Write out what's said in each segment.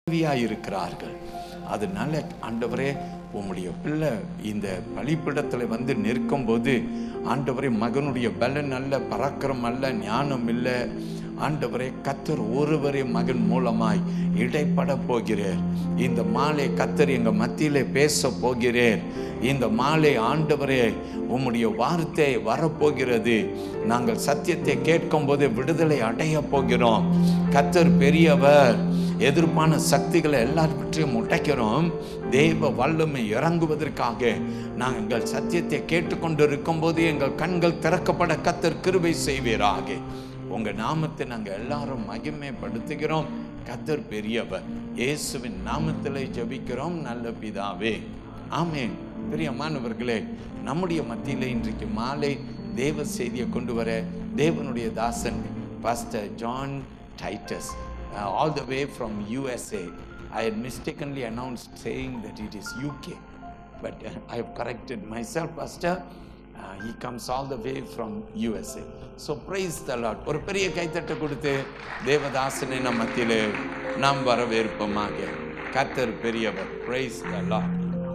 இருக்கிறார்கள் அதனால ஆண்டவரே உம்முடைய பிள்ளை இந்த பலிப்பிடத்தில் வந்து நிற்கும்போது ஆண்டவரே மகனுடைய பலன் அல்ல பராக்கிரம் அல்ல ஞானம் இல்லை ஆண்டவரே கத்தர் ஒருவரே மகன் மூலமாய் இடைப்பட போகிறேன் இந்த மாலை கத்தர் எங்க மத்தியிலே பேச போகிறேன் இந்த மாலை ஆண்டவரே உம்முடைய வார்த்தை வரப்போகிறது நாங்கள் சத்தியத்தை கேட்கும் போது விடுதலை அடைய போகிறோம் கத்தர் பெரியவர் எதிர்ப்பான சக்திகளை எல்லாவற்றையும் உடைக்கிறோம் தேவ வல்லமை இறங்குவதற்காக நாங்கள் சத்தியத்தை கேட்டுக்கொண்டு இருக்கும்போது எங்கள் கண்கள் திறக்கப்பட கத்தர் கிருபை செய்வீராக உங்க நாமத்தை நாங்கள் எல்லாரும் மகிமைப்படுத்துகிறோம் கத்தர் பெரியவர் இயேசுவின் நாமத்திலே ஜெபிக்கிறோம் நல்ல பிதாவே ஆமென் பிரியமானவர்களே நம்முடைய மத்தியிலே இன்றைக்கு மாலை தேவ செய்தியை கொண்டு வர தேவனுடைய தாசன் pastor John Titus all the way from USA I had mistakenly announced saying that it is UK but uh, I have corrected myself pastor uh, he comes all the way from USA so praise the Lord ஒரு பெரிய கைத்தட்டை கொடுத்து தேவதாசனை நம் மத்தியிலே நாம் வரவேற்போமாக கத்தர் பெரியவர் praise the Lord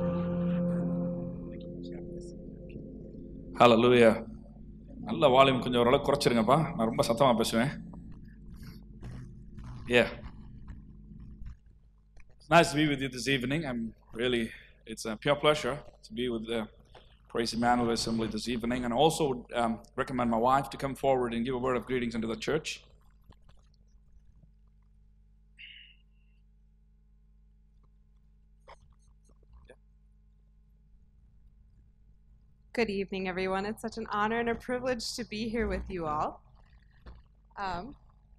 ஹalleluya நல்ல volume கொஞ்சம் ஓரளவுக்கு குறைச்சிருங்கப்பா நான் ரொம்ப சத்தமா பேசுவேன் Yeah. It's nice to be with you this evening. I'm really, it's a pure pleasure to be with the Praise Emmanuel Assembly this evening. And I also would um, recommend my wife to come forward and give a word of greetings into the church. Good evening, everyone. It's such an honor and a privilege to be here with you all. Um,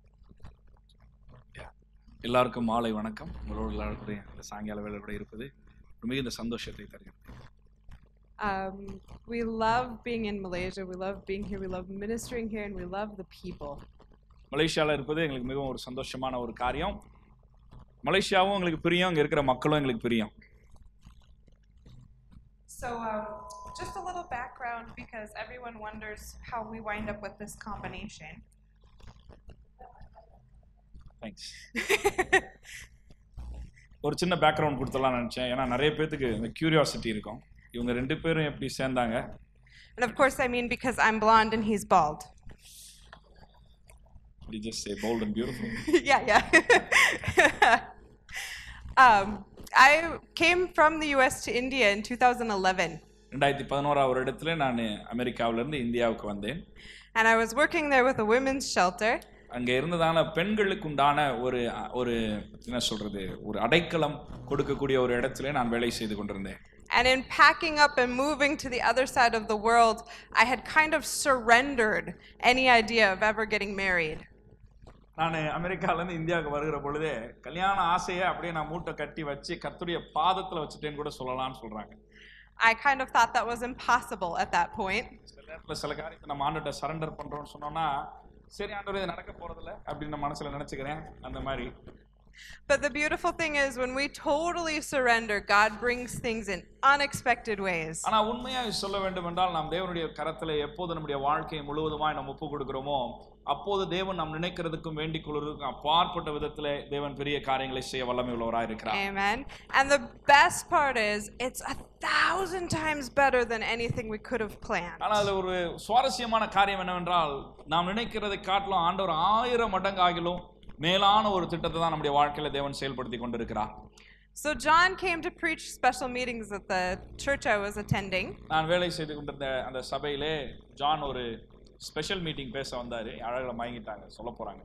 எல்லாருக்கும் மாலை வணக்கம் உங்களோடு எல்லாருடைய இந்த சாயங்கால வேலை கூட இருப்பது மிகுந்த சந்தோஷத்தை தருகிறது um, we love being in Malaysia. We love being here. We love ministering here, and we love the people. மலேசியாவில் இருப்பது எங்களுக்கு மிகவும் ஒரு சந்தோஷமான ஒரு காரியம் மலேசியாவும் எங்களுக்கு பிரியம் இங்கே இருக்கிற மக்களும் எங்களுக்கு பிரியம் So, um, just a little background because everyone wonders how we wind up with this combination. Thanks ஒரு சின்ன பேக்ரவுண்ட் கொடுத்துடலாம்னு நினச்சேன் ஏன்னா நிறைய பேர்த்துக்கு இந்த கியூரியாசிட்டி இருக்கும் இவங்க ரெண்டு பேரும் எப்படி சேர்ந்தாங்க and of course, I mean because I'm blonde and he's bald. டி just say bold and beautiful yeah, yeah. um, I came from the US to India in 2011, ரெண்டாயிரத்தி பதினோராவது வருடத்துல நான் அமெரிக்காவிலேருந்து இந்தியாவுக்கு வந்தேன் and I was working there with a women's shelter. அங்கே இருந்ததான பெண்களுக்கு உண்டான ஒரு ஒரு என்ன சொல்றது ஒரு அடைக்கலம் கொடுக்கக்கூடிய ஒரு இடத்துல நான் வேலை செய்து கொண்டிருந்தேன் And in packing up and moving to the other side of the world, I had kind of surrendered any idea of ever getting married. நான் அமெரிக்காவிலேருந்து இந்தியாவுக்கு வருகிற பொழுதே கல்யாண ஆசையை அப்படியே நான் மூட்டை கட்டி வச்சு கர்த்தருடைய பாதத்தில் வச்சுட்டேன்னு கூட சொல்லலாம்னு சொல்றாங்க I kind of thought that was impossible at that point. சில நேரத்தில் சில காரியத்தை நம்ம ஆண்டுகிட்ட சரண்டர் பண்றோம்னு சொன்னோம்னா சரி ஆண்டவர் இது நடக்க போறதில்ல அப்படின்னு நான் மனசுல நினைச்சுக்கிறேன் அந்த மாதிரி But the beautiful thing is, when we totally surrender, God brings things in unexpected ways. ஆனா உண்மையாக சொல்ல வேண்டும் என்றால் நாம் தேவனுடைய கரத்துல எப்போது நம்முடைய வாழ்க்கையை முழுவதுமாய் நம்ம ஒப்பு கொடுக்கிறோமோ அப்போது தேவன் நாம் நினைக்கிறதுக்கும் வேண்டிக் கொள்வதற்கும் அப்பாற்பட்ட விதத்திலே தேவன் பெரிய காரியங்களை செய்ய வல்லமை உள்ளவராக இருக்கிறார் Amen. And the best part is, it's a thousand times better than anything we could have planned. ஆனால் அதுல ஒரு சுவாரஸ்யமான காரியம் என்னவென்றால் நாம் நினைக்கிறதை காட்டிலும் ஆண்டவர் ஆயிரம் மடங்கு ஆகிலும் மேலான ஒரு திட்டத்தை தான் நம்முடைய வாழ்க்கையில தேவன் செயல்படுத்தி கொண்டிருக்கிறார் So, John came to preach special meetings at the church I was attending. நான் வேலை செய்து கொண்டிருந்த அந்த சபையிலே ஜான் ஒரு ஸ்பெஷல் மீட்டிங் பேச வந்தாரு அழகில் மயங்கிட்டாங்க சொல்ல போறாங்க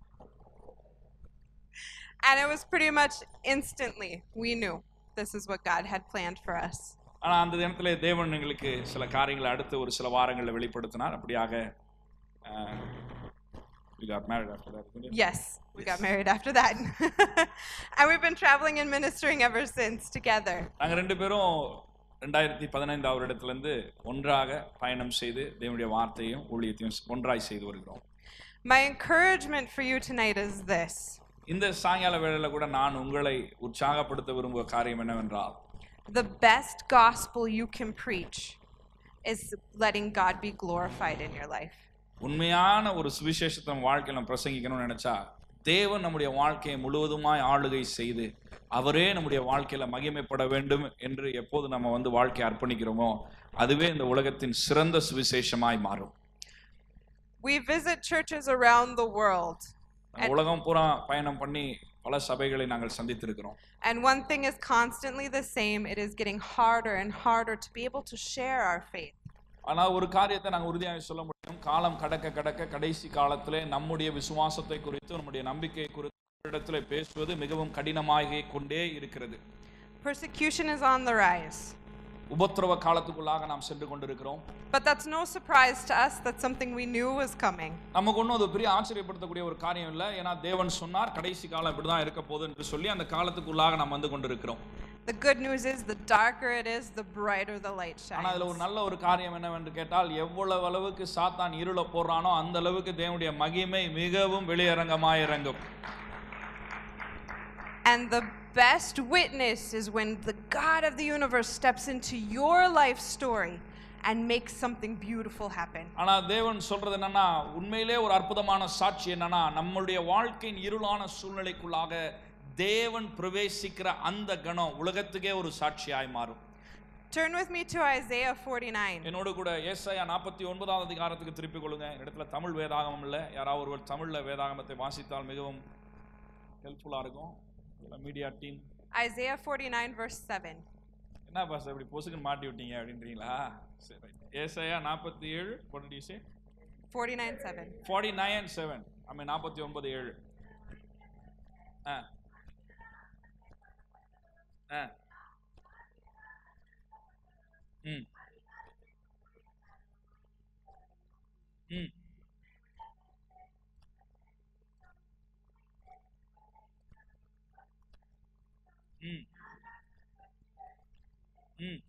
And it was pretty much instantly we knew this is what God had planned for us. ஆனா அந்த தினத்துல தேவன் எங்களுக்கு சில காரியங்களை அடுத்து ஒரு சில வாரங்களில் வெளிப்படுத்தினார் அப்படியாக uh, we got married after that, didn't we? Yes, we got married after that. and we've been traveling and ministering ever since together. நாங்க ரெண்டு பேரும் ரெண்டாயிரத்தி பதினைந்தாவது வருடத்திலிருந்து ஒன்றாக பயணம் செய்து தேவனுடைய வார்த்தையும் ஊழியத்தையும் ஒன்றாய் செய்து வருகிறோம் My encouragement for you tonight is this இந்த சாயங்கால வேளையில கூட நான் உங்களை உற்சாகப்படுத்த விரும்புகிற காரியம் என்னவென்றால் the best gospel you can preach is letting God be glorified in your life. உண்மையான ஒரு சுவிசேஷத்தை நம்ம வாழ்க்கையில நம்ம பிரசங்கிக்கணும்னு நினைச்சா தேவன் நம்முடைய வாழ்க்கையை முழுவதுமாய் ஆளுகை செய்து அவரே நம்முடைய வாழ்க்கையில மகிமைப்பட வேண்டும் என்று எப்போது நம்ம வந்து வாழ்க்கையை அர்ப்பணிக்கிறோமோ அதுவே இந்த உலகத்தின் சிறந்த சுவிசேஷமாய் மாறும் We visit churches around the world. நம்ம உலகம் பூரா பயணம் பண்ணி பல சபைகளை நாங்கள் சந்தித்திருக்கிறோம் And one thing is constantly the same it is getting harder and harder to be able to share our faith. ஆனா ஒரு காரியத்தை நாங்கள் உறுதியாக சொல்ல முடியும் காலம் கடக்க கடக்க கடைசி காலத்திலே நம்முடைய விசுவாசத்தை குறித்து நம்முடைய நம்பிக்கை குறித்து இடத்துல பேசுவது மிகவும் கடினமாக கொண்டே இருக்கிறது Persecution is on the rise. உபத்திரவ காலத்துக்குள்ளாக நாம் சென்று கொண்டிருக்கிறோம் But that's no surprise to us. That's something we knew was coming. நமக்கு ஒன்றும் அது பெரிய ஆச்சரியப்படுத்தக்கூடிய ஒரு காரியம் இல்லை ஏன்னா தேவன் சொன்னார் கடைசி காலம் இப்படிதான் இருக்க போகுது என்று சொல்லி அந்த காலத்துக்குள்ளாக நாம் வந்து கொண்டிருக்கிறோம் The good news is the darker it is, the brighter the light ஆனா அதுல ஒரு shines. நல்ல ஒரு காரியம் என்னவென்று கேட்டால் எவ்வளவு அளவுக்கு சாத்தான் இருள போடுறானோ அந்த அளவுக்கு தேவனுடைய மகிமை மிகவும் வெளியரங்கமாய் இறங்கும் And the best witness is when the God of the universe steps into your life story and makes something beautiful happen. ஆனா தேவன் சொல்றது என்னன்னா உண்மையிலே ஒரு அற்புதமான சாட்சி என்னன்னா நம்மளுடைய வாழ்க்கையின் இருளான சூழ்நிலைக்குள்ளாக தேவன் பிரவேசிக்கிற அந்த கணம் உலகத்துக்கே ஒரு சாட்சியாய் மாறும் Turn with me to Isaiah 49. என்னோடு கூட ஏசாயா நாற்பத்தி ஒன்பதாவது அதிகாரத்துக்கு திருப்பிக் கொள்ளுங்க இந்த இடத்துல தமிழ் வேதாகமம் இல்லை யாராவது ஒருவர் தமிழ்ல வேதாகமத்தை வாசித்தால் மிகவும் ஹெல்ப்ஃபுல்லா இருக்கும் மீடியா டீம் Isaiah 49, verse 7. என்ன பாஸ் இப்படி பொசுக்குன்னு மாட்டி விட்டீங்க அப்படின்றீங்களா சரி ஏசாயா நாற்பத்தி ஏழு பொருடிசே 49, 7. ஃபார்ட்டி நைன் செவன் ஐ நாற்பத்தி ஒன்பது ஏழு ஆ ஆ ம் ம் ம் ம்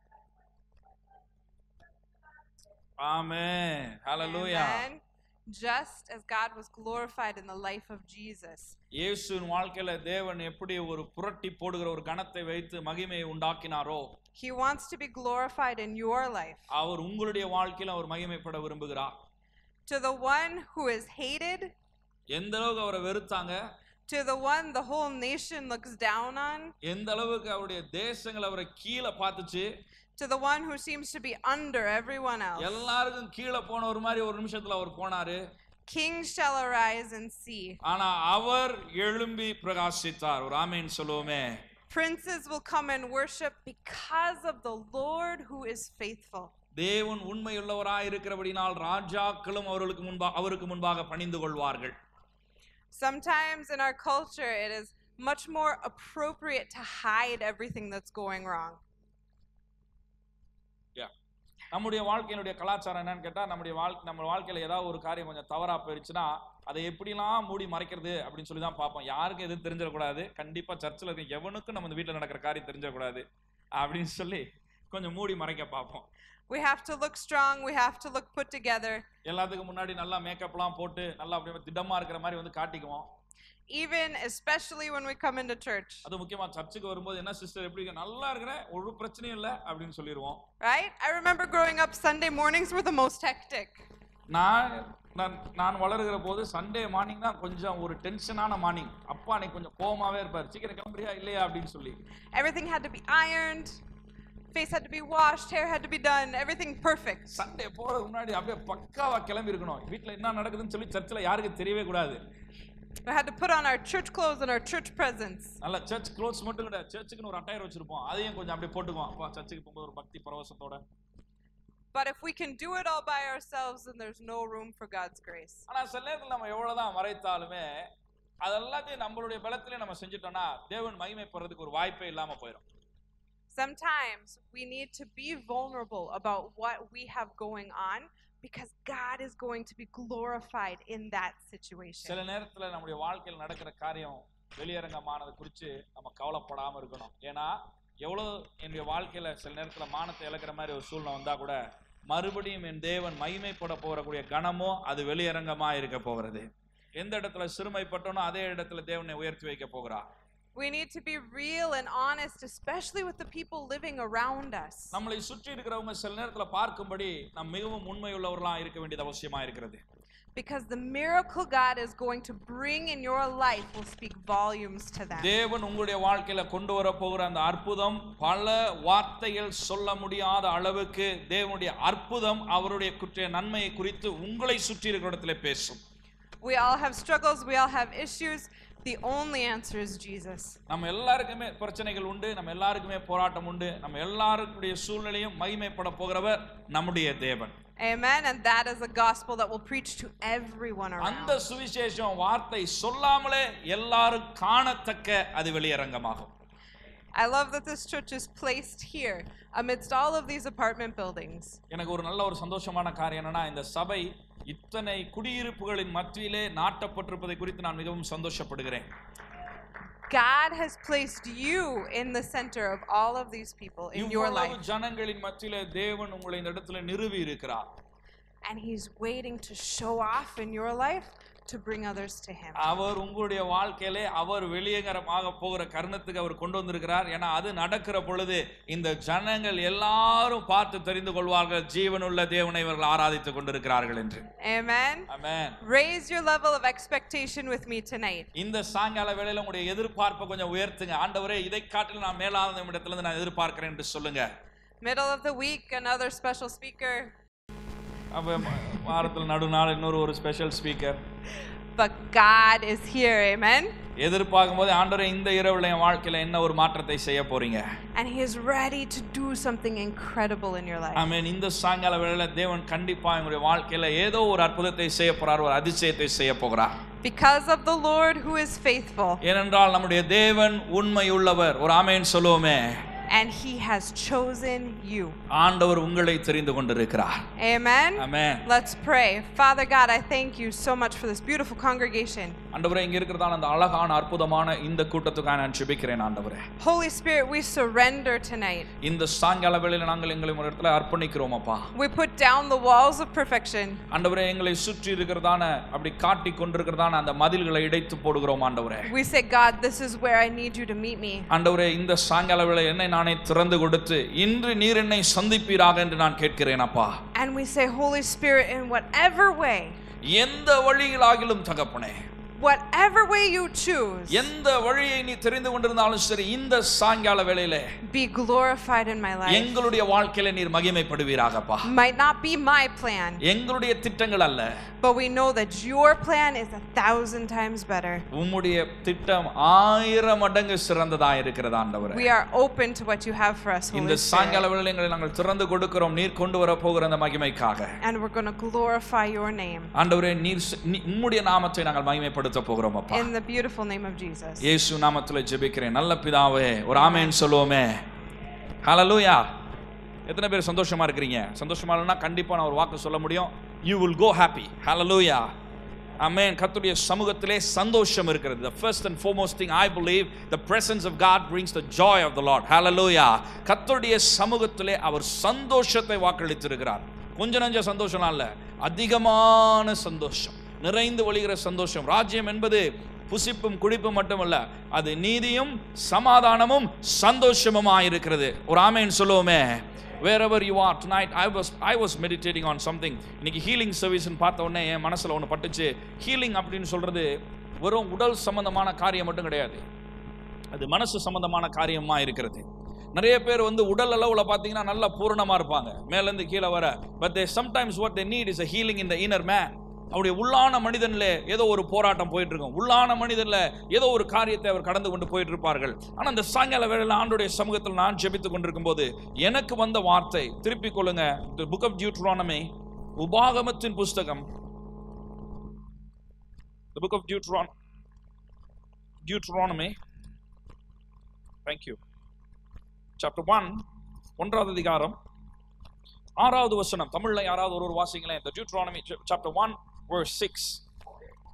ஆமென் ஹalleluya Amen. Just as God was glorified in the life of Jesus, இயேசுவின் வாழ்க்கையில தேவன் எப்படி ஒரு புரட்டி போடுகிற ஒரு கணத்தை வைத்து மகிமையை உண்டாக்கினாரோ He wants to be glorified in your life. அவர் உங்களுடைய வாழ்க்கையில அவர் மகிமைப்பட விரும்புகிறார் To the one who is hated, எந்த அளவுக்கு அவரை வெறுத்தாங்க to the one the whole nation looks down on, எந்த அளவுக்கு அவருடைய தேசங்கள் அவரை கீழே பார்த்துச்சு to the one who seems to be under everyone else. எல்லாருக்கும் கீழே போன ஒரு மாதிரி ஒரு நிமிஷத்துல அவர் போனாரு Kings shall arise and see. ஆனா அவர் எழும்பி பிரகாசித்தார் ஒரு ஆமேன் சொல்லுவோமே Princes will come and worship because of the Lord who is faithful. தேவன் உண்மையுள்ளவராய் இருக்கிறபடினால் ராஜாக்களும் அவர்களுக்கு முன்பா அவருக்கு முன்பாக பணிந்து கொள்வார்கள் Sometimes in our culture, it is much more appropriate to hide everything that's going wrong. நம்முடைய வாழ்க்கையினுடைய கலாச்சாரம் என்னன்னு கேட்டா நம்முடைய வாழ்க்கை நம்ம வாழ்க்கையில ஏதாவது ஒரு காரியம் கொஞ்சம் தவறா போயிருச்சுன்னா அதை எப்படிலாம் மூடி மறைக்கிறது அப்படின்னு சொல்லி தான் பார்ப்போம் யாருக்கும் எதுவும் தெரிஞ்சிடக்கூடாது கண்டிப்பா சர்ச்சில் இருக்க எவனுக்கும் நம்ம இந்த வீட்டில் நடக்கிற காரியம் தெரிஞ்சிடக்கூடாது அப்படின்னு சொல்லி கொஞ்சம் மூடி மறைக்க பார்ப்போம் We have to look strong, we have to look put together. எல்லாத்துக்கும் முன்னாடி நல்லா மேக்கப்லாம் போட்டு நல்லா அப்படியே திடமா இருக்கிற மாதிரி வந்து காட்டிக்குவோம் Even especially when we come into church, அது முக்கியமா சர்ச்சுக்கு வரும்போது என்ன சிஸ்டர் எப்படி இருக்க நல்லா இருக்கிறேன் ஒரு பிரச்சனையும் இல்லை அப்படின்னு சொல்லிடுவோம் right? I remember growing up, Sunday mornings were the most hectic. நான் நான் நான் வளருகிற போது சண்டே மார்னிங் தான் கொஞ்சம் ஒரு டென்ஷனான மார்னிங் அப்பா அன்னைக்கு கொஞ்சம் கோவமாவே இருப்பார் சீக்கிரம் கிளம்புறியா இல்லையா அப்படின்னு சொல்லி Everything had to be ironed, face had to be washed, hair had to be done, everything perfect. Sunday போறதுக்கு முன்னாடி அப்படியே பக்காவா கிளம்பி இருக்கணும் வீட்ல என்ன நடக்குதுன்னு சொல்லி சர்ச்சில் யாருக்கும் தெரியவே கூடாது We had to put on our church clothes and our church presents. நல்ல சர்ச் க்ளோத்ஸ் மட்டும் கிடையாது சர்ச்சுக்குன்னு ஒரு அட்டையர் வச்சிருப்போம் அதையும் கொஞ்சம் அப்படியே போட்டுக்குவோம் அப்பா சர்ச்சுக்கு போகும்போது ஒரு பக்தி பரவசத்தோட But if we can do it all by ourselves, then there's no room for God's grace. ஆனா சில நேரத்தில் நம்ம எவ்வளவுதான் மறைத்தாலுமே அதெல்லாத்தையும் நம்மளுடைய பலத்திலே நம்ம செஞ்சுட்டோம்னா தேவன் மகிமைப்படுறதுக்கு ஒரு வாய்ப்பே இல்லாம போயிடும் Sometimes we need to be vulnerable about what we have going on because God is going to be glorified in that situation. சில நேரத்துல நம்முடைய வாழ்க்கையில் நடக்கிற காரியம் வெளியரங்கமானது குறித்து நம்ம கவலைப்படாம இருக்கணும் ஏன்னா எவ்வளவு என்னுடைய வாழ்க்கையில சில நேரத்துல மானத்தை இழக்கிற மாதிரி ஒரு சூழ்நிலை வந்தா கூட மறுபடியும் என் தேவன் மகிமைப்பட போறக்கூடிய கணமோ அது வெளியரங்கமா இருக்க போகிறது எந்த இடத்துல சிறுமைப்பட்டனோ அதே இடத்துல தேவனை உயர்த்தி வைக்க போகிறார் We need to be real and honest, especially with the people living around us. நம்மளை சுற்றி இருக்கிறவங்க சில நேரத்துல பார்க்கும்படி நாம் மிகவும் உண்மையுள்ளவர்களா இருக்க வேண்டியது அவசியமா இருக்கிறது Because the miracle God is going to bring in your life will speak volumes to them. தேவன் உங்களுடைய வாழ்க்கையில கொண்டு வர போகிற அந்த அற்புதம் பல வார்த்தைகள் சொல்ல முடியாத அளவுக்கு தேவனுடைய அற்புதம் அவருடைய குற்ற நன்மையை குறித்து உங்களை சுற்றி இருக்கிற இடத்துல பேசும் We all have struggles, we all have issues. The only answer is Jesus. நம்ம எல்லாருக்குமே பிரச்சனைகள் உண்டு நம்ம எல்லாருக்குமே போராட்டம் உண்டு நம்ம எல்லாருக்குடைய சூழ்நிலையும் மகிமைப்பட போகிறவர் நம்முடைய தேவன் Amen. And that is a gospel that will preach to everyone அந்த around. சுவிசேஷம் வார்த்தை சொல்லாமலே எல்லாரும் காணத்தக்க அது வெளியரங்கமாகும் I love that this church is placed here amidst all of these apartment buildings. எனக்கு ஒரு நல்ல ஒரு சந்தோஷமான காரியம் என்னன்னா இந்த சபை இத்தனை குடியிருப்புகளின் மத்தியிலே நாட்டப்பட்டிருப்பதை குறித்து நான் மிகவும் சந்தோஷப்படுகிறேன் God has placed you in the center of all of these people in your இவ்வளவு life. ஜனங்களின் மத்தியிலே தேவன் உங்களை இந்த இடத்துல நிறுவி இருக்கிறார் And He's waiting to show off in your life to bring others to Him. அவர் உங்களுடைய வாழ்க்கையிலே அவர் வெளியேறமாக போகிற கருணத்துக்கு அவர் கொண்டு வந்திருக்கிறார் ஏன்னா அது நடக்கிற பொழுது இந்த ஜனங்கள் எல்லாரும் பார்த்து தெரிந்து கொள்வார்கள் ஜீவனுள்ள தேவனை இவர்கள் ஆராதித்துக் கொண்டிருக்கிறார்கள் என்று Amen. Amen Raise your level of expectation with me tonight. இந்த சாயங்கால வேளையில உங்களுடைய எதிர்பார்ப்பை கொஞ்சம் உயர்த்துங்க ஆண்டவரே இதை காட்டில் நான் மேலாத இடத்துல இருந்து நான் எதிர்பார்க்கிறேன் என்று சொல்லுங்க Middle of the week, another special speaker. அப்ப வாரத்தில் நடுநாள் இன்னொரு ஒரு special speaker But God is here. Amen. எதிர்பார்க்கும் போது ஆண்டவரே இந்த இரவுல என் வாழ்க்கையில என்ன ஒரு மாற்றத்தை செய்ய போறீங்க And He is ready to do something incredible in your life. ஆமென் இந்த சாயங்கால வேளையில தேவன் கண்டிப்பா எங்களுடைய வாழ்க்கையில ஏதோ ஒரு அற்புதத்தை செய்ய போறார் ஒரு அதிசயத்தை செய்ய போகிறார் Because of the Lord who is faithful, ஏனென்றால் நம்முடைய தேவன் உண்மையுள்ளவர் ஒரு ஆமேன் சொல்லுவோமே and He has chosen you. ஆண்டவர் உங்களை தெரிந்து கொண்டிருக்கிறார் Amen. Amen Let's pray. Father God, I thank you so much for this beautiful congregation. ஆண்டவரே இங்க இருக்கிறதான அந்த அழகான அற்புதமான இந்த கூட்டத்துக்காக நான் ஜெபிக்கிறேன் ஆண்டவரே Holy Spirit, we surrender tonight. இந்த சாயங்கால வேளையில நாங்கள் எங்களை ஒரு இடத்துல அர்ப்பணிக்கிறோம் அப்பா We put down the walls of perfection ஆண்டவரே எங்களை சுற்றி இருக்கிறதான அப்படி காட்டி கொண்டிருக்கிறதான அந்த மதில்களை இடைத்து போடுகிறோம் ஆண்டவரே We say, God, this is where I need you to meet me. ஆண்டவரே இந்த சாயங்கால வேளை என்னை நானே திறந்து கொடுத்து இன்று நீர் என்னை சந்திப்பீராக என்று நான் கேட்கிறேன் அப்பா And we say, Holy Spirit, in whatever way, எந்த வழியிலாகிலும் தகப்பனே whatever way you choose, எந்த வழியை நீ தெரிந்து கொண்டிருந்தாலும் சரி இந்த சாயங்கால வேளையிலே be glorified in my life. எங்களுடைய வாழ்க்கையில நீர் மகிமைப்படுவீராகப்பா Might not be my plan, எங்களுடைய திட்டங்கள் அல்ல but we know that your plan is a thousand times better. உம்முடைய திட்டம் ஆயிரம் மடங்கு சிறந்ததா இருக்கிறது ஆண்டவரே We are open to what you have for us, இந்த Holy சாயங்கால Spirit. வேளையில எங்களை நாங்கள் திறந்து கொடுக்கிறோம் நீர் கொண்டு வர போகிற அந்த மகிமைக்காக And we're going to glorify your name ஆண்டவரே நீர் ச- நீ- உம்முடைய நாமத்தை நாங்கள் மகிமைப்படுத்த போகிறோம் அப்பா in the beautiful name of Jesus. இயேசு நாமத்துல ஜெபிக்கிறேன் நல்ல பிதாவே ஒரு ஆமேன் சொல்லுவோமே ஹalleluya எத்தனை பேர் சந்தோஷமா இருக்கிறீங்க சந்தோஷமா இல்லைன்னா கண்டிப்பா நான் ஒரு வாக்கு சொல்ல முடியும் யூ வில் கோ ஹாப்பி ஹalleluya ஆமென் கர்த்தருடைய சமூகத்திலே சந்தோஷம் இருக்கிறது the first and foremost thing i believe the presence of god brings the joy of the lord hallelujah கர்த்தருடைய சமூகத்திலே அவர் சந்தோஷத்தை வாக்களித்திருக்கிறார் கொஞ்ச நஞ்ச சந்தோஷம்லாம் இல்ல அதிகமான சந்தோஷம் நிறைந்து வழிகிற சந்தோஷம் ராஜ்யம் என்பது புசிப்பும் குடிப்பும் மட்டுமல்ல அது நீதியும் சமாதானமும் சந்தோஷமுமாய் இருக்கிறது ஒரு ஆமேன் சொல்லுவோமே wherever you are tonight i was i was meditating on something இன்னைக்கு ஹீலிங் சர்வீஸ்னு பார்த்த உடனே என் மனசுல ஒன்று பட்டுச்சு ஹீலிங் அப்படின்னு சொல்றது வெறும் உடல் சம்பந்தமான காரியம் மட்டும் கிடையாது அது மனசு சம்பந்தமான காரியமா இருக்கிறது நிறைய பேர் வந்து உடல் அளவுல பார்த்தீங்கன்னா நல்லா பூரணமா இருப்பாங்க மேலேருந்து கீழே வர but they sometimes what they need is a healing in the inner man அவருடைய உள்ளான மனிதன்ல ஏதோ ஒரு போராட்டம் போயிட்டு இருக்கும் உள்ளான மனிதன்ல ஏதோ ஒரு காரியத்தை அவர் கடந்து கொண்டு போயிட்டு இருப்பார்கள் ஆனா அந்த சாயங்கால வேளையில ஆண்டுடைய சமூகத்தில் நான் ஜெபித்துக் கொண்டிருக்கும் போது எனக்கு வந்த வார்த்தை திருப்பிக் கொள்ளுங்க the book of Deuteronomy உபாகமத்தின் புஸ்தகம் the book of Deuteron Deuteronomy thank you chapter 1 ஒன்றாவது அதிகாரம் ஆறாவது வசனம் தமிழ்ல யாராவது ஒரு ஒரு வாசிங்களேன் the Deuteronomy ch- chapter 1 verse 6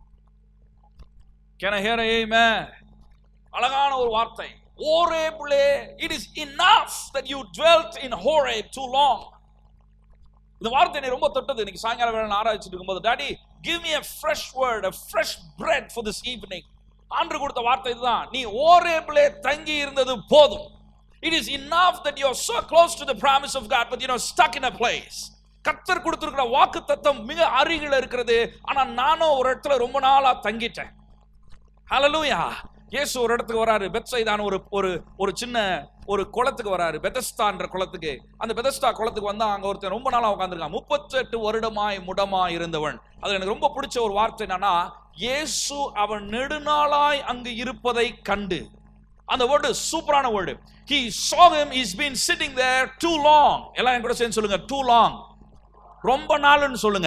can I hear a amen அழகான ஒரு வார்த்தை ஓரேபுலே it is enough that you dwelt in Horeb too long இந்த வார்த்தை என்னை ரொம்ப தொட்டது இன்னைக்கு சாயங்காலம் வேலை நான் ஆராய்ச்சிட்டு இருக்கும்போது daddy give me a fresh word a fresh bread for this evening ஆண்டு கொடுத்த வார்த்தை இதுதான் நீ ஓரேபிளே தங்கி இருந்தது போதும் it is enough that you are so close to the promise of God but you know stuck in a place கர்த்தர் கொடுத்திருக்கிற வாக்கு தத்தம் மிக அருகில் இருக்கிறது ஆனா நானும் ஒரு இடத்துல ரொம்ப நாளா தங்கிட்டேன் ஹalleluya இயேசு ஒரு இடத்துக்கு வராரு பெத்சைதான ஒரு ஒரு ஒரு சின்ன ஒரு குளத்துக்கு வராரு பெதஸ்தான்ற குளத்துக்கு அந்த பெதஸ்தா குளத்துக்கு வந்தா அங்க ஒருத்தன் ரொம்ப நாளா உட்காந்துருக்கான் முப்பத்தெட்டு வருடமாய் முடமாய் இருந்தவன் அது எனக்கு ரொம்ப பிடிச்ச ஒரு வார்த்தை என்னன்னா இயேசு அவன் நெடுநாளாய் அங்கு இருப்பதை கண்டு அந்த வேர்டு சூப்பரான word he saw him he's been sitting there too long எல்லாம் என் கூட சேர்ந்து சொல்லுங்க too long ரொம்ப நாள்னு சொல்லுங்க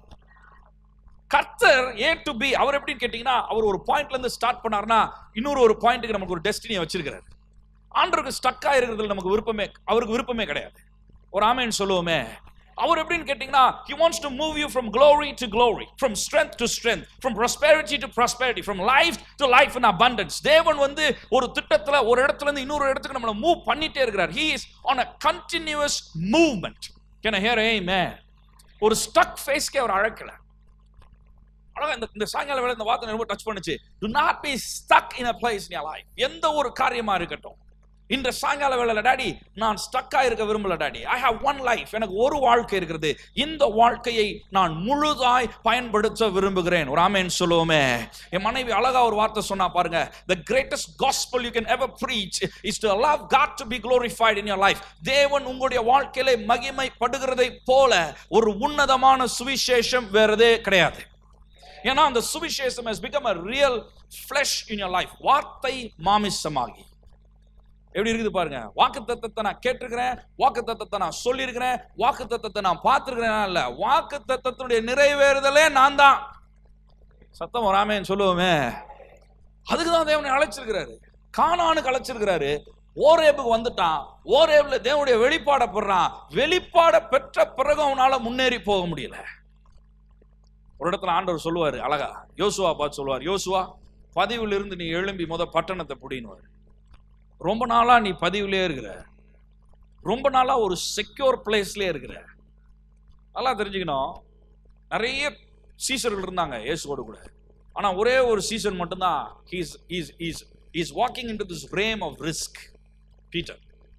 கர்த்தர் ஏ டு பி அவர் எப்படின்னு கேட்டீங்கன்னா அவர் ஒரு பாயிண்ட்ல இருந்து ஸ்டார்ட் பண்ணாருன்னா இன்னொரு ஒரு பாயிண்ட்டுக்கு நமக்கு ஒரு டெஸ்டினியை வச்சிருக்கிறார் ஆண்டருக்கு ஸ்டக் ஆயிருக்கிறதுல நமக்கு விருப்பமே அவருக்கு விருப்பமே கிடையாது ஒரு ஆமேன்னு சொல்லுவோமே அவர் எப்படின்னு கேட்டீங்கன்னா he wants to move you from glory to glory from strength to strength from prosperity to prosperity from life to life in abundance தேவன் வந்து ஒரு திட்டத்துல ஒரு இடத்துல இருந்து இன்னொரு இடத்துக்கு நம்மள மூவ் பண்ணிட்டே இருக்கிறார் he is on a continuous movement can i hear amen ஒரு ஸ்டக் ஃபேஸ்க்கே அவர் அழைக்கல அழகா இந்த இந்த சாயங்கால வேலை இந்த வார்த்தை ரொம்ப டச் பண்ணுச்சு to not be stuck in a place in life எந்த ஒரு காரியமா இருக்கட்டும் இந்த சாயங்கால வேளையில டாடி நான் ஸ்டக்கா இருக்க விரும்பல daddy I have one life எனக்கு ஒரு வாழ்க்கை இருக்கிறது இந்த வாழ்க்கையை நான் முழுதாய் பயன்படுத்த விரும்புகிறேன் ஒரு ஆமேன் சொல்லுவோமே என் மனைவி அழகா ஒரு வார்த்தை சொன்னா பாருங்க the greatest gospel you can ever preach is to allow God to be glorified in your life தேவன் உங்களுடைய வாழ்க்கையில மகிமைப்படுகிறதை போல ஒரு உன்னதமான சுவிசேஷம் வேறதே கிடையாது ஏன்னா அந்த சுவிசேஷம் has become a real flesh in your life வார்த்தை மாமிசமாகி எப்படி இருக்குது பாருங்க வாக்கு தத்தத்தை நான் கேட்டிருக்கிறேன் வாக்கு தத்தத்தை நான் சொல்லியிருக்கிறேன் வாக்கு தத்தத்தை நான் பார்த்திருக்கிறேன் இல்ல வாக்கு தத்தத்தினுடைய நிறைவேறுதலே நான் தான் சத்தம் வராமேன்னு சொல்லுவோமே அதுக்கு தான் தேவனை அழைச்சிருக்கிறாரு கானானுக்கு அழைச்சிருக்கிறாரு ஓரேபுக்கு வந்துட்டான் ஓரேபுல தேவனுடைய வெளிப்பாட பெறான் வெளிப்பாட பெற்ற பிறகு அவனால முன்னேறி போக முடியல ஒரு இடத்துல ஆண்டவர் சொல்லுவாரு அழகா யோசுவா பார்த்து சொல்லுவார் யோசுவா பதிவுல இருந்து நீ எழும்பி முத பட்டணத்தை புடினுவார் ரொம்ப நாளா நீ பதிவுலயே இருக்கிற ரொம்ப நாளா ஒரு செக்யூர் பிளேஸ்லயே இருக்கிற நல்லா தெரிஞ்சுக்கணும் நிறைய சீசர்கள் இருந்தாங்க இயேசுவோடு கூட ஆனா ஒரே ஒரு சீசன் மட்டும்தான் he's is is is walking into this realm of risk Peter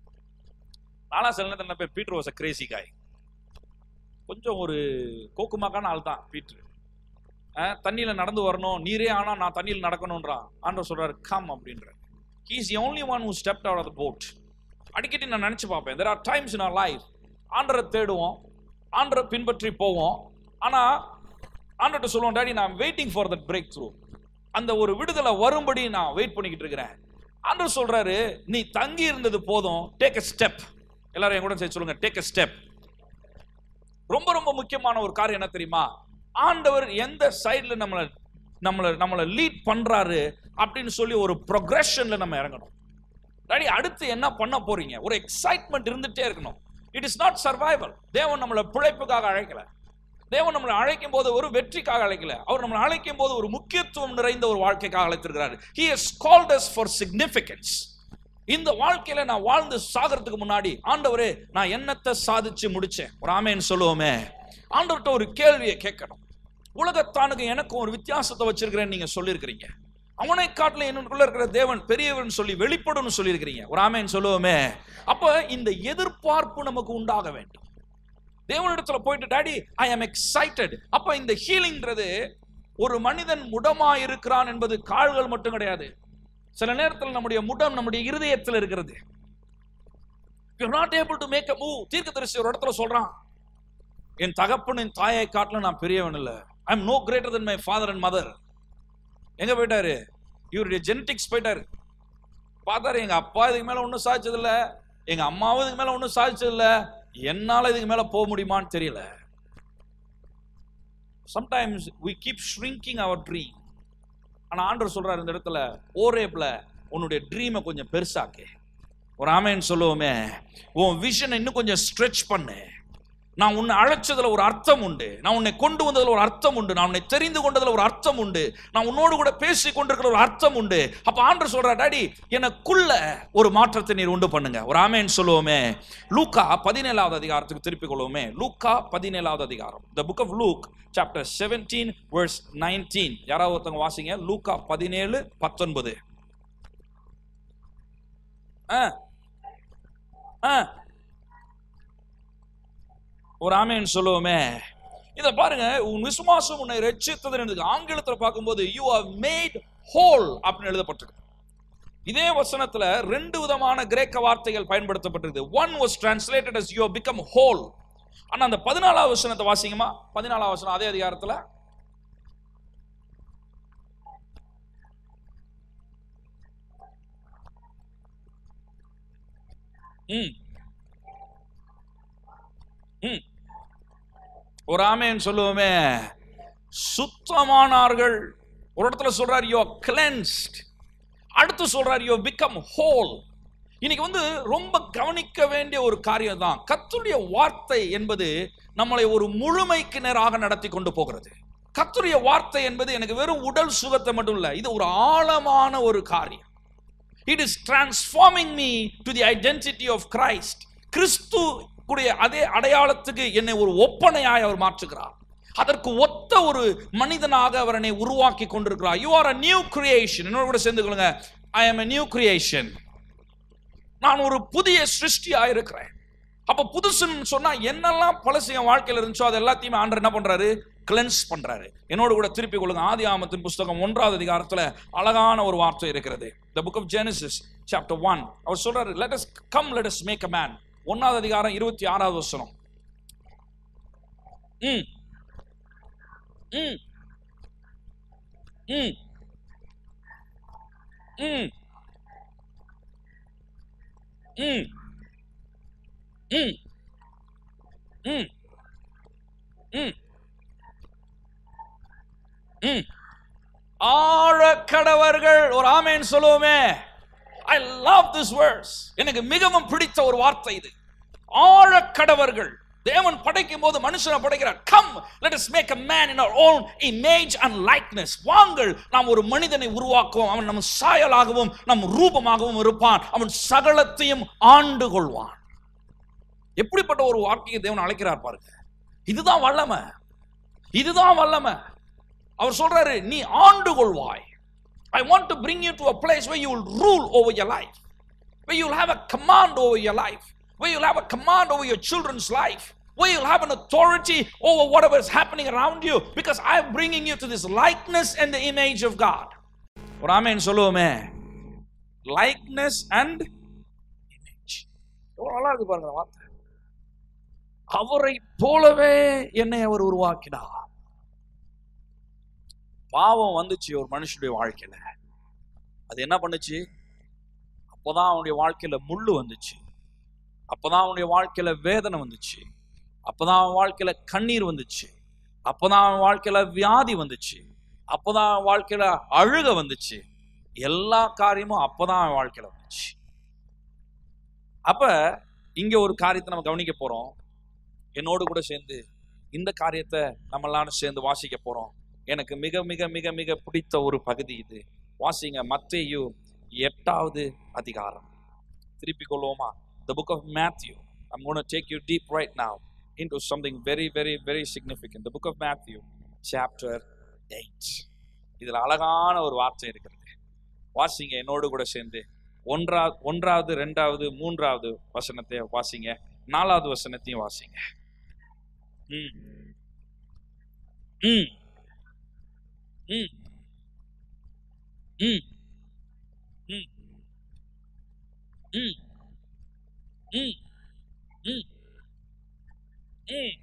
நானா சில நேரத்தில் என்ன பேர் பீட்டர் வாஸ் அ கிரேசி காய் கொஞ்சம் ஒரு கோக்குமாக்கான ஆள் தான் பீட்டர் அஹ், தண்ணியில நடந்து வரணும் நீரே ஆனா நான் தண்ணியில் நடக்கணும்ன்றான் ஆண்டவர் சொல்றாரு கம் அப்படின்ற he is the only one who stepped out of the boat அடிக்கடி நான் நினைச்சு பார்ப்பேன் there are times in our life ஆண்டரை தேடுவோம் ஆண்டரை பின்பற்றி போவோம் ஆனா ஆண்டர்கிட்ட சொல்லுவோம் டாடி நான் waiting for that breakthrough அந்த ஒரு விடுதலை வரும்படி நான் வெயிட் பண்ணிக்கிட்டு இருக்கிறேன் ஆண்டவர் சொல்றாரு நீ தங்கி இருந்தது போதும் டேக் a ஸ்டெப் எல்லாரும் என் கூட சேர்த்து சொல்லுங்க டேக் a ஸ்டெப் ரொம்ப ரொம்ப முக்கியமான ஒரு காரியம் என்ன தெரியுமா ஆண்டவர் எந்த சைடுல நம்மளை நம்மளை நம்மளை லீட் பண்றாரு அப்படின்னு சொல்லி ஒரு ப்ரொக்ரெஷன்ல நம்ம இறங்கணும் டாடி அடுத்து என்ன பண்ண போறீங்க ஒரு எக்ஸைட்மெண்ட் இருந்துட்டே இருக்கணும் இட் இஸ் நாட் சர்வைவல் தேவன் நம்மளை பிழைப்புக்காக அழைக்கல தேவன் நம்மளை அழைக்கும் போது ஒரு வெற்றிக்காக அழைக்கல அவர் நம்மளை அழைக்கும் போது ஒரு முக்கியத்துவம் நிறைந்த ஒரு வாழ்க்கைக்காக அழைத்திருக்கிறார் he has called us for significance இந்த வாழ்க்கையில நான் வாழ்ந்து சாகிறதுக்கு முன்னாடி ஆண்டவரே நான் என்னத்தை சாதிச்சு முடிச்சேன் ஒரு ஆமேன்னு சொல்லுவோமே ஆண்டவர்கிட்ட ஒரு கேள்வியை கேட்கணும் உலகத்தானுக்கு எனக்கும் ஒரு வித்தியாசத்தை வச்சிருக்கிறேன்னு நீங்க சொல்லியிருக்கிறீங்க அவனை காட்டில என்னுக்குள்ள இருக்கிற தேவன் பெரியவன் சொல்லி வெளிப்படும்னு சொல்லியிருக்கிறீங்க ஒரு ஆமேன்னு சொல்லுவோமே அப்ப இந்த எதிர்பார்ப்பு நமக்கு உண்டாக வேண்டும் தேவனிடத்துல போயிட்டு டாடி ஐ am எக்ஸைட்டட் அப்ப இந்த ஹீலிங்ன்றது ஒரு மனிதன் முடமா இருக்கிறான் என்பது கால்கள் மட்டும் கிடையாது சில நேரத்தில் நம்முடைய முடம் நம்முடைய இருதயத்தில் இருக்கிறது you're not able to make a move தீர்க்கதரிசி ஒரு இடத்துல சொல்றான் என் தகப்பனின் தாயை காட்டிலும் நான் பெரியவன் இல்ல I am no greater than my father and mother எங்க போயிட்டாரு இவருடைய ஜெனட்டிக்ஸ் போயிட்டாரு பார்த்தாரு எங்க அப்பா இதுக்கு மேல ஒன்றும் சாதிச்சது இல்ல எங்க அம்மாவும் இதுக்கு மேல ஒன்றும் சாதிச்சது இல்ல என்னால இதுக்கு மேல போக முடியுமான்னு தெரியல sometimes we keep shrinking our dream ஆனா ஆண்டவர் சொல்றாரு இந்த இடத்துல ஓரேப்ல உன்னுடைய ட்ரீமை கொஞ்சம் பெருசாக்கு ஒரு ஆமேன்னு சொல்லுவோமே உன் விஷனை இன்னும் கொஞ்சம் ஸ்ட்ரெச் பண்ணு நான் உன்னை அழைச்சதுல ஒரு அர்த்தம் உண்டு நான் உன்னை கொண்டு வந்ததுல ஒரு அர்த்தம் உண்டு நான் உன்னை தெரிந்து கொண்டதுல ஒரு அர்த்தம் உண்டு நான் உன்னோடு கூட பேசி கொண்டிருக்கிற ஒரு அர்த்தம் உண்டு அப்ப ஆண்டர் சொல்றா டாடி எனக்குள்ள ஒரு மாற்றத்தை நீர் உண்டு பண்ணுங்க ஒரு ஆமேன்னு சொல்லுவோமே லூக்கா பதினேழாவது அதிகாரத்துக்கு திருப்பிக் கொள்வோமே லூக்கா பதினேழாவது அதிகாரம் the book of Luke chapter seventeen verse nineteen யாராவது ஒருத்தவங்க வாசிங்க லூக்கா பதினேழு பத்தொன்பது ஆ ஆ ஒரு ஆமேன்னு சொல்லுவோமே இத பாருங்க உன் விசுவாசம் உன்னை ரட்சித்தது ஆங்கிலத்துல பார்க்கும்போது யூ ஆர் மேட் ஹோல் அப்படின்னு எழுதப்பட்டிருக்கு இதே வசனத்துல ரெண்டு விதமான கிரேக்க வார்த்தைகள் பயன்படுத்தப்பட்டிருக்கு one was translated as you have become whole ஆனா அந்த பதினாலாவது வசனத்தை வாசிங்கம்மா பதினாலாவது வசனம் அதே அதிகாரத்துல ம் ம் ஒரு ஆமேன்னு சொல்லுவோமே சுத்தமானார்கள் ஒரு இடத்துல சொல்றார் யோ கிளென்ஸ்ட் அடுத்து சொல்றார் யோ பிகம் ஹோல் இன்னைக்கு வந்து ரொம்ப கவனிக்க வேண்டிய ஒரு காரியம் தான் கத்துடைய வார்த்தை என்பது நம்மளை ஒரு முழுமைக்கு நேராக நடத்தி கொண்டு போகிறது கத்துடைய வார்த்தை என்பது எனக்கு வெறும் உடல் சுகத்தை மட்டும் இல்ல இது ஒரு ஆழமான ஒரு காரியம் it is transforming me to the identity of Christ கிறிஸ்து கூடிய அதே அடையாளத்துக்கு என்னை ஒரு ஒப்பனையாய் அவர் மாற்றுகிறார் அதற்கு ஒத்த ஒரு மனிதனாக அவர் என்னை உருவாக்கி கொண்டிருக்கிறார் you are a new creation என்னோட கூட சேர்ந்து கொள்ளுங்க I am a new creation நான் ஒரு புதிய சிருஷ்டியா இருக்கிறேன் அப்ப புதுசுன்னு சொன்னா என்னெல்லாம் பழசு என் வாழ்க்கையில இருந்துச்சோ அது எல்லாத்தையுமே ஆண்டர் என்ன பண்றாரு கிளென்ஸ் பண்றாரு என்னோட கூட திருப்பி கொள்ளுங்க ஆதி ஆமத்தின் புஸ்தகம் ஒன்றாவது அதிகாரத்துல அழகான ஒரு வார்த்தை இருக்கிறது the book of Genesis chapter one அவர் சொல்றாரு let us come let us make a man ஒன்னாவது அதிகாரம் இருபத்தி ஆறாவது வசனம் ம் ம் ம் ம் ம் ம் ம் ம் ம் ஆழக்கடவர்கள் ஒரு ஆமேன் சொல்லுவோமே ஐ லவ் திஸ் வேர்ட்ஸ் எனக்கு மிகவும் பிடித்த ஒரு வார்த்தை இது ஆழக்கடவர்கள் தேவன் படைக்கும் போது மனுஷனை படைக்கிறார் come let us make a man in our own image and likeness வாங்கள் நாம் ஒரு மனிதனை உருவாக்குவோம் அவன் நம் சாயலாகவும் நம் ரூபமாகவும் இருப்பான் அவன் சகலத்தையும் ஆண்டு கொள்வான் எப்படிப்பட்ட ஒரு வார்த்தையை தேவன் அழைக்கிறார் பாருங்க இதுதான் வல்லமை இதுதான் வல்லமை அவர் சொல்றாரு நீ ஆண்டு கொள்வாய் I want to bring you to a place where you will rule over your life where you'll have a command over your life where you'll have a command over your children's life where you'll have an authority over whatever is happening around you because I'm bringing you to this likeness and the image of God ஒரு ஆமேன் சொல்லுவோமே likeness and image எவ்வளவு நல்லா இருக்கு பாருங்க இந்த வார்த்தை அவரை போலவே என்னை அவர் உருவாக்கினார் பாவம் வந்துச்சு ஒரு மனுஷனுடைய வாழ்க்கையில அது என்ன பண்ணுச்சு அப்போதான் அவனுடைய வாழ்க்கையில முள்ளு வந்துச்சு அப்போதான் அவனுடைய வாழ்க்கையில வேதனை வந்துச்சு அப்போதான் அவன் வாழ்க்கையில கண்ணீர் வந்துச்சு அப்போதான் அவன் வாழ்க்கையில வியாதி வந்துச்சு அப்போதான் அவன் வாழ்க்கையில அழுக வந்துச்சு எல்லா காரியமும் அப்போதான் அவன் வாழ்க்கையில வந்துச்சு அப்ப இங்க ஒரு காரியத்தை நம்ம கவனிக்க போறோம் என்னோடு கூட சேர்ந்து இந்த காரியத்தை நம்ம எல்லாரும் சேர்ந்து வாசிக்க போறோம் எனக்கு மிக மிக மிக மிக பிடித்த ஒரு பகுதி இது வாசிங்க மத்தேயு எட்டாவது அதிகாரம் திருப்பிக் கொள்வோமா the book of Matthew I'm going to take you deep right now into something very very very significant the book of Matthew chapter 8 இதுல அழகான ஒரு வார்த்தை இருக்கிறது வாசிங்க என்னோடு கூட சேர்ந்து ஒன்றா ஒன்றாவது ரெண்டாவது மூன்றாவது வசனத்தை வாசிங்க நாலாவது வசனத்தையும் வாசிங்க ம் ம் ம் ம் ம் ம் ம் ம் ம்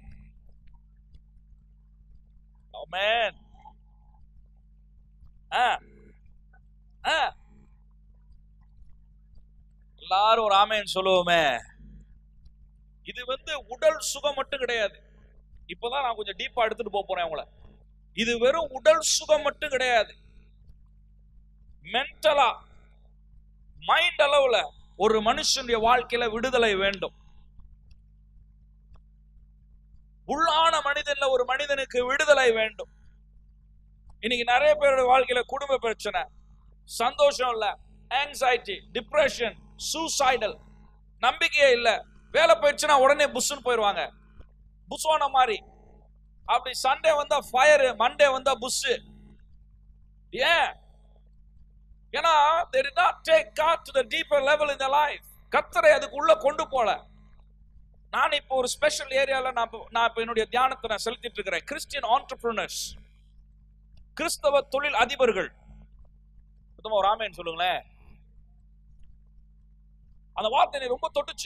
Amen. ஆ ஆ எல்லாரும் ஒரு ஆமேன்னு சொல்லுவோமே இது வந்து உடல் சுகம் மட்டும் கிடையாது இப்பதான் நான் கொஞ்சம் டீப்பா எடுத்துட்டு போக போறேன் உங்களை இது வெறும் உடல் சுகம் மட்டும் கிடையாது மென்டலா மைண்ட் அளவுல ஒரு மனுஷனுடைய வாழ்க்கையில விடுதலை வேண்டும் உள்ளான மனிதன்ல ஒரு மனிதனுக்கு விடுதலை வேண்டும் இன்னைக்கு நிறைய பேரோட வாழ்க்கையில குடும்ப பிரச்சனை சந்தோஷம் இல்ல ஆங்ஸைட்டி டிப்ரெஷன் சூசைடல் நம்பிக்கையே இல்ல வேலை போயிடுச்சுன்னா உடனே புஷ்னு போயிடுவாங்க புஷ்வான மாதிரி அப்படி சண்டே வந்தா ஃபயர் மண்டே வந்தா புஷ் ஏன் ஏன்னா they did not take God to the deeper level in their life கத்தரை அதுக்கு உள்ள கொண்டு போல நான் இப்போ ஒரு ஸ்பெஷல் ஏரியால நான் இப்போ- நான் இப்போ என்னுடைய தியானத்தை நான் செலுத்திட்டு இருக்கிறேன் கிறிஸ்டியன் ஆண்டர்பிரினர்ஸ் கிறிஸ்தவ தொழில் அதிபர்கள் சுத்தமா ஒரு ஆமேன்னு சொல்லுங்களேன் அந்த வார்த்தை என்னை ரொம்ப தொட்டுச்சு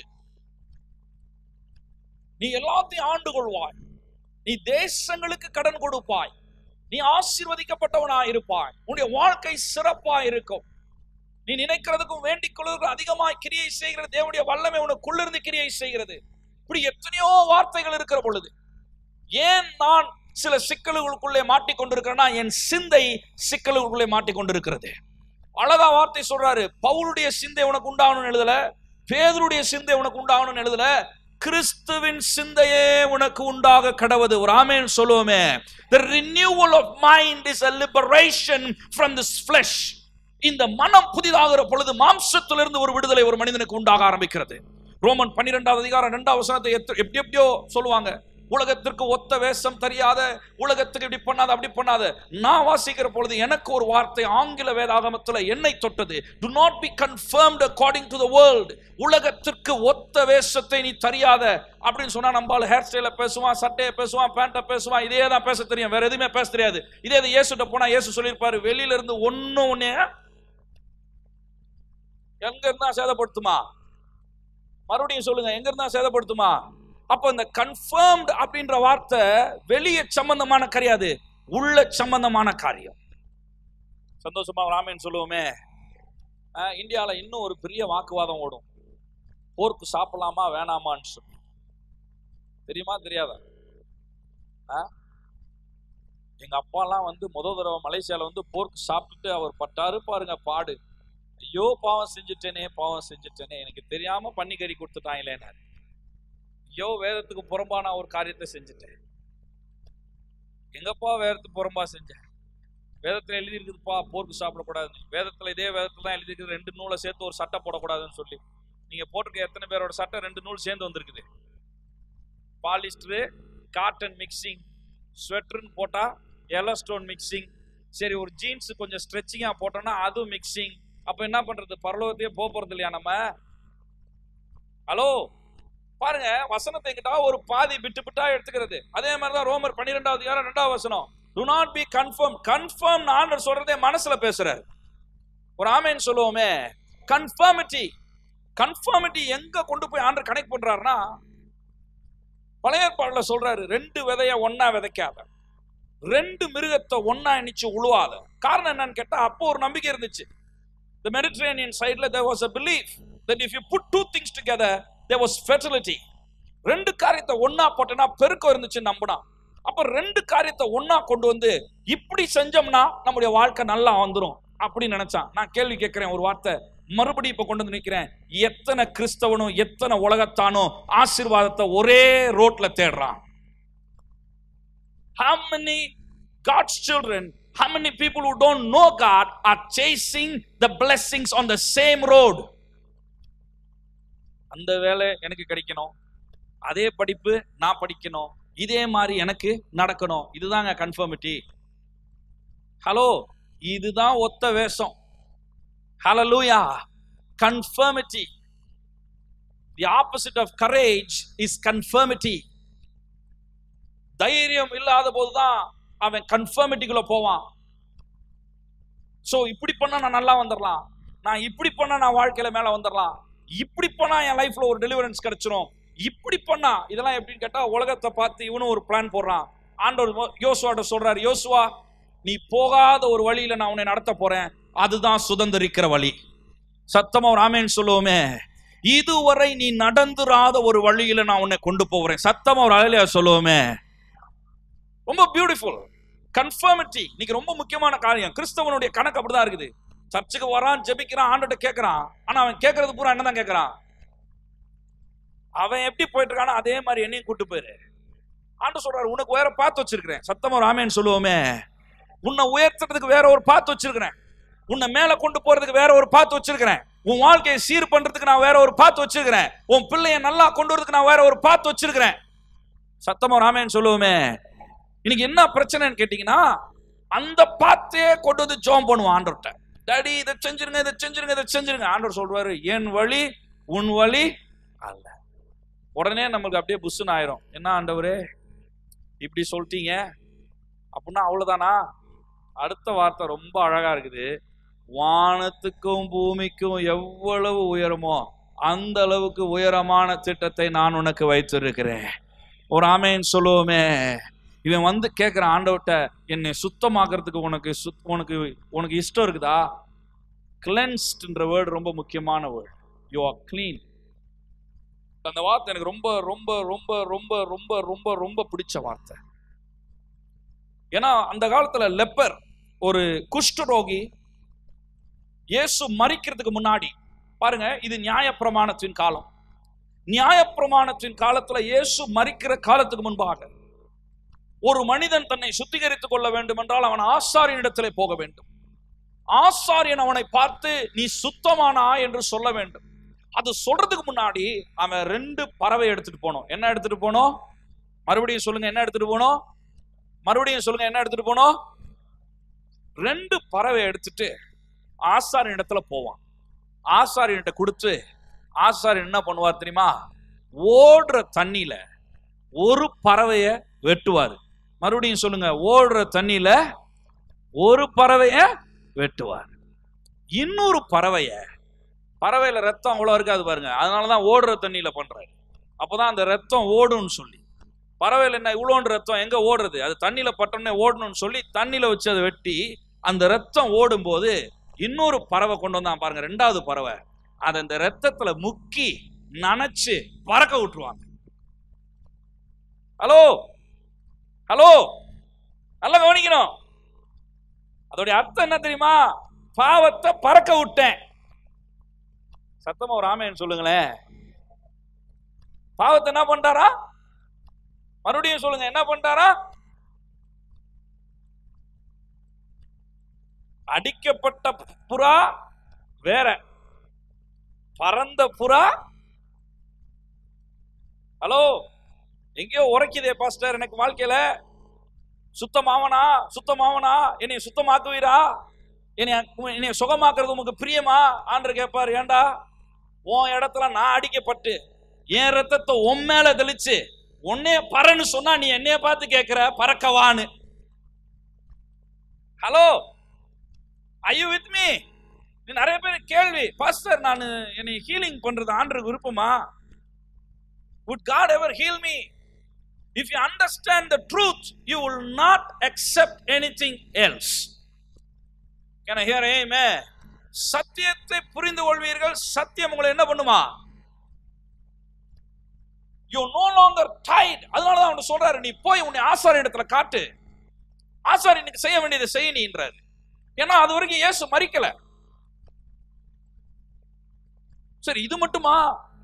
நீ எல்லாத்தையும் ஆண்டு கொள்வாய் நீ தேசங்களுக்கு கடன் கொடுப்பாய் நீ ஆசீர்வதிக்கப்பட்டவனா இருப்பாய் உன்னுடைய வாழ்க்கை சிறப்பா இருக்கும் நீ நினைக்கிறதுக்கும் வேண்டிக் கொள்வதற்கும் அதிகமாய் கிரியை செய்கிறது தேவனுடைய வல்லமை உனக்குள்ளிருந்து கிரியை செய்கிறது இப்படி எத்தனையோ வார்த்தைகள் இருக்கிற பொழுது ஏன் நான் சில சிக்கல்களுக்குள்ளே மாட்டிக்கொண்டிருக்கிறேன்னா என் சிந்தை சிக்கல்களுக்குள்ளே மாட்டிக்கொண்டிருக்கிறது அழகா வார்த்தை சொல்றாரு பவுலுடைய சிந்தை உனக்கு உண்டாகணும்னு எழுதல பேதருடைய சிந்தை உனக்கு உண்டாகணும்னு எழுதல கிறிஸ்துவின் சிந்தையே உனக்கு உண்டாக கடவுது ஒரு ஆமேன் சொல்லுவோமே the renewal of mind is a liberation from this flesh இந்த மனம் புதிதாகிற பொழுது மாம்சத்திலிருந்து ஒரு விடுதலை ஒரு மனிதனுக்கு உண்டாக ஆரம்பிக்கிறது ரோமன் பன்னிரெண்டாவது அதிகாரம் ரெண்டாவது வசனத்தை எத்த- எப்படி எப்படியோ சொல்லுவாங்க உலகத்திற்கு ஒத்த வேஷம் தெரியாத உலகத்துக்கு இப்படி பண்ணாத அப்படி பண்ணாத நான் வாசிக்கிற பொழுது எனக்கு ஒரு வார்த்தை ஆங்கில வேதாகமத்துல என்னை தொட்டது do not be confirmed according to the world உலகத்திற்கு ஒத்த வேஷத்தை நீ தெரியாத அப்படின்னு சொன்னா நம்மால ஹேர் ஸ்டைல பேசுவான் சட்டையை பேசுவான் பேண்ட்டை பேசுவான் இதே தான் பேச தெரியும் வேற எதுவுமே பேச தெரியாது இதே இது இயேசுட்ட போனா இயேசு சொல்லியிருப்பாரு வெளியில இருந்து ஒன்னும் ஒன்னே எங்க இருந்தா சேதப்படுத்துமா மறுபடியும் சொல்லுங்க எங்க இருந்தா சேதப்படுத்துமா அப்ப இந்த கன்ஃபர்ம்டு அப்படின்ற வார்த்தை வெளிய சம்பந்தமான கிடையாது உள்ள சம்பந்தமான காரியம் சந்தோஷமா ராமன் சொல்லுவோமே அஹ், இந்தியால இன்னும் ஒரு பெரிய வாக்குவாதம் ஓடும் போர்க்கு சாப்பிடலாமா வேணாமான்னு சொல்லி தெரியுமா தெரியாதா அஹ்? எங்க அப்பாலாம் வந்து முத தடவை மலேசியால வந்து போர்க்கு சாப்பிட்டுட்டு அவர் பட்டாரு பாருங்க பாடு ஐயோ பாவம் செஞ்சுட்டேனே பாவம் செஞ்சுட்டேனே எனக்கு தெரியாம பன்னிக்கறி கொடுத்துட்டாங்களேனாரு ஐயோ வேதத்துக்கு புறம்பா நான் ஒரு காரியத்தை செஞ்சுட்டேன் எங்கப்பா வேதத்துக்கு புறம்பா செஞ்சேன் வேதத்துல எழுதி இருக்குதுப்பா போருக்கு சாப்பிடக்கூடாதுன்னு வேதத்துல இதே வேதத்துல தான் எழுதி இருக்குது ரெண்டு நூலை சேர்த்து ஒரு சட்டை போடக்கூடாதுன்னு சொல்லி நீங்க போட்டிருக்க எத்தனை பேரோட சட்டை ரெண்டு நூல் சேர்ந்து வந்திருக்குது பாலிஸ்டரு காட்டன் மிக்சிங் ஸ்வெட்டர்னு போட்டா எலஸ்டோன் மிக்சிங் சரி ஒரு ஜீன்ஸ் கொஞ்சம் ஸ்ட்ரெச்சிங்கா போட்டோம்னா அதுவும் மிக்சிங் அப்ப என்ன பண்றது பரலோகத்தையே போக போறது இல்லையா நம்ம ஹலோ பாருங்க வசனத்தை எங்கிட்ட ஒரு பாதி விட்டு விட்டா எடுத்துக்கிறது அதே மாதிரி தான் ரோமர் பன்னிரெண்டாவது அதிகாரம் ரெண்டாவது வசனம் to not be conform conform ஆண்டர் சொல்றதே மனசுல பேசுறாரு ஒரு ஆமேன்னு சொல்லுவோமே கன்ஃபார்மிட்டி கன்ஃபார்மிட்டி எங்க கொண்டு போய் ஆண்டர் கனெக்ட் பண்றாருன்னா பழைய ஏற்பாடுல சொல்றாரு ரெண்டு விதைய ஒண்ணா விதைக்காத ரெண்டு மிருகத்தை ஒண்ணா இணைச்சு உழுவாத காரணம் என்னன்னு கேட்டா அப்போ ஒரு நம்பிக்கை இருந்துச்சு the Mediterranean side there was a belief that if you put two things together there was fertility ரெண்டு காரியத்தை ஒண்ணா போட்டனா பெருக்கம் இருந்துச்சு நம்பினா அப்ப ரெண்டு காரியத்தை ஒண்ணா கொண்டு வந்து இப்படி செஞ்சோம்னா நம்முடைய வாழ்க்கை நல்லா வந்துரும் அப்படி நினைச்சான் நான் கேள்வி கேட்கிறேன் ஒரு வார்த்தை மறுபடியும் இப்ப கொண்டு வந்து நிக்கிறேன் எத்தனை கிறிஸ்தவனும் எத்தனை உலகத்தானும் ஆசீர்வாதத்தை ஒரே ரோட்ல தேடுறான் how many God's children, how many people who don't know God are chasing the blessings on the same road? அந்த வேலை எனக்கு கிடைக்கணும் அதே படிப்பு நான் படிக்கணும் இதே மாதிரி எனக்கு நடக்கணும் இதுதாங்க கன்ஃபர்மிட்டி ஹலோ இதுதான் ஒத்த வேஷம் ஹalleluya conformity the opposite of courage is conformity தைரியம் இல்லாத போதுதான் அவன் கன்ஃபர்மிட்டிக்குள்ள போவான் சோ இப்படி பண்ணா நான் நல்லா வந்துடலாம் நான் இப்படி பண்ணா நான் வாழ்க்கையில மேல வந்துடலாம் இப்படி பண்ணா என் லைஃப்ல ஒரு டெலிவரன்ஸ் கிடைச்சிரும் இப்படி பண்ணா இதெல்லாம் எப்படின்னு கேட்டா உலகத்தை பார்த்து இவனும் ஒரு பிளான் போடுறான் ஆண்டவர் யோசுவாட்ட சொல்றாரு யோசுவா நீ போகாத ஒரு வழியில நான் உன்னை நடத்த போறேன் அதுதான் சுதந்திரிக்கிற வழி சத்தமா ஒரு ஆமேன்னு சொல்லுவோமே இதுவரை நீ நடந்துராத ஒரு வழியில நான் உன்னை கொண்டு போகிறேன் சத்தமா ஒரு அழலியா சொல்லுவோமே ரொம்ப பியூட்டிஃபுல் கன்ஃபர்மிட்டி இன்னைக்கு ரொம்ப முக்கியமான காரியம் கிறிஸ்தவனுடைய கணக்கு அப்படிதான் இருக்குது சர்ச்சுக்கு வரான் ஜெபிக்கிறான் ஆண்டுகிட்ட கேட்கறான் ஆனா அவன் கேட்கறது பூரா என்னதான் கேட்கறான் அவன் எப்படி போயிட்டு இருக்கானோ அதே மாதிரி என்னையும் கூட்டு போயிரு ஆண்டு சொல்றாரு உனக்கு வேற பார்த்து வச்சிருக்கிறேன் சத்தமா ஒரு ஆமேன்னு சொல்லுவோமே உன்னை உயர்த்துறதுக்கு வேற ஒரு பார்த்து வச்சிருக்கிறேன் உன்னை மேல கொண்டு போறதுக்கு வேற ஒரு பார்த்து வச்சிருக்கிறேன் உன் வாழ்க்கையை சீர் பண்றதுக்கு நான் வேற ஒரு பார்த்து வச்சிருக்கிறேன் உன் பிள்ளைய நல்லா கொண்டு வரதுக்கு நான் வேற ஒரு பார்த்து வச்சிருக்கிறேன் சத்தமா ஒரு ஆமேன்னு சொல்லுவோமே இன்னைக்கு என்ன பிரச்சனைன்னு கேட்டீங்கன்னா அந்த பாத்தே கொண்டு வந்து ஜோம் பண்ணுவான் ஆண்டவர்கிட்ட டாடி இதை செஞ்சிருங்க இதை செஞ்சிருங்க இதை செஞ்சிருங்க ஆண்டவர் சொல்றாரு என் வழி உன் வழி அல்ல உடனே நம்மளுக்கு அப்படியே புஷ்ஷுன்னு ஆயிரும் என்ன ஆண்டவரே இப்படி சொல்லிட்டீங்க அப்படின்னா அவ்வளவுதானா அடுத்த வார்த்தை ரொம்ப அழகா இருக்குது வானத்துக்கும் பூமிக்கும் எவ்வளவு உயரமோ அந்த அளவுக்கு உயரமான திட்டத்தை நான் உனக்கு வைத்திருக்கிறேன் ஒரு ஆமைன்னு சொல்லுவோமே இவன் வந்து கேட்குற ஆண்டவர்கிட்ட என்னை சுத்தமாக்குறதுக்கு உனக்கு சுத் உனக்கு உனக்கு இஷ்டம் இருக்குதா கிளென்ஸ்ட்ன்ற வேர்டு ரொம்ப முக்கியமான வேர்டு யூ ஆர் க்ளீன் அந்த வார்த்தை எனக்கு ரொம்ப ரொம்ப ரொம்ப ரொம்ப ரொம்ப ரொம்ப ரொம்ப பிடிச்ச வார்த்தை ஏன்னா அந்த காலத்துல லெப்பர் ஒரு குஷ்டரோகி இயேசு மறிக்கிறதுக்கு முன்னாடி பாருங்க இது நியாயப்பிரமாணத்தின் காலம் நியாயப்பிரமாணத்தின் காலத்துல இயேசு மறிக்கிற காலத்துக்கு முன்பாக ஒரு மனிதன் தன்னை சுத்திகரித்துக் கொள்ள வேண்டும் என்றால் அவன் ஆசாரியனிடத்திலே போக வேண்டும் ஆசாரியன் அவனை பார்த்து நீ சுத்தமானா என்று சொல்ல வேண்டும் அது சொல்றதுக்கு முன்னாடி அவன் ரெண்டு பறவை எடுத்துட்டு போனோம் என்ன எடுத்துட்டு போனோம் மறுபடியும் சொல்லுங்க என்ன எடுத்துட்டு போனோம் மறுபடியும் சொல்லுங்க என்ன எடுத்துட்டு போனோம் ரெண்டு பறவை எடுத்துட்டு ஆசாரியன் இடத்துல போவான் ஆசாரியன்கிட்ட கொடுத்து ஆசாரியன் என்ன பண்ணுவார் தெரியுமா ஓடுற தண்ணியில ஒரு பறவைய வெட்டுவார் மறுபடியும் சொல்லுங்க ஓடுற தண்ணியில ஒரு பறவைய வெட்டுவார் இன்னொரு பறவைய பறவையில ரத்தம் அவ்வளோ இருக்காது பாருங்க அதனாலதான் ஓடுற தண்ணியில பண்றாரு அப்பதான் அந்த ரத்தம் ஓடும்னு சொல்லி பறவையில என்ன இவ்வளோன்ற ரத்தம் எங்க ஓடுறது அது தண்ணியில பட்டோன்னே ஓடணும்னு சொல்லி தண்ணியில வச்சு அதை வெட்டி அந்த ரத்தம் ஓடும்போது இன்னொரு பறவை கொண்டு வந்தான் பாருங்க ரெண்டாவது பறவை அதை இந்த ரத்தத்துல முக்கி நனைச்சு பறக்க விட்டுருவாங்க ஹலோ ஹலோ நல்லா கவனிக்கணும் அதோடைய அர்த்தம் என்ன தெரியுமா பாவத்தை பறக்க விட்டேன் சத்தமா ஒரு ஆமைன்னு சொல்லுங்களேன் பாவத்தை என்ன பண்ணிட்டாரா மறுபடியும் சொல்லுங்க என்ன பண்ணிட்டாரா அடிக்கப்பட்ட புறா வேற பறந்த புறா ஹலோ எங்கேயோ உரைக்குதே பாஸ்டர் எனக்கு வாழ்க்கையில சுத்தமாவனா சுத்தமாவனா என்னை சுத்தமாக்குவீரா என்னை என்னை சுகமாக்குறது உமக்கு பிரியமா ஆண்டு கேட்பாரு ஏண்டா உன் இடத்துல நான் அடிக்கப்பட்டு என் ரத்தத்தை உன் மேல தெளிச்சு உன்னைய பறன்னு சொன்னா நீ என்னைய பார்த்து கேட்கிற பறக்கவான்னு ஹலோ ஐயோ வித் மீ நிறைய பேர் கேள்வி பாஸ்டர் நான் என்னை ஹீலிங் பண்றது ஆண்டு விருப்பமா would God ever heal me? If you understand the truth, you will not accept anything else. Can I hear amen? சத்தியத்தை புரிந்து கொள்வீர்கள் சத்தியம் உங்களை என்ன பண்ணுமா யூ நோ லாங்கர் டைட் அதனால தான் அவன் சொல்றாரு நீ போய் உன்னை ஆசாரி இடத்துல காட்டு ஆசாரியனுக்கு செய்ய வேண்டியதை செய்ய நீன்றாரு ஏன்னா அது வரைக்கும் இயேசு மறிக்கல சரி இது மட்டுமா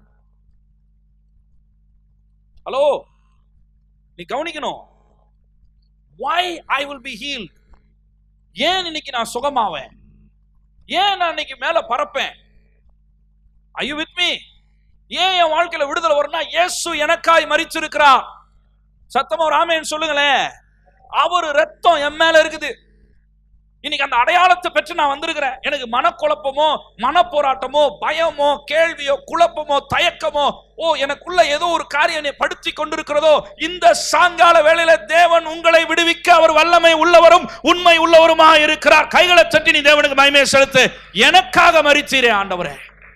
ஹலோ நீ கவனிக்கணும் why I will be healed ஏன் இன்னைக்கு நான் சுகமாவேன் ஏன் நான் இன்னைக்கு மேல பறப்பேன் ஐ யூ வித் மீ ஏன் என் வாழ்க்கையில விடுதலை வரும்னா இயேசு எனக்காய் மறிச்சிருக்கிறார் சத்தமா ஒரு ஆமேன்னு சொல்லுங்களேன் அவர் ரத்தம் என் மேல இருக்குது இன்னைக்கு அந்த அடையாளத்தை பெற்று நான் வந்திருக்கிறேன் எனக்கு மனக்குழப்பமோ மனப்போராட்டமோ பயமோ கேள்வியோ குழப்பமோ தயக்கமோ ஓ எனக்குள்ள ஏதோ ஒரு காரியம் என்னை படுத்தி கொண்டிருக்கிறதோ இந்த சாயங்கால வேளையில தேவன் உங்களை விடுவிக்க அவர் வல்லமை உள்ளவரும் உண்மை உள்ளவருமா இருக்கிறார் கைகளை தட்டி நீ தேவனுக்கு மகிமையை செலுத்து எனக்காக மறித்தீரே ஆண்டவரே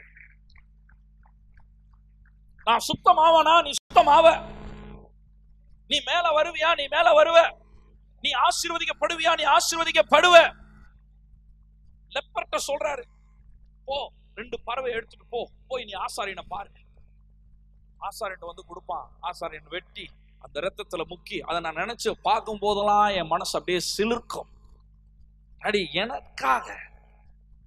நான் சுத்தமாவனா நீ சுத்தமாவ நீ மேல வருவியா நீ மேல வருவ நீ ஆசீர்வதிக்கப்படுவியா நீ ஆசீர்வதிக்கப்படுவ லெப்பர்ட்ட சொல்றாரு போ ரெண்டு பறவை எடுத்துட்டு போ போய் நீ ஆசாரியனை பாரு ஆசாரியன் வந்து கொடுப்பான் ஆசாரியன் வெட்டி அந்த ரத்தத்துல முக்கி அதை நான் நினைச்சு பார்க்கும் போதெல்லாம் என் மனசு அப்படியே சிலிர்க்கும் அடி எனக்காக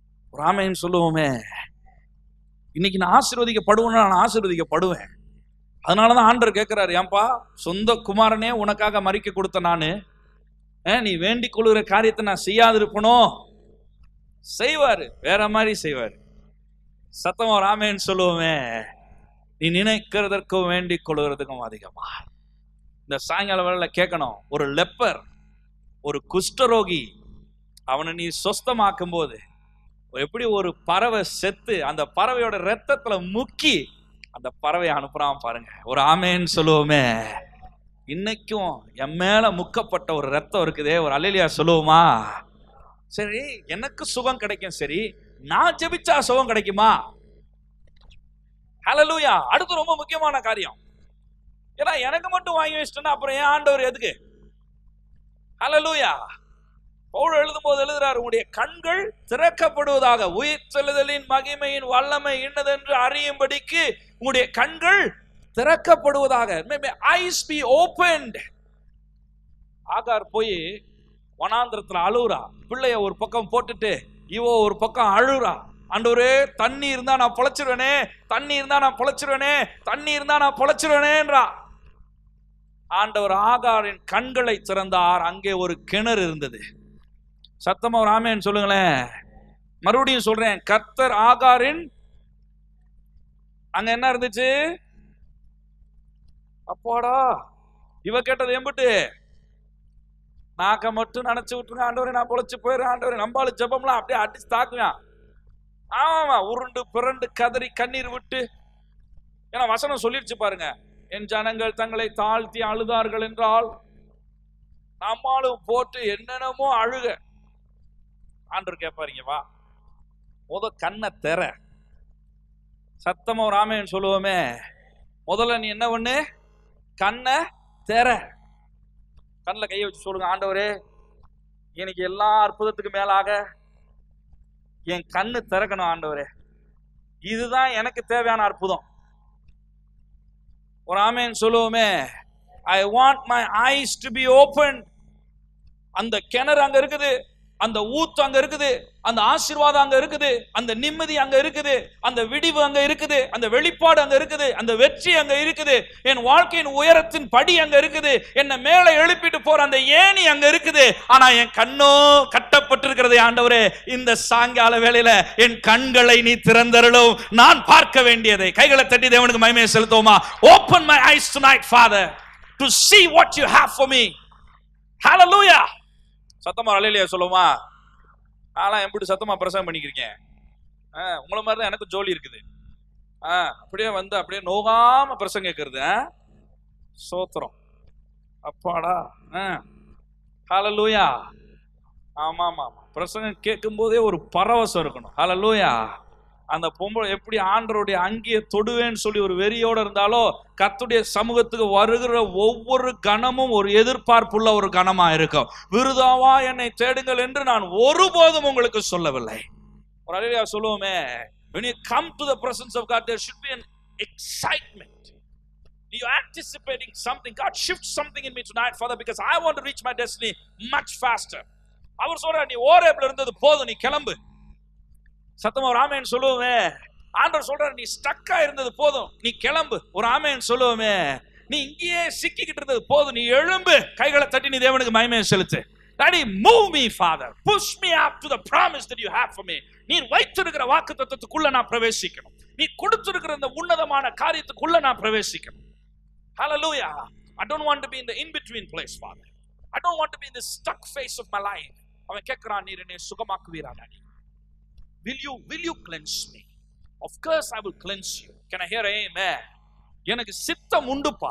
ராமையன் சொல்லுவோமே இன்னைக்கு நான் ஆசீர்வதிக்கப்படுவேன்னா நான் ஆசீர்வதிக்கப்படுவேன் அதனாலதான் ஆண்டவர் கேட்கிறாரு ஏன்பா சொந்த குமாரனே உனக்காக மறிக்க கொடுத்த நானு அஹ், நீ வேண்டிக் கொள்கிற காரியத்தை நான் செய்யாதிருப்பனோ செய்வாரு வேற மாதிரி செய்வாரு சத்தமா ராமேன்னு சொல்லுவோமே நீ நினைக்கிறதற்கும் வேண்டிக் கொள்கிறதுக்கும் அதிகமா இந்த சாயங்கால வேளையில கேட்கணும் ஒரு லெப்பர் ஒரு குஷ்டரோகி அவனை நீ சொஸ்தமாக்கும் போது எப்படி ஒரு பறவை செத்து அந்த பறவையோட ரத்தத்துல முக்கி அந்த பறவையை அனுப்புறான் பாருங்க ஒரு ஆமேன்னு சொல்லுவோமே இன்னைக்கும் என் மேல முக்கப்பட்ட ஒரு ரத்தம் இருக்குதே ஒரு அல்லலியா சொல்லுவோமா சரி எனக்கு சுகம் கிடைக்கும் சரி நான் ஜெபிச்சா சுகம் கிடைக்குமா ஹalleluya அடுத்து ரொம்ப முக்கியமான காரியம் ஏன்னா எனக்கு மட்டும் வாங்கி வச்சிட்டேன்னா அப்புறம் ஏன் ஆண்டவர் எதுக்கு ஹalleluya பவுல் எழுதும்போது எழுதுறார் உங்களுடைய கண்கள் திறக்கப்படுவதாக உயிர் செல்லுதலின் மகிமையின் வல்லமை இன்னதென்று அறியும்படிக்கு உங்களுடைய கண்கள் திறக்கப்படுவதாக ஐஸ் பி ஓபன்ட் ஆகார் போய் வனாந்திரத்துல அழுவுறா பிள்ளைய ஒரு பக்கம் போட்டுட்டு இவோ ஒரு பக்கம் அழுறா ஆண்டவரே தண்ணி இருந்தா நான் பொழைச்சிருவேனே தண்ணி இருந்தா நான் பொழைச்சிருவேனே தண்ணி இருந்தா நான் பொழைச்சிருவேனேன்றா ஆண்டவர் ஆகாரின் கண்களை திறந்தார் அங்கே ஒரு கிணறு இருந்தது சத்தமா ஒரு ஆமேன்னு சொல்லுங்களேன் மறுபடியும் சொல்றேன் கர்த்தர் ஆகாரின் அங்க என்ன இருந்துச்சு அப்பாடா இவ கேட்டது எம்பிட்டு நாக்க மட்டும் நினைச்சு விட்டுருங்க ஆண்டவரே நான் பொழைச்சு போயிடுறேன் ஆண்டவரே நம்பாளு ஜெபம்லாம் அப்படியே அடிச்சு தாக்குவேன் ஆமா உருண்டு பிறண்டு கதறி கண்ணீர் விட்டு ஏன்னா வசனம் சொல்லிடுச்சு பாருங்க என் ஜனங்கள் தங்களை தாழ்த்தி அழுதார்கள் என்றால் நம்மாலும் போட்டு என்னென்னமோ அழுக ஆண்டவர் கேட்பாருங்க வா முத கண்ணை தெற சத்தமா ஒரு ஆமையன் சொல்லுவோமே முதல்ல நீ என்ன பண்ணு கண்ணை தெற கண்ணில் கையை வச்சு சொல்லுங்க ஆண்டவரே எனக்கு எல்லா அற்புதத்துக்கு மேலாக என் கண்ணு திறக்கணும் ஆண்டவரே இதுதான் எனக்கு தேவையான அற்புதம் ஒரு ஆமேன் சொல்லுவோமே I want my eyes to be open அந்த கிணறு அங்க இருக்குது அந்த ஊத்து அங்க இருக்குது அந்த ஆசீர்வாதம் அங்க இருக்குது அந்த நிம்மதி அங்க இருக்குது அந்த விடிவு அங்க இருக்குது அந்த வெளிப்பாடு அங்க இருக்குது அந்த வெற்றி அங்க இருக்குது என் வாழ்க்கையின் உயரத்தின் படி அங்க இருக்குது என்னை மேலே எழுப்பிட்டு போற அந்த ஏணி அங்க இருக்குது ஆனா என் கண்ணோ கட்டப்பட்டிருக்கிறது ஆண்டவரே இந்த சாயங்கால வேளையில என் கண்களை நீ திறந்தருளும் நான் பார்க்க வேண்டியதை கைகளை தட்டி தேவனுக்கு மகிமையை செலுத்துவோமா open my eyes tonight father to see what you have for me hallelujah சத்தமா அலையிலையா சொல்லுமா நான்லாம் எப்படி சத்தமா பிரசங்கம் பண்ணிக்கிறீங்க ஆ, உங்களை மாதிரி தான் எனக்கு ஜோலி இருக்குது ஆ, அப்படியே வந்து அப்படியே நோகாம பிரசங்க கேட்கறது ஆ? சோத்திரம் அப்பாடா ஹalleluya ஆமா ஆமா ஆமா. பிரசங்கம் கேட்கும் போதே ஒரு பரவசம் இருக்கணும் ஹalleluya அந்த பொம்பளை எப்படி ஆண்டருடைய அங்கியை தொடுவேன்னு சொல்லி ஒரு வெறியோட இருந்தாலோ கர்த்தருடைய சமூகத்துக்கு வருகிற ஒவ்வொரு கணமும் ஒரு எதிர்பார்ப்புள்ள ஒரு கணமா இருக்கும் விருதாவா என்னை தேடுங்கள் என்று நான் ஒருபோதும் உங்களுக்கு சொல்லவில்லை ஒரு அலையா சொல்லுவோமே when you come to the presence of God there should be an excitement you're anticipating something God shift something in me tonight father because I want to reach my destiny much faster அவர் சொல்ற நீ ஓரேப்ல இருந்தது போதும் நீ கிளம்பு சத்தமா ஒரு ஆமேன்னு சொல்லுவோமே ஆண்டவர் சொல்றாரு நீ ஸ்டக்கா இருந்தது போதும் நீ கிளம்பு ஒரு ஆமேன்னு சொல்லுவோமே நீ இங்கேயே சிக்கிக்கிட்டு இருந்தது போதும் நீ எழும்பு கைகளை தட்டி நீ தேவனுக்கு மகிமையை செலுத்து Daddy, move me, Father. Push me up to the promise that you have for me. நீர் வைத்திருக்கிற வாக்கு தத்துவத்துக்குள்ள நான் பிரவேசிக்கணும் நீ கொடுத்திருக்கிற இந்த உன்னதமான காரியத்துக்குள்ள நான் பிரவேசிக்கணும் Hallelujah. I don't want to be in the in-between place, Father. I don't want to be in the stuck phase of my life. அவன் கேட்கிறான் நீர் என்னை சுகமாக்குவீரா daddy will you will you cleanse me of course i will cleanse you can i hear amen எனக்கு சித்தம் உண்டுப்பா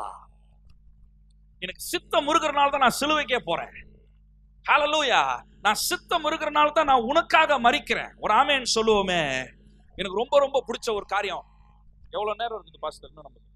எனக்கு சித்தம் இருக்கிறனால தான் நான் சிலுவைக்கே போறேன் ஹalleluya நான் சித்தம் இருக்கிறனால தான் நான் உனக்காக மறிக்கிறேன் ஒரு ஆமேன் சொல்லுவோமே எனக்கு ரொம்ப ரொம்ப பிடிச்ச ஒரு காரியம் எவ்வளவு நேரம் இருக்குது பாஸ்டர் இன்னும் நமக்கு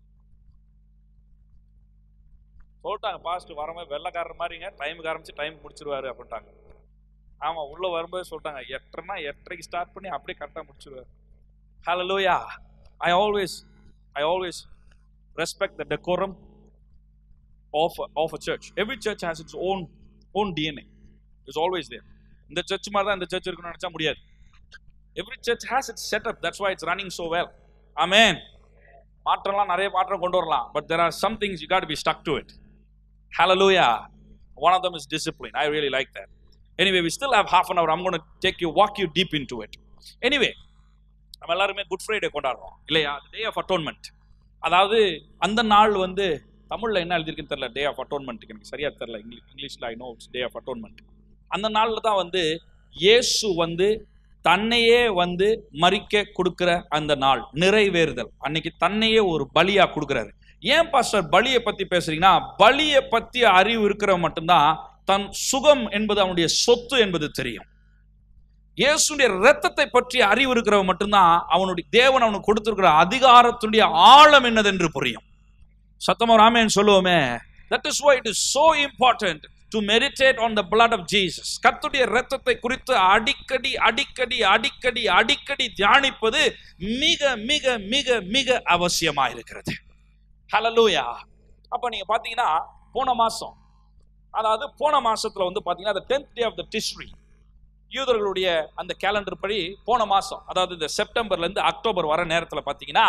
சொல்லிட்டாங்க பாஸ்டர் வரமே வெள்ளக்காரர் மாதிரிங்க டைமுக்கு ஆரம்பிச்சு டைம் முடிச்சிருவாரு அப்படின்ட்டாங்க ஆமா உள்ள வரும்போது சொல்லிட்டாங்க எட்டரைனா எட்டரைக்கு ஸ்டார்ட் பண்ணி அப்படியே கரெக்டாக முடிச்சிருவாரு ஹalleluya I always I always respect the decorum of of a church every church has its own own DNA is always there இந்த சர்ச் மாதிரி தான் இந்த சர்ச் இருக்குன்னு நினைச்சா முடியாது every church has its setup that's why it's running so well ஆமென் மாற்றம்லாம் நிறைய மாற்றம் கொண்டு வரலாம் but there are some things you got to be stuck to it hallelujah one of them is discipline i really like that anyway we still have half an hour i'm going to take you walk you deep into it anyway நம்ம எல்லாருமே good Friday கொண்டாடுறோம் இல்லையா டே of atonement அதாவது அந்த நாள் வந்து தமிழ்ல என்ன எழுதிருக்குன்னு தெரியல டே ஆஃப் அட்டோன்மெண்ட் எனக்கு சரியா தெரியல இங்கிலீஷ் இங்கிலீஷ்ல I know it's day of atonement அந்த நாளில் தான் வந்து இயேசு வந்து தன்னையே வந்து மறிக்க கொடுக்கிற அந்த நாள் நிறைவேறுதல் அன்னைக்கு தன்னையே ஒரு பலியா கொடுக்குறாரு ஏன் பாஸ்டர் பலியை பத்தி பேசுறீங்கன்னா பலியை பத்தி அறிவு இருக்கிற மட்டும்தான் தன் சுகம் என்பது அவனுடைய சொத்து என்பது தெரியும் இயேசுடைய ரத்தத்தை பற்றி அறிவு இருக்கிறவன் மட்டும்தான் அவனுடைய தேவன் அவனுக்கு கொடுத்திருக்கிற அதிகாரத்துடைய ஆழம் என்னதென்று புரியும் சத்தமா ராமேன் சொல்லுவோமே that is why it is so important to meditate on the blood of Jesus கர்த்தருடைய இரத்தத்தை குறித்து அடிக்கடி அடிக்கடி அடிக்கடி அடிக்கடி தியானிப்பது மிக மிக மிக மிக அவசியமா இருக்கிறது ஹalleluya அப்ப நீங்க பாத்தீங்கன்னா போன மாசம் அதாவது போன மாசத்துல வந்து பாத்தீங்கன்னா the 10th day of the Tishri யூதர்களுடைய அந்த கேலண்டர் படி போன மாசம் அதாவது இந்த செப்டம்பர்ல இருந்து அக்டோபர் வர நேரத்துல பாத்தீங்கன்னா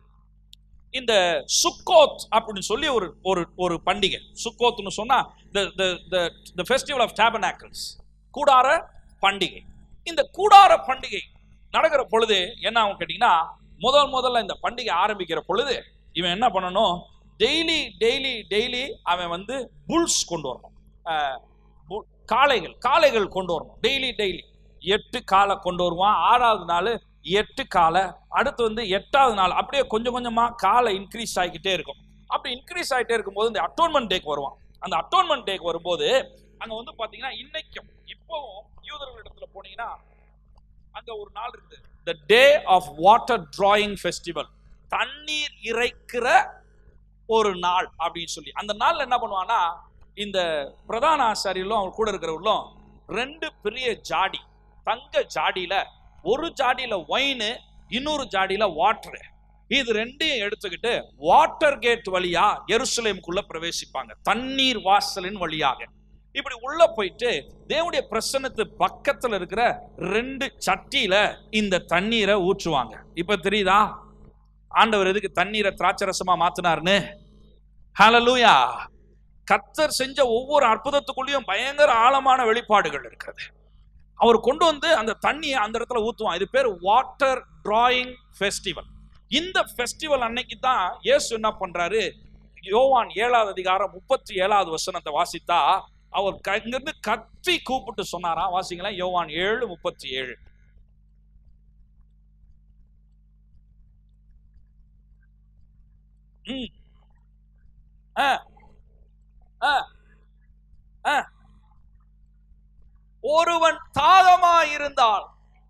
இந்த சுக்கோத் அப்படின்னு சொல்லி ஒரு ஒரு ஒரு பண்டிகை சுக்கோத்னு சொன்னா the ஃபெஸ்டிவல் ஆஃப் டேபனாக்கிள்ஸ் கூடார பண்டிகை இந்த கூடார பண்டிகை நடக்கிற பொழுது என்ன ஆகும் கேட்டீங்கன்னா முதல் முதல்ல இந்த பண்டிகை ஆரம்பிக்கிற பொழுது இவன் என்ன பண்ணணும் டெய்லி டெய்லி டெய்லி அவன் வந்து புல்ஸ் கொண்டு வரணும் அஹ், bu- காளைகள் காளைகள் கொண்டு வரணும் டெய்லி டெய்லி எட்டு காலை கொண்டு வருவான் ஆறாவது நாள் எட்டு காலை அடுத்து வந்து எட்டாவது நாள் அப்படியே கொஞ்சம் கொஞ்சமா காலை இன்க்ரீஸ் ஆகிக்கிட்டே இருக்கும் அப்படி இன்க்ரீஸ் ஆகிட்டே இருக்கும்போது இந்த அட்டோன்மெண்ட் டேக்கு வருவான் அந்த அட்டோன்மெண்ட் டேக்கு வரும்போது அங்க வந்து பாத்தீங்கன்னா இன்னைக்கும் இப்போவும் யூதர்கள் இடத்துல போனீங்கன்னா அங்க ஒரு நாள் இருக்குது the day of water drawing festival தண்ணீர் இறைக்கிற ஒரு நாள் அப்படின்னு சொல்லி அந்த நாள்ல என்ன பண்ணுவான்னா இந்த பிரதான ஆசாரியர்களும் அவங்க கூட இருக்கிறவர்களும் ரெண்டு பெரிய ஜாடி தங்க ஜாடியில ஒரு ஜாடியில ஒயின் இன்னொரு ஜாடியில வாட்டர் இது ரெண்டையும் எடுத்துக்கிட்டு வாட்டர் கேட் வழியா எருசலேமுக்குள்ள பிரவேசிப்பாங்க தண்ணீர் வாசலின் வழியாக இப்படி உள்ள போயிட்டு தேவனுடைய பிரசன்னத்து பக்கத்துல இருக்கிற ரெண்டு சட்டியில இந்த தண்ணீரை ஊற்றுவாங்க இப்ப தெரியுதா ஆண்டவர் எதுக்கு தண்ணீரை திராட்சரசமா மாத்தினாருன்னு ஹalleluya கர்த்தர் செஞ்ச ஒவ்வொரு அற்புதத்துக்குள்ளேயும் பயங்கர ஆழமான வெளிப்பாடுகள் இருக்கிறது அவர் கொண்டு வந்து அந்த தண்ணியை அந்த இடத்துல ஊத்துவான் இது பேர் வாட்டர் டிராயிங் ஃபெஸ்டிவல் இந்த ஃபெஸ்டிவல் அன்னைக்கு தான் இயேசு என்ன பண்றாரு யோவான் ஏழாவது அதிகாரம் முப்பத்தி ஏழாவது வசனத்தை வாசித்தா அவர் க- இங்கிருந்து கத்தி கூப்பிட்டு சொன்னாராம் வாசிங்களா யோவான் ஏழு முப்பத்தி ஏழு ம். ஆ. ஆ. ஆ. ஒருவன் தாகமா இருந்தால்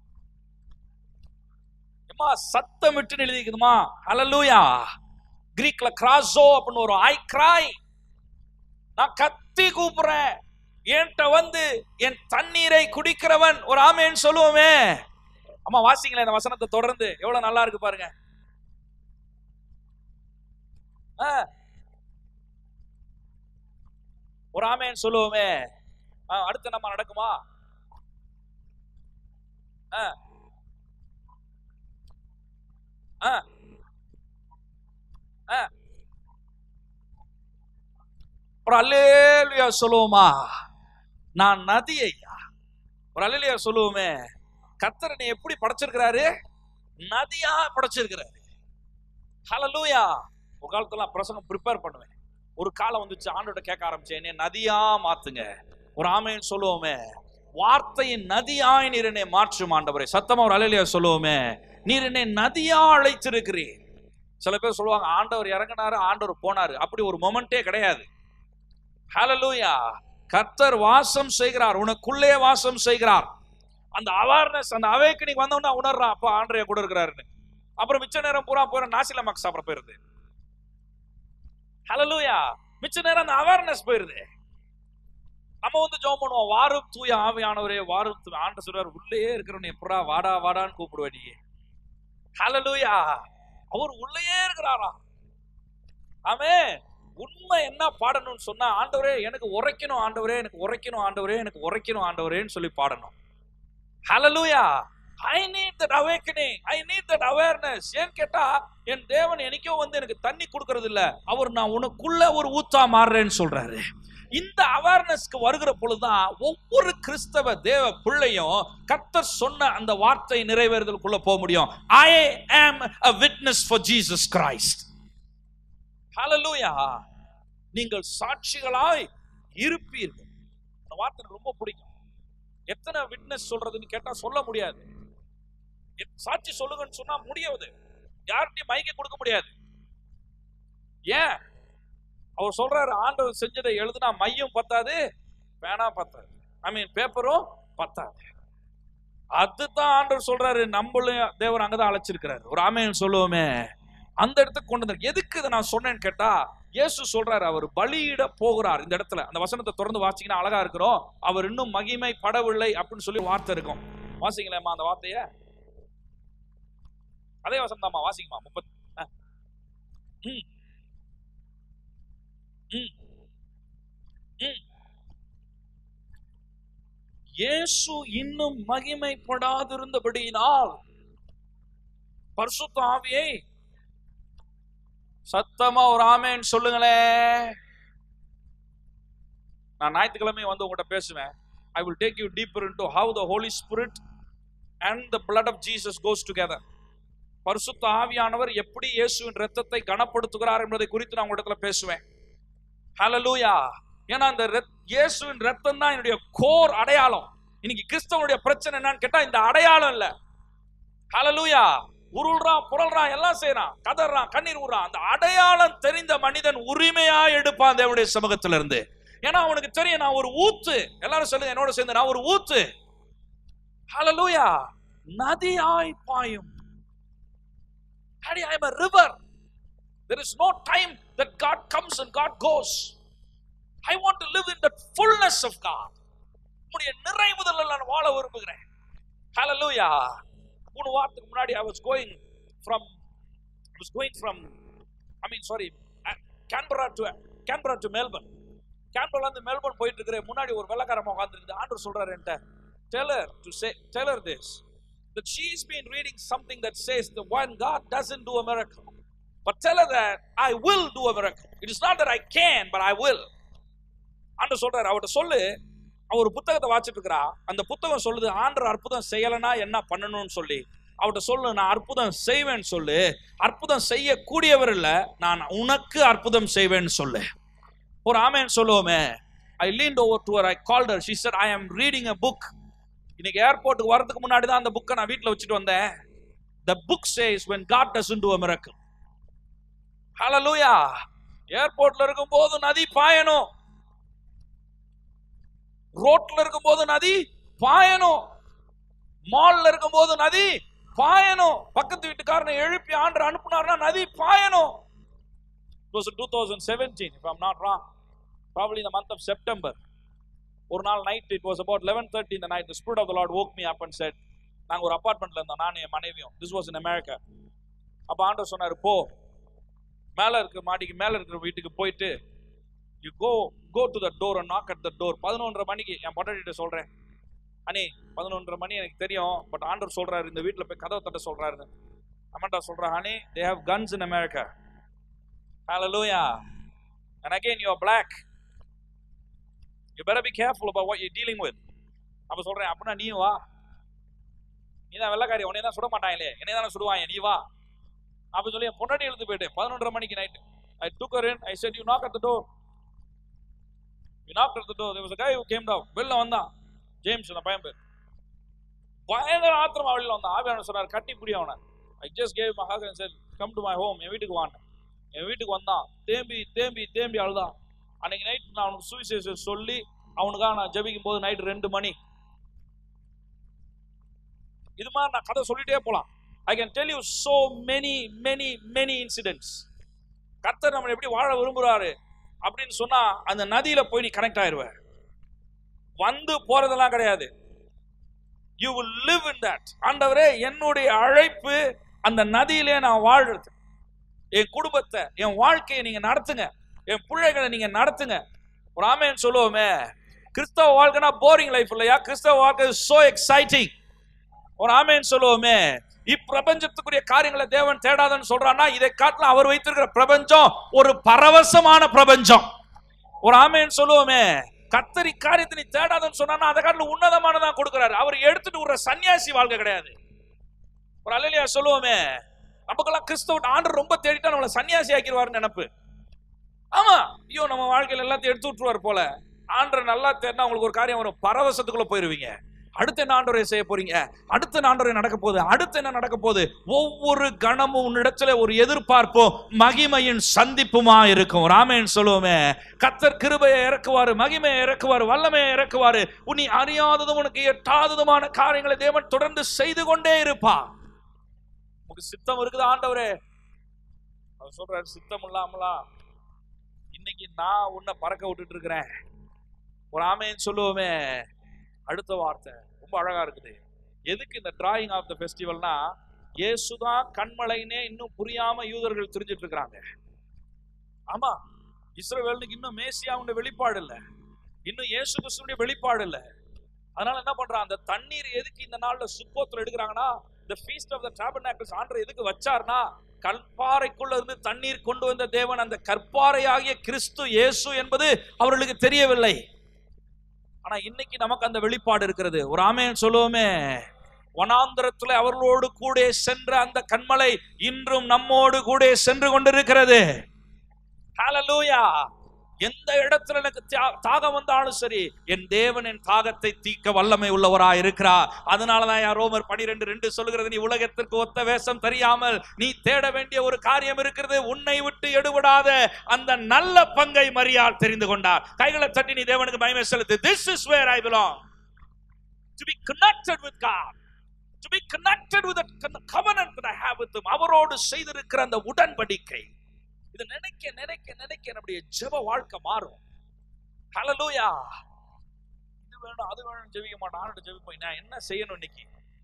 எம்மா சத்தம் விட்டு எழுதிக்குதுமா ஹalleluya கிரீக்ல கிராசோ அப்படின்னு வரும் ஐ கிராய் நான் கத்தி கூப்பிடுறேன் என்கிட்ட வந்து என் தண்ணீரை குடிக்கிறவன் ஒரு ஆமேன்னு சொல்லுவோமே அம்மா வாசிங்களேன் இந்த வசனத்தை தொடர்ந்து எவ்வளவு நல்லா இருக்கு பாருங்க ஆ. ஒரு ஆமேன்னு சொல்லுவோமே ஆ, அடுத்து நம்ம நடக்குமா ஆ. ஆ. ஆ. ஒரு அல்லேலுயா சொல்லுவோமா நான் நதி ஐயா ஒரு அல்லேலுயா சொல்லுவோமே கத்தரனை எப்படி படைச்சிருக்கிறாரு நதியா படைச்சிருக்கிறாரு ஹalleluya ஒரு காலத்துல நான் பிரசங்கம் ப்ரிப்பேர் பண்ணுவேன் ஒரு காலம் வந்துச்சு ஆண்டோட கேட்க ஆரம்பிச்சேன் என்னை நதியா மாத்துங்க ஒரு ஆமைன்னு சொல்லுவோமே வார்த்தையின் நதியாய் நீர் என்னை மாற்றும் ஆண்டவரே சத்தமா ஒரு அலையிலையா சொல்லுவோமே நீர் என்னை நதியா அழைத்திருக்கிறீர் சில பேர் சொல்லுவாங்க ஆண்டவர் இறங்கினாரு ஆண்டவர் போனாரு அப்படி ஒரு மொமெண்டே கிடையாது ஹalleluya கர்த்தர் வாசம் செய்கிறார் உனக்குள்ளே வாசம் செய்கிறார் அந்த அவேர்னஸ் அந்த அவேக்கனிங் வந்தவொடனே உணர்றான் அப்பா ஆண்டரையா கூட இருக்கிறாருன்னு அப்புறம் மிச்ச நேரம் பூரா போற நாசில மார்க் சாப்பிட போயிருது ஹalleluya மிச்ச நேரம் அந்த அவேர்னஸ் போயிருது நம்ம வந்து ஜெபம் பண்ணுவோம் வாரும் தூய ஆவியானவரே வாரும் தூய ஆண்டு சொல்றார் உள்ளே இருக்கிறவனை எப்படா வாடா வாடான்னு கூப்பிடுவ நீ ஹalleluya அவர் உள்ளேயே இருக்கிறாரா ஆமே உண்மை என்ன பாடணும்னு சொன்னா ஆண்டவரே எனக்கு உரைக்கணும் ஆண்டவரே எனக்கு உரைக்கணும் ஆண்டவரே எனக்கு உரைக்கணும் ஆண்டவரேன்னு சொல்லி பாடணும் ஹalleluya I need that awakening I need that awareness ஏன்னு கேட்டா என் தேவன் எனக்கோ வந்து எனக்கு தண்ணி கொடுக்கறது இல்ல அவர் நான் உனக்குள்ள ஒரு ஊத்தா மாறுறேன்னு சொல்றாரு இந்த அவேர்னஸ்க்கு வருகிற பொழுதுதான் ஒவ்வொரு கிறிஸ்தவ தேவ பிள்ளையும் கர்த்தர் சொன்ன அந்த வார்த்தை நிறைவேறுதலுக்குள்ள போக முடியும் ஐ ஆம் a witness for Jesus Christ ஹalleluya நீங்கள் சாட்சிகளாய் இருப்பீர்கள் அந்த வார்த்தை எனக்கு ரொம்ப பிடிக்கும் எத்தனை விட்னஸ் சொல்றதுன்னு கேட்டா சொல்ல முடியாது எத்- சாட்சி சொல்லுங்கன்னு சொன்னா முடியாது யார்கிட்டயும் மைக்க கொடுக்க முடியாது ஏன் அவர் சொல்றாரு ஆண்டவர் செஞ்சதை எழுதுனா மையம் பத்தாது பேனா பத்தாது ஐ மீன் பேப்பரும் பத்தாது அதுதான் ஆண்டவர் சொல்றாரு நம்மளையும் தேவர் அங்கதான் அழைச்சிருக்கிறாரு ஒரு ஆமையன் சொல்லுவோமே அந்த இடத்துக்கு கொண்டு வந்து எதுக்கு இதை நான் சொன்னேன்னு கேட்டா இயேசு சொல்றாரு அவர் பலியிட போகிறார் இந்த இடத்துல அந்த வசனத்தை தொடர்ந்து வாசிங்கன்னா அழகா இருக்கிறோம் அவர் இன்னும் மகிமை படவில்லை அப்படின்னு சொல்லி வார்த்தை இருக்கும் வாசிங்களேம்மா அந்த வார்த்தைய அதே வசனம் தான்மா வாசிங்கம்மா முப்பத் ஆ. ம். ம். ம். இயேசு இன்னும் மகிமைப்படாதிருந்தபடியினால் பரிசுத்த ஆவியை சத்தமா ஒரு ஆமேன்னு சொல்லுங்களேன் நான் ஞாயிற்றுக்கிழமை வந்து உங்கள்கிட்ட பேசுவேன் I will take you deeper into how the Holy Spirit and the blood of Jesus goes together பரிசுத்த ஆவியானவர் எப்படி இயேசுவின் ரத்தத்தை கனப்படுத்துகிறார் என்பதை குறித்து நான் உங்களிடத்துல பேசுவேன் ஹalleluya ஏன்னா அந்த ரத்- இயேசுவின் ரத்தம் தான் என்னுடைய கோர் அடையாளம் இன்னைக்கு கிறிஸ்தவனுடைய பிரச்சனை என்னன்னு கேட்டா இந்த அடையாளம் இல்ல ஹalleluya உருள்றான் புரள்றான் எல்லாம் செய்யறான் கதறான் கண்ணீர் விடுறான் அந்த அடையாளம் தெரிந்த மனிதன் உரிமையா எடுப்பான் தேவனுடைய சமூகத்துல இருந்து ஏன்னா அவனுக்கு தெரியும் நான் ஒரு ஊத்து எல்லாரும் சொல்லுங்க என்னோட சேர்ந்து நான் ஒரு ஊத்து ஹalleluya நதியாய் பாயும் Daddy, I am a river. There is no time that God comes and God goes. I want to live in the fullness of God. உம்முடைய நிறைவுதல் நான் வாழ விரும்புகிறேன் Hallelujah. மூணு வாரத்துக்கு முன்னாடி I was going from I was going from I mean sorry uh, Canberra to Canberra to Melbourne. Canberra இருந்து Melbourne போயிட்டு இருக்கிற முன்னாடி ஒரு வெள்ளக்காரமா உட்கார்ந்துருக்குது ஆண்டவர் சொல்றாரு என்கிட்ட tell her to say tell her this that she's been reading something that says the one God doesn't do a miracle. But tell her that I will do a miracle. It is not that I can, but I will. ஆண்டவர் சொல்றாரு அவர்கிட்ட சொல்லு அவ ஒரு புத்தகத்தை வாசிட்டு இருக்கிறா அந்த புத்தகம் சொல்லுது ஆண்டவர் அற்புதம் செய்யலைன்னா என்ன பண்ணணும்னு சொல்லி அவர்கிட்ட சொல்லு நான் அற்புதம் செய்வேன்னு சொல்லு அற்புதம் செய்யக்கூடியவர் இல்ல நான் உனக்கு அற்புதம் செய்வேன்னு சொல்லு ஒரு ஆமேன் சொல்லுவோமே I leaned over to I called her she said I am reading a book இன்னைக்கு ஏர்போர்ட்டுக்கு வரதுக்கு முன்னாடி தான் அந்த புக்கை நான் வீட்டில் வச்சுட்டு வந்தேன் the book says when god doesn't do a miracle hallelujah ஏர்போர்ட்ல இருக்கும்போது நதி பாயணும் ரோட்ல இருக்கும்போது நதி பாயணும் மால்ல இருக்கும்போது நதி பாயணும் பக்கத்து வீட்டுக்காரனை எழுப்பி ஆண்டு அனுப்புனார்னா நதி பாயணும் It was in 2017 if I'm not wrong probably in the month of September ஒரு நாள் night it was about eleven thirty இந்த night spirit of the Lord woke me up and said நாங்க ஒரு அபார்ட்மெண்ட்ல இருந்தோம் நானும் என் மனைவியும் திஸ் வாஸ் இன் அமெரிக்கா அப்ப ஆண்டவர் சொன்னாரு போ மேல இருக்க மாடிக்கு மேல இருக்கிற வீட்டுக்கு போயிட்டு you go go to the door and knock at the door பதினொன்றரை மணிக்கு என் பொட்டாட்டிட்ட சொல்றேன் அண்ணி பதினொன்றரை மணி எனக்கு தெரியும் பட் ஆண்டவர் சொல்றாரு இந்த வீட்டுல போய் கதவை தட்ட சொல்றாரு அம்மாண்டா சொல்றேன் honey they have guns in America ஹalleluya and again you are black you better be careful about what you're dealing with அப்ப சொல்றேன் அப்படின்னா நீ வா நீ தான் வெள்ளக்காரி உன்னை தான் சுட மாட்டாங்களே என்னை தானே சுடுவாங்க நீ வா அப்ப சொல்லி என் பொண்டாட்டி எழுந்து போயிட்டேன் பதினொன்றரை மணிக்கு night I took her in I said you knock at the door you knocked at the door there was a guy who came down வெளில வந்தான் ஜேம்ஸ் அந்த பையன் பேர் பயங்கர ஆத்திரமா வெளில வந்தான் ஆவியான சொன்னார் கட்டி பிடி அவனை I just gave my hug and said come to my home என் வீட்டுக்கு வாங்க என் வீட்டுக்கு வந்தான் தேம்பி தேம்பி தேம்பி அழுதான் அன்னைக்கு நைட் நான் அவனுக்கு சுவிசேஷம் சொல்லி அவனுக்காக நான் ஜெபிக்கும் போது நைட் ரெண்டு மணி இது மாதிரி நான் கதை சொல்லிட்டே போலாம் I can tell you so many many many incidents கர்த்தர் நம்ம எப்படி வாழ விரும்புறாரு அப்படின்னு சொன்னா அந்த நதியில போய் நீ கனெக்ட் ஆயிருவ வந்து போறதெல்லாம் கிடையாது you will live in that ஆண்டவரே என்னுடைய அழைப்பு அந்த நதியிலே நான் வாழ்றது என் குடும்பத்தை என் வாழ்க்கையை நீங்க நடத்துங்க என் பிள்ளைகளை நீங்க நடத்துங்க ஒரு ஆமேன்னு சொல்லுவோமே கிறிஸ்தவ வாழ்க்கைனா போரிங் லைஃப் இல்லையா கிறிஸ்தவ வாழ்க்கை சோ எக்ஸைட்டிங் ஒரு ஆமேன்னு சொல்லுவோமே இப்பிரபஞ்சத்துக்குரிய காரியங்களை தேவன் தேடாதன்னு சொல்றான்னா இதை காட்டில அவர் வைத்திருக்கிற பிரபஞ்சம் ஒரு பரவசமான பிரபஞ்சம் ஒரு ஆமேன்னு சொல்லுவோமே கத்தரி காரியத்தை நீ தேடாதன்னு சொன்னா அதை காட்டில உன்னதமானதான் கொடுக்கிறாரு அவர் எடுத்துட்டு விடுற சன்னியாசி வாழ்க்கை கிடையாது ஒரு அலையிலையா சொல்லுவோமே நமக்கெல்லாம் கிறிஸ்தவ ஆண்டு ரொம்ப தேடிட்டா நம்மளை சன்னியாசி ஆக்கிடுவாருன்னு நினப்பு ஆமா ஐயோ நம்ம வாழ்க்கையில எல்லாத்தையும் எடுத்து விட்டுருவார் போல ஆண்டர் நல்லா தேடினா உங்களுக்கு ஒரு காரியம் வரும் பரவசத்துக்குள்ள போயிருவீங்க அடுத்து என்ன ஆண்டவரை செய்ய போறீங்க அடுத்து என்ன ஆண்டவரை நடக்க போகுது அடுத்து என்ன நடக்க போகுது ஒவ்வொரு கணமும் உன்னிடத்துல ஒரு எதிர்பார்ப்பும் மகிமையின் சந்திப்புமா இருக்கும் ராமேன் சொல்லுவோமே கத்தர் கிருபையை இறக்குவாரு மகிமையை இறக்குவாரு வல்லமையை இறக்குவாரு உன்னை அறியாததும் உனக்கு எட்டாததுமான காரியங்களை தேவன் தொடர்ந்து செய்து கொண்டே இருப்பா உங்களுக்கு சித்தம் இருக்குது ஆண்டவரே அவர் சொல்றாரு சித்தம் இல்லாமலா இன்னைக்கு நான் உன்னை பறக்க விட்டுட்டு இருக்கிறேன் ஒரு ஆமேன்னு சொல்லுவோமே அடுத்த வார்த்தை ரொம்ப அழகா இருக்குது எதுக்கு இந்த டிராயிங் ஆஃப் த ஃபெஸ்டிவல்னா இயேசுதான் கண்மலைனே இன்னும் புரியாம யூதர்கள் தெரிஞ்சிட்டு இருக்கிறாங்க ஆமா இஸ்ரவேலுக்கு இன்னும் மேசியாவுடைய வெளிப்பாடு இல்ல இன்னும் இயேசு கிறிஸ்துடைய வெளிப்பாடு இல்ல அதனால என்ன பண்றான் அந்த தண்ணீர் எதுக்கு இந்த நாள்ல சுக்கோத்துல எடுக்கிறாங்கன்னா the feast of the tabernacles ஆண்டவர் எதுக்கு வச்சார்னா கற்பாறைக்குள்ள இருந்து தண்ணீர் கொண்டு வந்த தேவன் அந்த கற்பாறையாகிய கிறிஸ்து இயேசு என்பது அவர்களுக்கு தெரியவில்லை ஆனா இன்னைக்கு நமக்கு அந்த வெளிப்பாடு இருக்கிறது ஒரு ஆமேன் சொல்லுவோமே வனாந்திரத்துல அவர்களோடு கூட சென்ற அந்த கண்மலை இன்றும் நம்மோடு கூட சென்று கொண்டிருக்கிறது ஹalleluya எந்த இடத்துல எனக்கு தியா- தாகம் வந்தாலும் சரி என் தேவன் என் தாகத்தை தீக்க வல்லமை உள்ளவரா இருக்கிறார் அதனாலதான் யார் ரோமர் பனிரெண்டு ரெண்டு சொல்லுகிறது நீ உலகத்திற்கு ஒத்த வேஷம் தெரியாமல் நீ தேட வேண்டிய ஒரு காரியம் இருக்கிறது உன்னை விட்டு எடுபடாத அந்த நல்ல பங்கை மரியாள் தெரிந்து கொண்டார் கைகளை தட்டி நீ தேவனுக்கு மகிமை செலுத்து this is where I belong to be connected with God to be connected with the covenant that I have with him அவரோடு செய்திருக்கிற அந்த உடன்படிக்கை இது நினைக்க நினைக்க நினைக்க நம்முடைய ஜெப வாழ்க்கை மாறும் ஹalleluya இது வேணும் அது வேணும் ஜெபிக்க மாட்டோம் ஆண்டு ஜெபிப்போம் நான் என்ன செய்யணும் இன்னைக்கு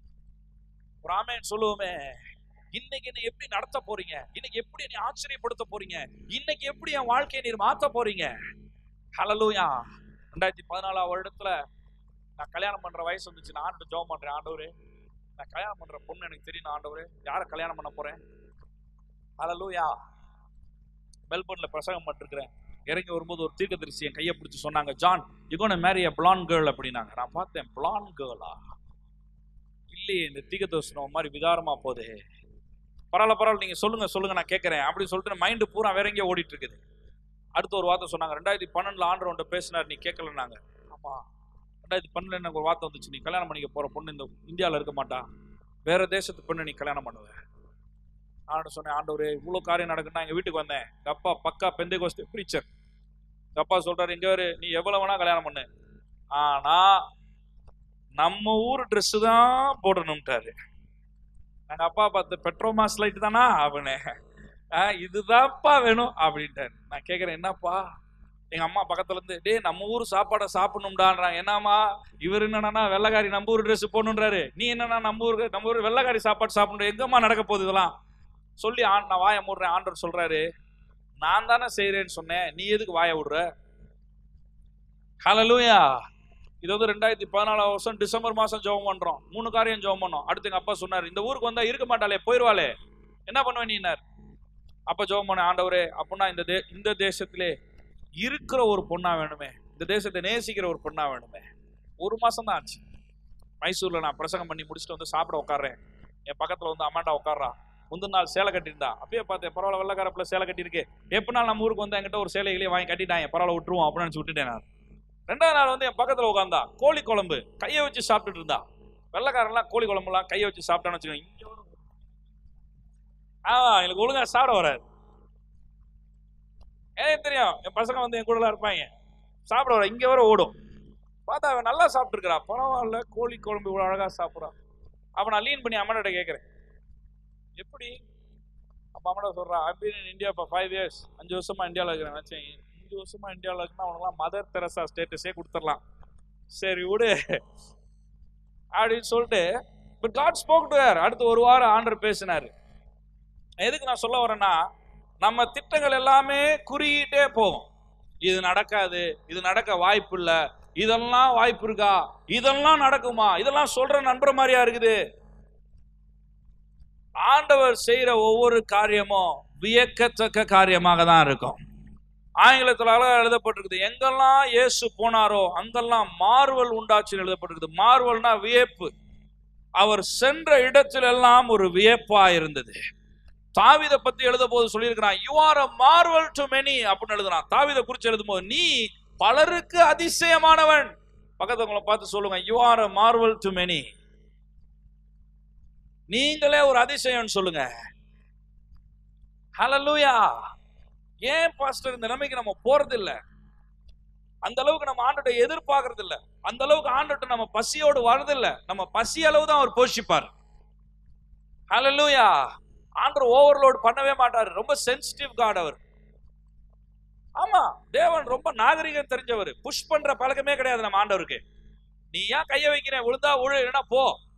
ஒரு ஆமென் சொல்லுவோமே இன்னைக்கு நீ எப்படி நடத்த போறீங்க இன்னைக்கு எப்படி நீ ஆச்சரியப்படுத்த போறீங்க இன்னைக்கு எப்படி என் வாழ்க்கையை நீர் மாத்த போறீங்க ஹalleluya ரெண்டாயிரத்தி பதினாலாம் வருடத்துல நான் கல்யாணம் பண்ற வயசு வந்துச்சு நான் ஆண்டு ஜெபம் பண்றேன் ஆண்டவரே நான் கல்யாணம் பண்ற பொண்ணு எனக்கு தெரியும் ஆண்டவரே யாரை கல்யாணம் பண்ண போறேன் ஹalleluya மெல்பர்ன்ல பிரசங்கம் பண்ணிருக்கிறேன் இறங்கி வரும்போது ஒரு தீர்க்கதரிசி என் கையை பிடிச்சி சொன்னாங்க John you gonna marry a blonde girl அப்படின்னாங்க நான் பார்த்தேன் blonde கேர்ளா இல்லையே இந்த தீர்க்கதரிசனம் மாதிரி விகாரமா போதே பரவாயில்ல பரவாயில்ல நீங்க சொல்லுங்க சொல்லுங்க நான் கேட்கறேன் அப்படின்னு சொல்லிட்டு மைண்டு பூரா வேற எங்கேயோ ஓடிட்டு இருக்குது அடுத்த ஒரு வார்த்தை சொன்னாங்க ரெண்டாயிரத்தி பன்னெண்டுல ஆண்டர் உன்ட்ட பேசினார் நீ கேட்கலன்னாங்க ஆமா ரெண்டாயிரத்தி பன்னெண்டுல எனக்கு ஒரு வார்த்தை வந்துச்சு நீ கல்யாணம் பண்ணிக்க போற பொண்ணு இந்த இந்தியாவில் இருக்க மாட்டா வேற தேசத்து பொண்ணு நீ கல்யாணம் பண்ணுவ நான் சொன்னேன் ஆண்டவரே இவ்வளோ காரியம் நடக்குன்னா எங்கள் வீட்டுக்கு வந்தேன் எங்கள் அப்பா பக்கா பெந்தை கோஸ்ட் ப்ரீச்சர் எங்கள் அப்பா சொல்றாரு இங்கே வேறு நீ எவ்வளோ வேணா கல்யாணம் பண்ணு ஆனா நம்ம ஊர் ட்ரெஸ்ஸு தான் போடணும்ட்டாரு எங்கள் அப்பா பார்த்து பெட்ரோமாஸ் லைட் தானா அப்படின்னு ஆ, இதுதான்ப்பா வேணும் அப்படின்ட்டாரு நான் கேட்குறேன் என்னப்பா எங்க அம்மா பக்கத்துல இருந்து டேய் நம்ம ஊர் சாப்பாடை சாப்பிடணும்டான்றாங்க என்னம்மா இவர் என்னன்னா வெள்ளக்காரி நம்ம ஊர் ட்ரெஸ் போடணுன்றாரு நீ என்னன்னா நம்ம ஊருக்கு நம்ம ஊர் வெள்ளக்காரி சாப்பாடு சாப்பிடணும் எங்கம்மா நடக்க போகுது இதெல்லாம் சொல்லி ஆண் நான் வாயை மூடுறேன் ஆண்டவர் சொல்றாரு நான் தானே செய்றேன்னு சொன்னேன் நீ எதுக்கு வாயை விடுற ஹalleluya இது வந்து ரெண்டாயிரத்தி பதினாலாம் வருஷம் டிசம்பர் மாசம் ஜெபம் பண்றோம் மூணு காரியம் ஜெபம் பண்ணோம் அடுத்து எங்க அப்பா சொன்னார் இந்த ஊருக்கு வந்தா இருக்க மாட்டாளே போயிருவாளே என்ன பண்ணுவ நீனார் அப்ப ஜெபம் பண்ண ஆண்டவரே அப்படின்னா இந்த தே இந்த தேசத்திலே இருக்கிற ஒரு பொண்ணா வேணுமே இந்த தேசத்தை நேசிக்கிற ஒரு பொண்ணா வேணுமே ஒரு மாசம் தான் ஆச்சு மைசூர்ல நான் பிரசங்கம் பண்ணி முடிச்சுட்டு வந்து சாப்பிட உட்கார்றேன் என் பக்கத்துல வந்து அம்மாண்டா உட்கார்றா முந்தின நாள் சேலை கட்டியிருந்தா அப்பயே பார்த்தேன் பரவாயில்ல வெள்ளக்காரப்புல சேலை கட்டியிருக்கு எப்படினாலும் நம்ம ஊருக்கு வந்து என்கிட்ட ஒரு சேலைகளே வாங்கி கட்டிட்டாங்க பரவாயில்ல விட்டுருவோம் அப்படின்னு நினைச்சு விட்டுட்டேன் நான் ரெண்டாவது நாள் வந்து என் பக்கத்துல உட்காந்தா கோழி குழம்பு கையை வச்சு சாப்பிட்டுட்டு இருந்தா வெள்ளக்காரன்லாம் கோழி குழம்புலாம் கையை வச்சு சாப்பிட்டான்னு வச்சுக்கோங்க இங்க வரும். ஆ எனக்கு ஒழுங்கா சாப்பிட வராது எனக்கு தெரியும் என் பசங்க வந்து என் கூடலாம் இருப்பாங்க சாப்பிட வர இங்க வர ஓடும் பார்த்தா அவன் நல்லா சாப்பிட்டுருக்கிறா பரவாயில்ல கோழி குழம்பு இவ்வளோ அழகா சாப்பிட்றான் அப்போ நான் லீன் பண்ணி அம்மாட்ட கேட்குறேன் எப்படி அப்போ அம்மாட்ட சொல்கிறா ஐ இன் இந்தியா இப்போ ஃபைவ் இயர்ஸ் அஞ்சு வருஷமா இந்தியாவில் இருக்கிறேன் நினச்சேன் அஞ்சு வருஷமா இந்தியாவில் இருக்குன்னா அவனுக்குலாம் மதர் தெரசா ஸ்டேட்டஸே கொடுத்துடலாம் சரி விடு அப்படின்னு சொல்லிட்டு பட் காட் ஸ்போக் டு அடுத்து ஒரு வாரம் ஆண்டர் பேசினாரு எதுக்கு நான் சொல்ல வரேன்னா நம்ம திட்டங்கள் எல்லாமே குறியிட்டே போகும் இது நடக்காது இது நடக்க வாய்ப்பு இல்லை இதெல்லாம் வாய்ப்பு இருக்கா இதெல்லாம் நடக்குமா இதெல்லாம் சொல்ற நண்பர் மாதிரியா இருக்குது ஆண்டவர் செய்யற ஒவ்வொரு காரியமும் வியக்கத்தக்க காரியமாக தான் இருக்கும் ஆங்கிலத்தில் அழகா எழுதப்பட்டிருக்குது எங்கெல்லாம் இயேசு போனாரோ அங்கெல்லாம் மார்வல் உண்டாச்சுன்னு எழுதப்பட்டிருக்குது மார்வல்னா வியப்பு அவர் சென்ற இடத்திலெல்லாம் ஒரு வியப்பா இருந்தது தாவிதை பத்தி எழுத போது சொல்லியிருக்கிறான் you are a marvel to many அப்படின்னு எழுதுறான் தாவிதை குறிச்சு எழுதும் போது நீ பலருக்கு அதிசயமானவன் பக்கத்தவங்களை பார்த்து சொல்லுங்க you are a marvel to many நீங்களே ஒரு அதிசயம் சொல்லுங்க ஹalleluya ஏன் பாஸ்டர் இந்த நிலைமைக்கு நம்ம போறது இல்ல அந்த அளவுக்கு நம்ம ஆண்டோட எதிர்பார்க்கறது இல்ல அந்த அளவுக்கு ஆண்டோட்ட நம்ம பசியோடு வர்றது இல்ல நம்ம பசி அளவு தான் அவர் போஷிப்பார் ஹalleluya ஆண்டவர் ஓவர்லோட் பண்ணவே மாட்டார் ரொம்ப சென்சிட்டிவ் காட் அவர் ஆமா தேவன் ரொம்ப நாகரிகம் தெரிஞ்சவர் புஷ் பண்ற பழக்கமே கிடையாது நம்ம ஆண்டவருக்கு நீ ஏன் கைய வைக்கிற விழுந்தா விழு இல்லைன்னா போ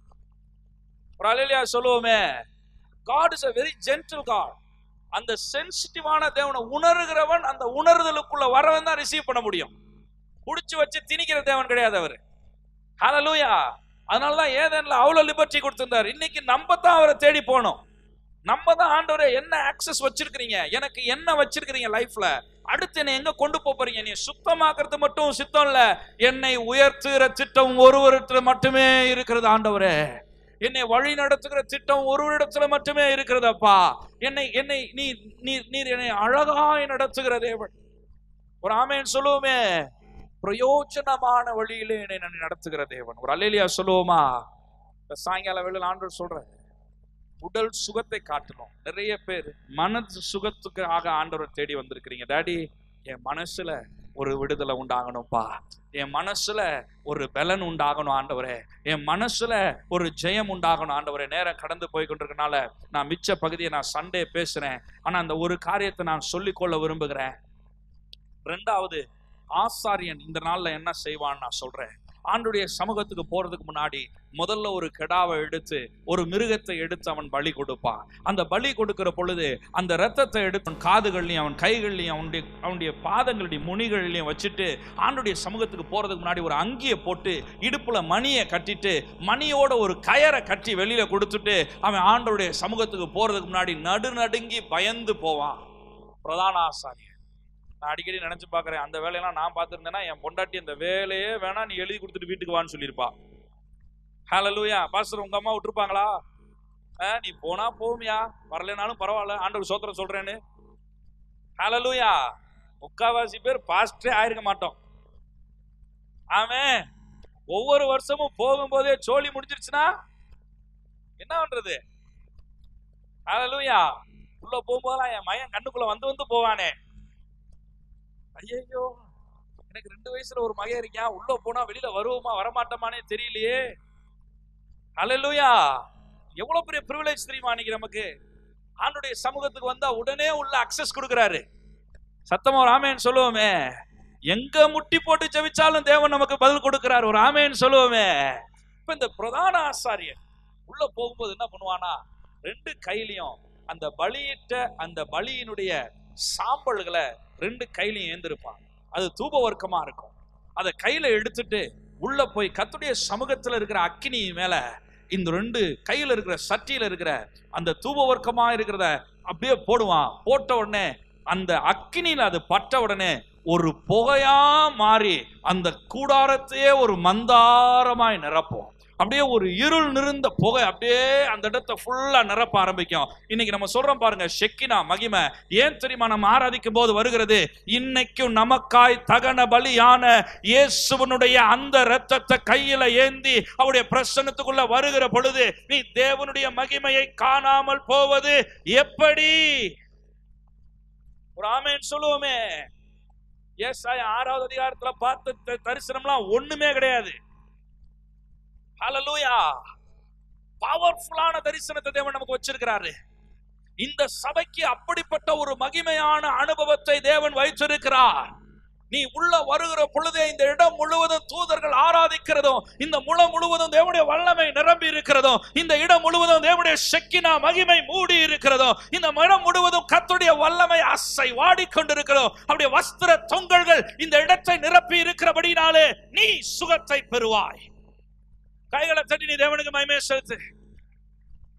ஒரு அலையிலியா சொல்லுவோமே God is a very gentle God அந்த சென்சிட்டிவான தேவனை உணர்கிறவன் அந்த உணர்தலுக்குள்ள வரவன் தான் ரிசீவ் பண்ண முடியும் புடிச்சு வச்சு திணிக்கிற தேவன் கிடையாது அவர் ஹalleluya அதனால தான் ஏதேன்ல அவ்வளவு லிபர்ட்டி கொடுத்திருந்தார் இன்னைக்கு நம்ம தான் அவரை தேடி போனோம் நம்ம தான் ஆண்டவரே என்ன ஆக்சஸ் வச்சிருக்கிறீங்க எனக்கு என்ன வச்சிருக்கிறீங்க லைஃப்ல அடுத்து என்னை எங்க கொண்டு போப் போறீங்க நீ சுத்தமாக்குறது மட்டும் சித்தம் இல்ல என்னை உயர்த்துகிற திட்டம் ஒருவரிடத்துல மட்டுமே இருக்கிறது ஆண்டவரே என்னை வழி நடத்துகிற திட்டம் ஒருவரிடத்துல மட்டுமே இருக்கிறதப்பா என்னை என்னை நீ நீர் நீர் என்னை அழகாய் நடத்துகிற தேவன் ஒரு ஆமேன் சொல்லுவோமே பிரயோஜனமான வழியிலே என்னை நான் நடத்துகிற தேவன் ஒரு அல்லேலியா சொல்லுவோமா இந்த சாயங்கால வேளையில் ஆண்டவர் சொல்றேன் உடல் சுகத்தை காட்டணும் நிறைய பேர் மனது சுகத்துக்காக ஆண்டவரை தேடி வந்திருக்கிறீங்க டாடி என் மனசுல ஒரு விடுதலை உண்டாகணும்ப்பா என் மனசுல ஒரு பலன் உண்டாகணும் ஆண்டவரே என் மனசுல ஒரு ஜெயம் உண்டாகணும் ஆண்டவரே நேரம் கடந்து போய் கொண்டிருக்கனால நான் மிச்ச பகுதியை நான் சண்டே பேசுறேன் ஆனா அந்த ஒரு காரியத்தை நான் சொல்லிக்கொள்ள விரும்புகிறேன் ரெண்டாவது ஆசாரியன் இந்த நாள்ல என்ன செய்வான்னு நான் சொல்றேன் ஆண்டுடைய சமூகத்துக்கு போறதுக்கு முன்னாடி முதல்ல ஒரு கெடாவை எடுத்து ஒரு மிருகத்தை எடுத்து அவன் பலி கொடுப்பான் அந்த பலி கொடுக்கிற பொழுது அந்த ரத்தத்தை எடுத்து அவன் காதுகள்லையும் அவன் கைகள்லையும் அவனுடைய அவனுடைய பாதங்களுடைய முனிகள்லையும் வச்சுட்டு ஆண்டுடைய சமூகத்துக்கு போறதுக்கு முன்னாடி ஒரு அங்கியை போட்டு இடுப்புல மணியை கட்டிட்டு மணியோட ஒரு கயரை கட்டி வெளியில கொடுத்துட்டு அவன் ஆண்டவருடைய சமூகத்துக்கு போறதுக்கு முன்னாடி நடு நடுங்கி பயந்து போவான் பிரதான ஆசாரியர் நான் அடிக்கடி நினைச்சு பார்க்கறேன் அந்த வேலையெல்லாம் நான் பார்த்துருந்தேன்னா என் பொண்டாட்டி அந்த வேலையே வேணா நீ எழுதி கொடுத்துட்டு வீட்டுக்கு வான்னு சொல்லியிருப்பா ஹalleluya பாஸ்டர் உங்க அம்மா விட்டுருப்பாங்களா ஆ, நீ போனா போமியா வரலைனாலும் பரவாயில்ல ஆண்டவர் சோத்திரம் சொல்றேன்னு ஹalleluya முக்காவாசி பேர் பாஸ்டரே ஆயிருக்க மாட்டோம் ஆமென் ஒவ்வொரு வருஷமும் போகும்போதே சோழி முடிஞ்சிருச்சுன்னா என்ன பண்றது ஹalleluya உள்ள போகும்போதெல்லாம் என் மயன் கண்ணுக்குள்ள வந்து வந்து போவானே ஐயோ எனக்கு ரெண்டு வயசுல ஒரு மகன் இருக்கான் உள்ள போனா வெளியில வருவோமா வரமாட்டோமானே தெரியலையே ஹalleluya எவ்வளவு பெரிய பிரிவிலேஜ் தெரியுமா அன்னைக்கு நமக்கு ஆண்டுடைய சமூகத்துக்கு வந்தா உடனே உள்ள அக்சஸ் கொடுக்கறாரு சத்தமா ஒரு ஆமேன்னு சொல்லுவோமே எங்க முட்டி போட்டு ஜெபிச்சாலும் தேவன் நமக்கு பதில் கொடுக்கிறார் ஒரு ஆமேன்னு சொல்லுவோமே இப்ப இந்த பிரதான ஆசாரியர் உள்ள போகும்போது என்ன பண்ணுவானா ரெண்டு கையிலையும் அந்த பலியிட்ட அந்த பலியினுடைய சாம்பல்களை ரெண்டு கையிலையும் ஏந்திருப்பான் அது தூப வர்க்கமா இருக்கும் அதை கையில எடுத்துட்டு உள்ள போய் கத்துடைய சமூகத்துல இருக்கிற அக்கினி மேல இந்த ரெண்டு கையில இருக்கிற சட்டியில இருக்கிற அந்த தூப வர்க்கமா இருக்கிறத அப்படியே போடுவான் போட்ட உடனே அந்த அக்கினியில அது பட்ட உடனே ஒரு புகையா மாறி அந்த கூடாரத்தையே ஒரு மந்தாரமாய் நிரப்பும் அப்படியே ஒரு இருள் நிறைந்த புகை அப்படியே அந்த இடத்தை ஃபுல்லா நிரப்ப ஆரம்பிக்கும் இன்னைக்கு நம்ம சொல்றோம் பாருங்க ஷெக்கினா மகிமை ஏன் தெரியுமா நம்ம ஆராதிக்கும் போது வருகிறது இன்னைக்கும் நமக்காய் தகன பலியான இயேசுவனுடைய அந்த இரத்தத்தை கையில ஏந்தி அவருடைய பிரசன்னத்துக்குள்ள வருகிற பொழுது நீ தேவனுடைய மகிமையை காணாமல் போவது எப்படி ஒரு ஆமேன் சொல்லுவோமே ஏசாய ஆறாவது அதிகாரத்துல பார்த்த த- தரிசனம்லாம் ஒண்ணுமே கிடையாது ஹalleluya பவர்ஃபுல்லான தரிசனத்தை தேவன் நமக்கு வச்சிருக்கிறாரு இந்த சபைக்கு அப்படிப்பட்ட ஒரு மகிமையான அனுபவத்தை தேவன் வைத்திருக்கிறார் நீ உள்ள வருகிற பொழுதே இந்த இடம் முழுவதும் தூதர்கள் ஆராதிக்கிறதும் இந்த முளம் முழுவதும் தேவனுடைய வல்லமை நிரம்பி இருக்கிறதும் இந்த இடம் முழுவதும் தேவனுடைய செக்கினா மகிமை மூடி இருக்கிறதும் இந்த இடம் முழுவதும் கத்துடைய வல்லமை அசை வாடிக்கொண்டிருக்கிறதும் அப்படியே வஸ்திர தொங்கல்கள் இந்த இடத்தை நிரப்பி இருக்கிறபடினாலே நீ சுகத்தை பெறுவாய் கைகளை தட்டி நீ தேவனுக்கு மகிமை செலுத்து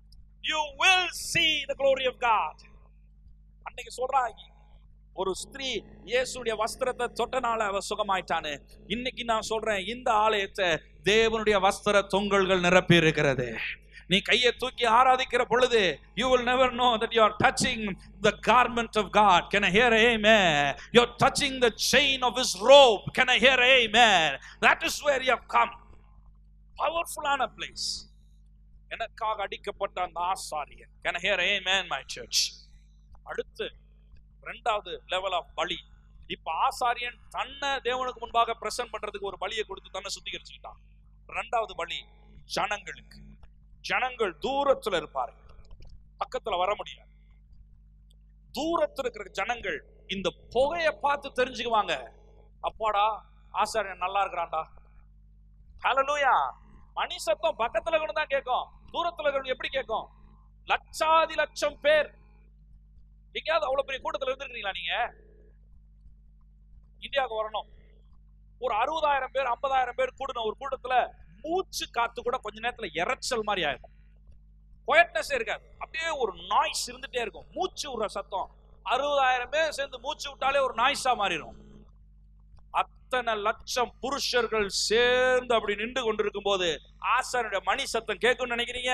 you will see the glory of God அன்னைக்கு சொல்றாங்க ஒரு ஸ்திரீ இயேசுடைய வஸ்திரத்தை தொட்டனால அவ சுகமாயிட்டானு இன்னைக்கு நான் சொல்றேன் இந்த ஆலயத்தை தேவனுடைய வஸ்திர தொங்கல்கள் நிரப்பி இருக்கிறது நீ கையை தூக்கி ஆராதிக்கிற பொழுது you will never know that you are touching the garment of God can I hear amen you're touching the chain of his robe can I hear amen that is where you have come பவர்ஃபுல்லான place எனக்காக அடிக்கப்பட்ட அந்த ஆசாரியன் can I hear amen my church அடுத்து ரெண்டாவது level of பலி இப்ப ஆசாரியன் தன்னை தேவனுக்கு முன்பாக பிரசன்ட் பண்றதுக்கு ஒரு பலியை கொடுத்து தன்னை சுத்திகரிச்சுக்கிட்டான் ரெண்டாவது பலி ஜனங்களுக்கு ஜனங்கள் தூரத்துல இருப்பார்கள் பக்கத்துல வர முடியாது தூரத்துல இருக்கிற ஜனங்கள் இந்த புகையை பார்த்து தெரிஞ்சுக்குவாங்க அப்பாடா ஆசாரியன் நல்லா இருக்கிறான்டா ஹalleluya மணி சத்தம் பக்கத்துல இருக்கணும் தான் கேட்கும் தூரத்துல இருக்கணும் எப்படி கேட்கும் லட்சாதி லட்சம் பேர் எங்கேயாவது அவ்வளவு பெரிய கூட்டத்துல இருந்திருக்கீங்களா நீங்க இந்தியாவுக்கு வரணும் ஒரு அறுபதாயிரம் பேர் ஐம்பதாயிரம் பேர் கூடின ஒரு கூட்டத்துல மூச்சு காத்து கூட கொஞ்ச நேரத்துல இரைச்சல் மாதிரி ஆயிருக்கும் குயட்னஸ் இருக்காது அப்படியே ஒரு நாய்ஸ் இருந்துட்டே இருக்கும் மூச்சு விடுற சத்தம் அறுபதாயிரம் பேர் சேர்ந்து மூச்சு விட்டாலே ஒரு நாய்ஸா மாறிடும் அத்தனை லட்சம் புருஷர்கள் சேர்ந்து அப்படி நின்று கொண்டிருக்கும் போது ஆசானுடைய மணி சத்தம் கேட்கும்னு நினைக்கிறீங்க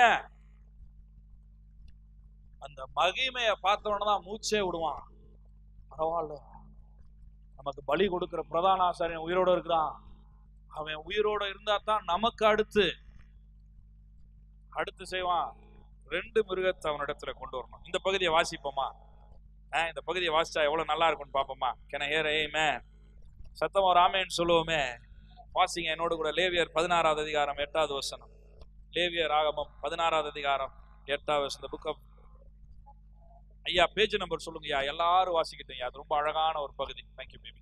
அந்த மகிமையை பார்த்தவன தான் மூச்சே விடுவான் பரவாயில்ல நமக்கு பலி கொடுக்கிற பிரதான ஆசாரியன் உயிரோட இருக்கிறான் அவன் உயிரோட இருந்தா தான் நமக்கு அடுத்து அடுத்து செய்வான் ரெண்டு மிருகத்தை அவனிடத்துல கொண்டு வரணும் இந்த பகுதியை வாசிப்போமா ஆஹ் இந்த பகுதியை வாசிச்சா எவ்வளவு நல்லா இருக்கும்னு பாப்போமா கென ஹேர் ஏமே சத்தமா ராமேன்னு சொல்லுவோமே வாசிங்க என்னோட கூட லேவியர் பதினாறாவது அதிகாரம் எட்டாவது வசனம் லேவியர் ஆகமம் பதினாறாவது அதிகாரம் எட்டாவது வசனம் புக் ஆஃப் ஐயா பேஜ் நம்பர் சொல்லுங்கய்யா எல்லாரும் வாசிக்கிட்டீங்க அது ரொம்ப அழகான ஒரு பகுதி தேங்க்யூ பேபி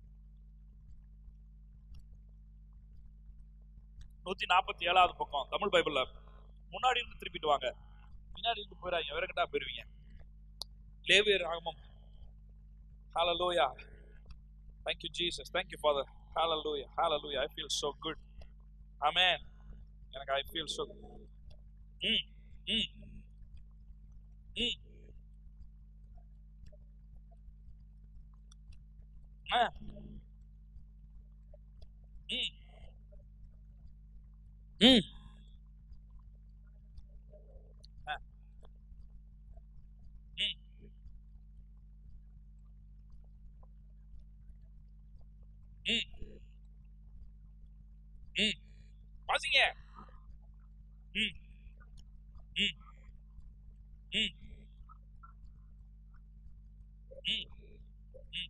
நூத்தி நாற்பத்தி ஏழாவது பக்கம் தமிழ் பைபிள்ல முன்னாடி இருந்து திருப்பிட்டு வாங்க பின்னாடி இருந்து போயிடாங்க வேற கிட்டா போயிருவீங்க லேவியர் ஆகமம் ஹalleluya thank you jesus thank you father hallelujah hallelujah i feel so good amen எனக்கு i feel so good ம் ம் ம் ஆ ம் ம் ஆ ம் ம் ம் வாசிங்க ம் ம் ம் ம் ம்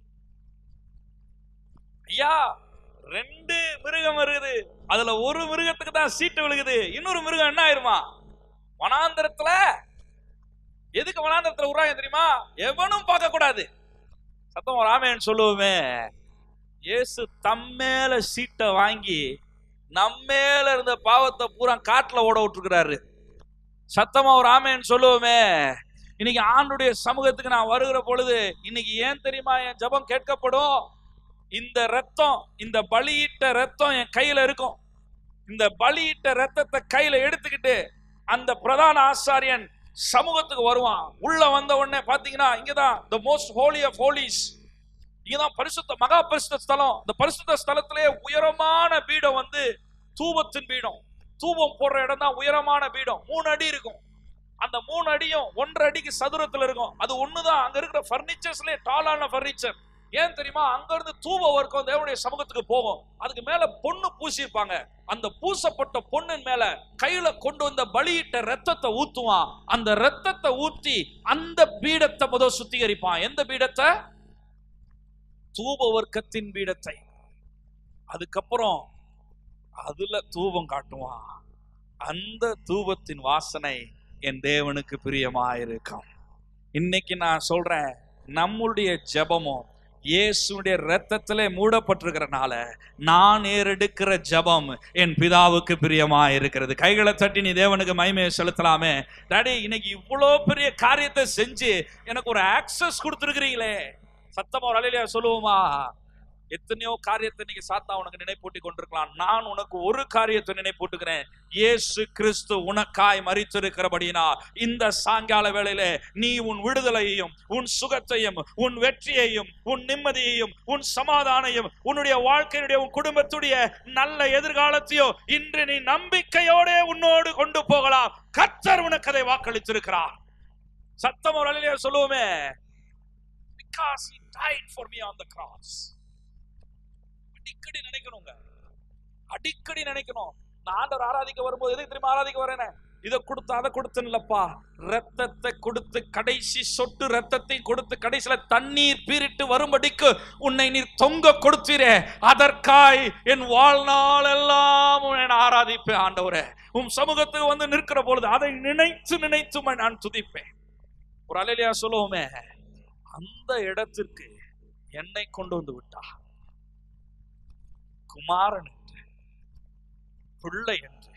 ஐயா ரெண்டு மிருகம் வருது அதுல ஒரு மிருகத்துக்கு தான் சீட்டு விழுகுது இன்னொரு மிருகம் என்ன ஆயிருமா வனாந்திரத்துல எதுக்கு வனாந்திரத்துல விடுறாங்க தெரியுமா எவனும் பார்க்க கூடாது சத்தம் ராமேன்னு சொல்லுவோமே இயேசு தம்மேல சீட்டை வாங்கி நம்மேல இருந்த பாவத்தை பூரா காட்டுல ஓட விட்டுருக்கிறாரு சத்தமா ஒரு ஆமேன்னு சொல்லுவோமே இன்னைக்கு ஆண்டுடைய சமூகத்துக்கு நான் வருகிற பொழுது இன்னைக்கு ஏன் தெரியுமா என் ஜெபம் கேட்கப்படும் இந்த ரத்தம் இந்த பலியிட்ட ரத்தம் என் கையில இருக்கும் இந்த பலியிட்ட ரத்தத்தை கையில எடுத்துக்கிட்டு அந்த பிரதான ஆசாரியன் சமூகத்துக்கு வருவான் உள்ள வந்த உடனே பாத்தீங்கன்னா இங்கதான் the most holy of holies இங்கதான் பரிசுத்த மகா பரிசுத்த ஸ்தலம் இந்த பரிசுத்த ஸ்தலத்திலே உயரமான பீடம் வந்து தூபத்தின் பீடம் தூபம் போடுற இடம் தான் உயரமான பீடம் மூணு அடி இருக்கும் அந்த மூணு அடியும் ஒன்றரை அடிக்கு சதுரத்துல இருக்கும் அது ஒண்ணுதான் அங்க இருக்கிற பர்னிச்சர்ஸ்லயே டாலான பர்னிச்சர் ஏன் தெரியுமா அங்க இருந்து தூப வர்க்கம் தேவனுடைய சமூகத்துக்கு போகும் அதுக்கு மேல பொண்ணு பூசியிருப்பாங்க அந்த பூசப்பட்ட பொண்ணின் மேல கையில கொண்டு வந்த பலியிட்ட ரத்தத்தை ஊத்துவான் அந்த ரத்தத்தை ஊத்தி அந்த பீடத்தை முதல் சுத்திகரிப்பான் எந்த பீடத்தை தூப வர்க்கத்தின் பீடத்தை அதுக்கப்புறம் அதுல தூபம் காட்டுவான் அந்த தூபத்தின் வாசனை என் தேவனுக்கு பிரியமாயிருக்கும் இன்னைக்கு நான் சொல்றேன் நம்முடைய ஜெபமும் இயேசுடைய ரத்தத்திலே மூடப்பட்டிருக்கிறனால நான் ஏறெடுக்கிற ஜெபம் என் பிதாவுக்கு பிரியமா இருக்கிறது கைகளை தட்டி நீ தேவனுக்கு மகிமையை செலுத்தலாமே டாடி இன்னைக்கு இவ்வளோ பெரிய காரியத்தை செஞ்சு எனக்கு ஒரு ஆக்சஸ் கொடுத்துருக்கிறீங்களே சத்தமா ஒரு அலையிலையா சொல்லுவோமா எத்தனையோ காரியத்தை நீங்க சாத்தா உனக்கு நினைப்பூட்டி கொண்டிருக்கலாம் நான் உனக்கு ஒரு காரியத்தை நினைப்பூட்டுகிறேன் இயேசு கிறிஸ்து உனக்காய் மறித்திருக்கிறபடினா இந்த சாயங்கால வேளையிலே நீ உன் விடுதலையையும் உன் சுகத்தையும் உன் வெற்றியையும் உன் நிம்மதியையும் உன் சமாதானையும் உன்னுடைய வாழ்க்கையுடைய உன் குடும்பத்துடைய நல்ல எதிர்காலத்தையோ இன்று நீ நம்பிக்கையோட உன்னோடு கொண்டு போகலாம் கர்த்தர் உனக்கு அதை வாக்களித்திருக்கிறார் சத்தம் ஒரு அலையிலே சொல்லுவோமே because he died for me on the cross அடிக்கடி நினைக்கணுங்க அடிக்கடி நினைக்கணும் நான் ஆண்டவர் ஆராதிக்க வரும்போது எதுக்கு திரும்ப ஆராதிக்க வரேனே இதை கொடுத்து அதை கொடுத்துன்னுலப்பா ரத்தத்தை கொடுத்து கடைசி சொட்டு ரத்தத்தை கொடுத்து கடைசியில தண்ணீர் பீரிட்டு வரும்படிக்கு உன்னை நீர் தொங்க கொடுத்தீரே அதற்காய் என் வாழ்நாள் எல்லாம் உன்னை நான் ஆராதிப்பேன் ஆண்டவரே உன் சமூகத்துக்கு வந்து நிற்கிற பொழுது அதை நினைத்து நினைத்து உம்மை நான் துதிப்பேன் ஒரு அலையிலையா சொல்லுவோமே அந்த இடத்திற்கு என்னை கொண்டு வந்து விட்டா குமாரன் என்று பிள்ளை என்று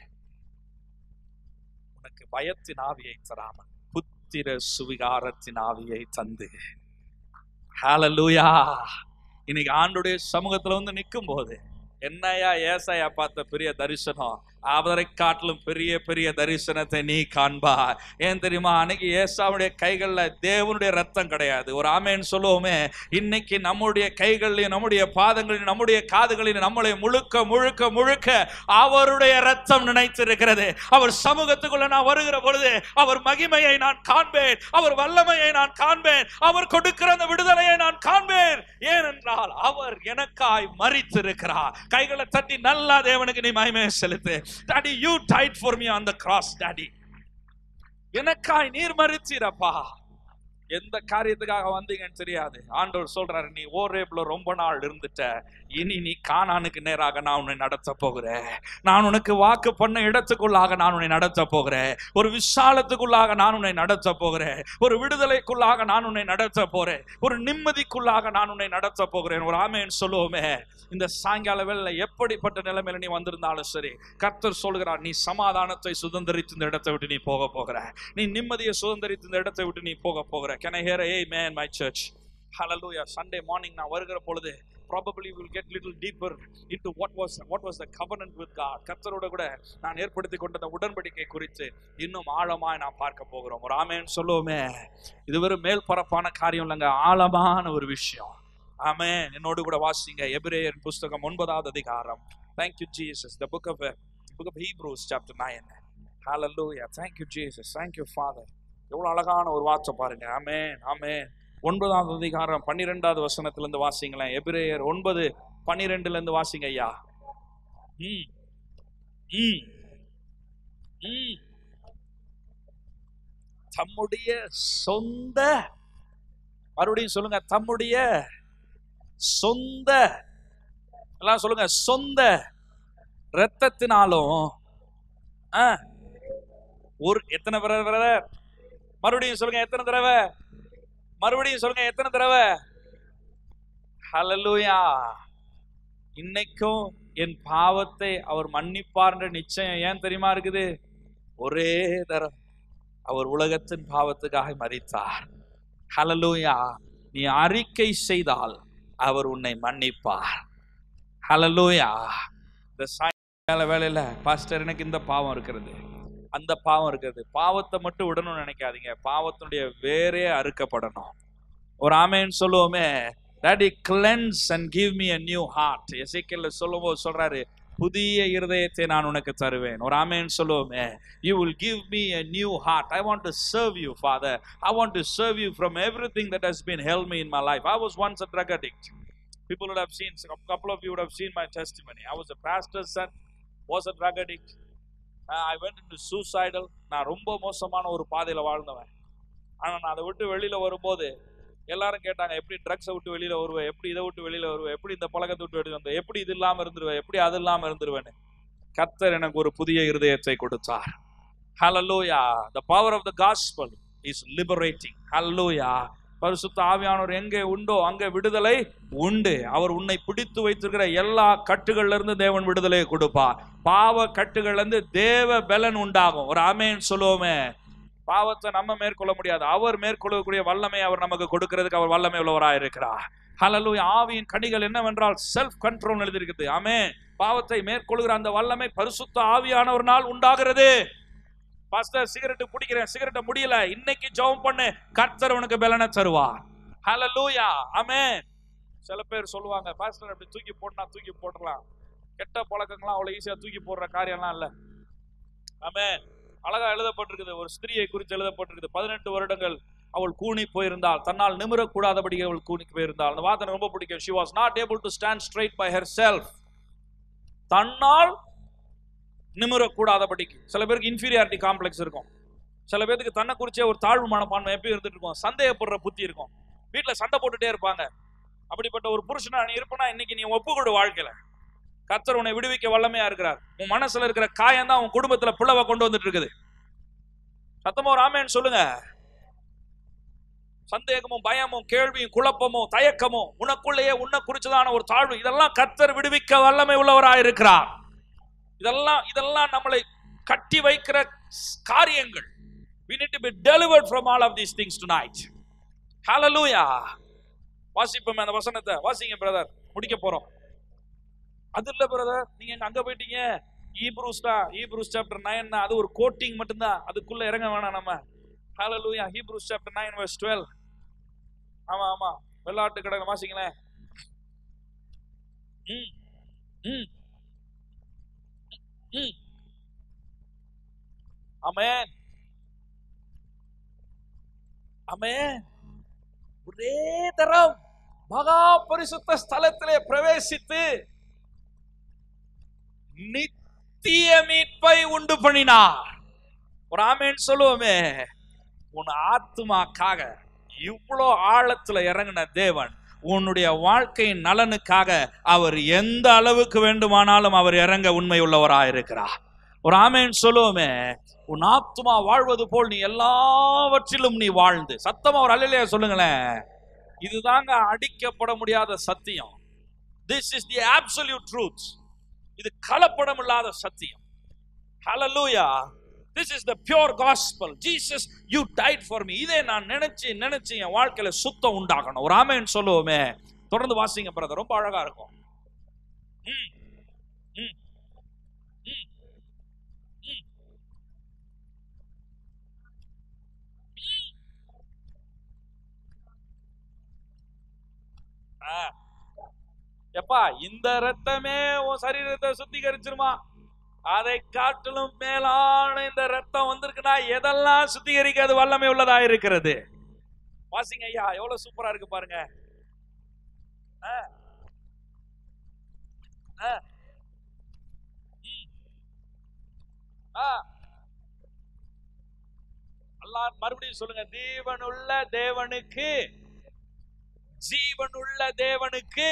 உனக்கு பயத்தின் ஆவியை தராமல் புத்திர சுவிகாரத்தின் ஆவியை தந்து ஹalleluya இன்னைக்கு ஆண்டுடைய சமூகத்துல வந்து நிற்கும் போது என்னையா ஏசாயா பார்த்த பெரிய தரிசனம் அவரை காட்டிலும் பெரிய பெரிய தரிசனத்தை நீ காண்பார் ஏன் தெரியுமா அன்னைக்கு ஏசாவுடைய கைகள்ல தேவனுடைய ரத்தம் கிடையாது ஒரு ஆமேன்னு சொல்லுவோமே இன்னைக்கு நம்முடைய கைகள்லையும் நம்முடைய பாதங்களையும் நம்முடைய காதுகளையும் நம்மளை முழுக்க முழுக்க முழுக்க அவருடைய ரத்தம் நினைத்திருக்கிறது அவர் சமூகத்துக்குள்ள நான் வருகிற பொழுது அவர் மகிமையை நான் காண்பேன் அவர் வல்லமையை நான் காண்பேன் அவர் கொடுக்கிற அந்த விடுதலையை நான் காண்பேன் ஏனென்றால் அவர் எனக்காய் மறித்திருக்கிறார் கைகளை தட்டி நல்லா தேவனுக்கு நீ மகிமையை செலுத்து daddy you died for me on the cross daddy எனக்காய் நீர் மறித்தீரப்பா எந்த காரியத்துக்காக வந்தீங்கன்னு தெரியாது ஆண்டவர் சொல்றாரு நீ ஓரேப்ல ரொம்ப நாள் இருந்துட்ட இனி நீ கானானுக்கு நேராக நான் உன்னை நடத்த போகிறேன் நான் உனக்கு வாக்கு பண்ண இடத்துக்குள்ளாக நான் உன்னை நடத்த போகிறேன் ஒரு விசாலத்துக்குள்ளாக நான் உன்னை நடத்த போகிறேன் ஒரு விடுதலைக்குள்ளாக நான் உன்னை நடத்த போறேன் ஒரு நிம்மதிக்குள்ளாக நான் உன்னை நடத்த போகிறேன் ஒரு ஆமேன்னு சொல்லுவோமே இந்த சாயங்கால வேளையில எப்படிப்பட்ட நிலைமையில நீ வந்திருந்தாலும் சரி கர்த்தர் சொல்கிறார் நீ சமாதானத்தை சுதந்திரித்து இந்த இடத்தை விட்டு நீ போக போகிற நீ நிம்மதியை சுதந்திரித்து இந்த இடத்தை விட்டு நீ போக போகிற can I hear amen my church hallelujah Sunday morning நான் வருகிற பொழுது probably will get little deeper into what was what was the covenant with God கர்த்தரோட கூட நான் ஏற்படுத்தி கொண்ட அந்த உடன்படிக்கை குறித்து இன்னும் ஆழமாய் நாம் பார்க்க போகிறோம் ஒரு ஆமேன்னு சொல்லுவோமே இது வெறும் மேல் பரப்பான காரியம் இல்லைங்க ஆழமான ஒரு விஷயம் ஆமென் என்னோடு கூட வாசிங்க எபிரேயர் புஸ்தகம் ஒன்பதாவது அதிகாரம் thank you jesus the book of uh, book of hebrews chapter 9 hallelujah thank you jesus thank you father எவ்வளவு அழகான ஒரு வார்த்தை பாருங்க ஆமென் ஆமென் ஒன்பதாவது அதிகாரம் பன்னிரெண்டாவது வசனத்துல இருந்து வாசிங்களேன் எபிரேயர் ஒன்பது பன்னிரெண்டுல இருந்து வாசிங்க ஐயா ம் ம் ம் தம்முடைய சொந்த மறுபடியும் சொல்லுங்க தம்முடைய சொந்த எல்லாம் சொல்லுங்க சொந்த ரத்தத்தினாலும் ஆ, ஒரு எத்தனை தடவை மறுபடியும் சொல்லுங்க எத்தனை தடவை மறுபடியும் சொல்லுங்க எத்தனை தடவை ஹalleluya இன்னைக்கும் என் பாவத்தை அவர் மன்னிப்பார்ன்ற நிச்சயம் ஏன் தெரியுமா இருக்குது ஒரே தரம் அவர் உலகத்தின் பாவத்துக்காக மறித்தார் ஹalleluya நீ அறிக்கை செய்தால் அவர் உன்னை மன்னிப்பார் ஹalleluya இந்த சாயங்கால வேலையில பாஸ்டர் எனக்கு இந்த பாவம் இருக்கிறது அந்த பாவம் இருக்கிறது பாவத்தை மட்டும் விடணும்னு நினைக்காதீங்க பாவத்தினுடைய வேறே அறுக்கப்படணும் ஒரு ஆமேன்னு சொல்லுவோமே daddy cleanse and give me a new heart எசைக்கல்ல சொல்லும்போது சொல்றாரு புதிய இருதயத்தை நான் உனக்கு தருவேன் ஒரு ஆமேன்னு சொல்லுவோமே you will give me a new heart I want to serve you father I want to serve you from everything that has been help me in my life I was once a drug addict people would have seen a couple of you would have seen my testimony i was a pastor's son was a drug addict Uh, i went into suicidal நான் ரொம்ப மோசமான ஒரு பாதையில வாழ்ந்தவன் ஆனா நான் அதை விட்டு வெளியில வரும்போது எல்லாரும் கேட்டாங்க எப்படி ட்ரக்ஸை விட்டு வெளியில வருவேன் எப்படி இதை விட்டு வெளியில வருவேன் எப்படி இந்த பழக்கத்தை விட்டு வெளியில வந்த எப்படி இது இல்லாம இருந்துருவேன் எப்படி அது இல்லாம இருந்துருவேன்னு கர்த்தர் எனக்கு ஒரு புதிய இருதயத்தை கொடுத்தார் ஹalleluya the power of the gospel is liberating hallelujah பரிசுத்த ஆவியானவர் எங்கே உண்டோ அங்கே விடுதலை உண்டு அவர் உன்னை பிடித்து வைத்திருக்கிற எல்லா கட்டுகள்ல இருந்து தேவன் விடுதலையை கொடுப்பார் பாவ கட்டுகள்ல இருந்து தேவ பலன் உண்டாகும் ஒரு ஆமேன்னு சொல்லுவோமே பாவத்தை நம்ம மேற்கொள்ள முடியாது அவர் மேற்கொள்ளக்கூடிய வல்லமை அவர் நமக்கு கொடுக்கிறதுக்கு அவர் வல்லமை உள்ளவராக இருக்கிறார் ஹalleluya ஆவியின் கனிகள் என்னவென்றால் செல்ஃப் கண்ட்ரோல் எழுதியிருக்குது ஆமே பாவத்தை மேற்கொள்கிற அந்த வல்லமை பரிசுத்த ஆவியானவர்னால் உண்டாகிறது பாஸ்டர் சிகரெட் பிடிக்கிறேன் சிகரெட்டை முடியல இன்னைக்கு ஜெபம் பண்ணு கர்த்தர் உனக்கு பலனை தருவார் ஹalleluya ஆமென் சில பேர் சொல்லுவாங்க பாஸ்டர் அப்படி தூக்கி போடனா தூக்கி போடலாம் கெட்ட பழக்கங்கள்லாம் அவ்வளவு ஈஸியா தூக்கி போடுற காரியம்லாம் இல்ல ஆமென் அழகா எழுதப்பட்டிருக்குது ஒரு ஸ்திரியை குறித்து எழுதப்பட்டிருக்குது பதினெட்டு வருடங்கள் அவள் கூனி போயிருந்தாள் தன்னால் நிமிரக்கூடாதபடி அவள் கூனி போயிருந்தாள் அந்த வார்த்தை எனக்கு ரொம்ப பிடிக்கும் she was not able to stand straight by herself தன்னால் நிமிரக்கூடாதபடிக்கு சில பேருக்கு இன்ஃபீரியாரிட்டி காம்ப்ளெக்ஸ் இருக்கும் சில பேருக்கு தன்னை குறிச்சே ஒரு தாழ்வு மனப்பான்மை எப்பயும் இருந்துட்டு இருக்கும் சந்தேகப்படுற புத்தி இருக்கும் வீட்டுல சண்டை போட்டுட்டே இருப்பாங்க அப்படிப்பட்ட ஒரு புருஷனா நீ இருப்பனா இன்னைக்கு நீ ஒப்புக்கொடு வாழ்க்கையில கர்த்தர் உன்னை விடுவிக்க வல்லமையா இருக்கிறார் உன் மனசுல இருக்கிற காயம் தான் உன் குடும்பத்துல பிளவை கொண்டு வந்துட்டு இருக்குது சத்தமா ஒரு ஆமேன்னு சொல்லுங்க சந்தேகமும் பயமும் கேள்வியும் குழப்பமும் தயக்கமும் உனக்குள்ளேயே உன்னை குறிச்சதான ஒரு தாழ்வு இதெல்லாம் கர்த்தர் விடுவிக்க வல்லமை உள்ளவராய் இருக்கிறார் இதெல்லாம் இதெல்லாம் நம்மளை கட்டி வைக்கிற ஸ்- காரியங்கள் we need to be delivered from all of these things tonight hallelujah வாசிப்போமே அந்த வசனத்தை வாசிங்க பிரதர் முடிக்க போறோம் அது இல்ல பிரதர் நீங்க எங்க அங்க போயிட்டீங்க ஈப்ரூஸ் தான் ஈப்ரூஸ் சாப்டர் நைன் அது ஒரு கோட்டிங் மட்டும்தான் அதுக்குள்ள இறங்க வேணாம் நம்ம hallelujah Hebrews chapter nine verse 12 ஆமா ஆமா வெள்ளாட்டு கடை வாசிங்களேன் ம் ம் ம் அமேன் அமேன் ஒரே தரம் மகா பரிசுத்த ஸ்தலத்திலே பிரவேசித்து நித்திய மீட்பை உண்டு பண்ணினார் ஒரு ஆமேன் சொல்லுவோமே உன் ஆத்துமாக்காக இவ்வளோ ஆழத்துல இறங்கின தேவன் உன்னுடைய வாழ்க்கையின் நலனுக்காக அவர் எந்த அளவுக்கு வேண்டுமானாலும் அவர் இறங்க உண்மை உள்ளவராயிருக்கிறார் ஒரு ஆமேன் சொல்லுவோமே உன் ஆத்துமா வாழ்வது போல் நீ எல்லாவற்றிலும் நீ வாழ்ந்து சத்தமா ஒரு அல்லையா சொல்லுங்களேன் இதுதாங்க அடிக்கப்பட முடியாத சத்தியம் this is the absolute truth இது கலப்படம் இல்லாத சத்தியம் ஹalleluya this is the pure gospel jesus you died for me இதை நான் நினைச்சு நினைச்சு என் வாழ்க்கையில சுத்தம் உண்டாகணும் ஒரு ஆமென் சொல்லுவோமே தொடர்ந்து வாசிங்க பிரதர் ரொம்ப அழகா இருக்கும் ம், ம், ம், ம். ஆ. எப்பா இந்த ரத்தமே உன் சரீரத்தை சுத்திகரிச்சிருமா அதை காட்டிலும் மேலான இந்த ரத்தம் வந்திருக்குன்னா எதெல்லாம் சுத்திகரிக்க அது வல்லமை உள்ளதா இருக்கிறது வாசிங்க ஐயா எவ்வளவு சூப்பரா இருக்கு பாருங்க ஆ. ஆ. ம். ஆ. அல்லாஹ் மறுபடியும் சொல்லுங்க தேவனுள்ள தேவனுக்கு ஜீவனுள்ள தேவனுக்கு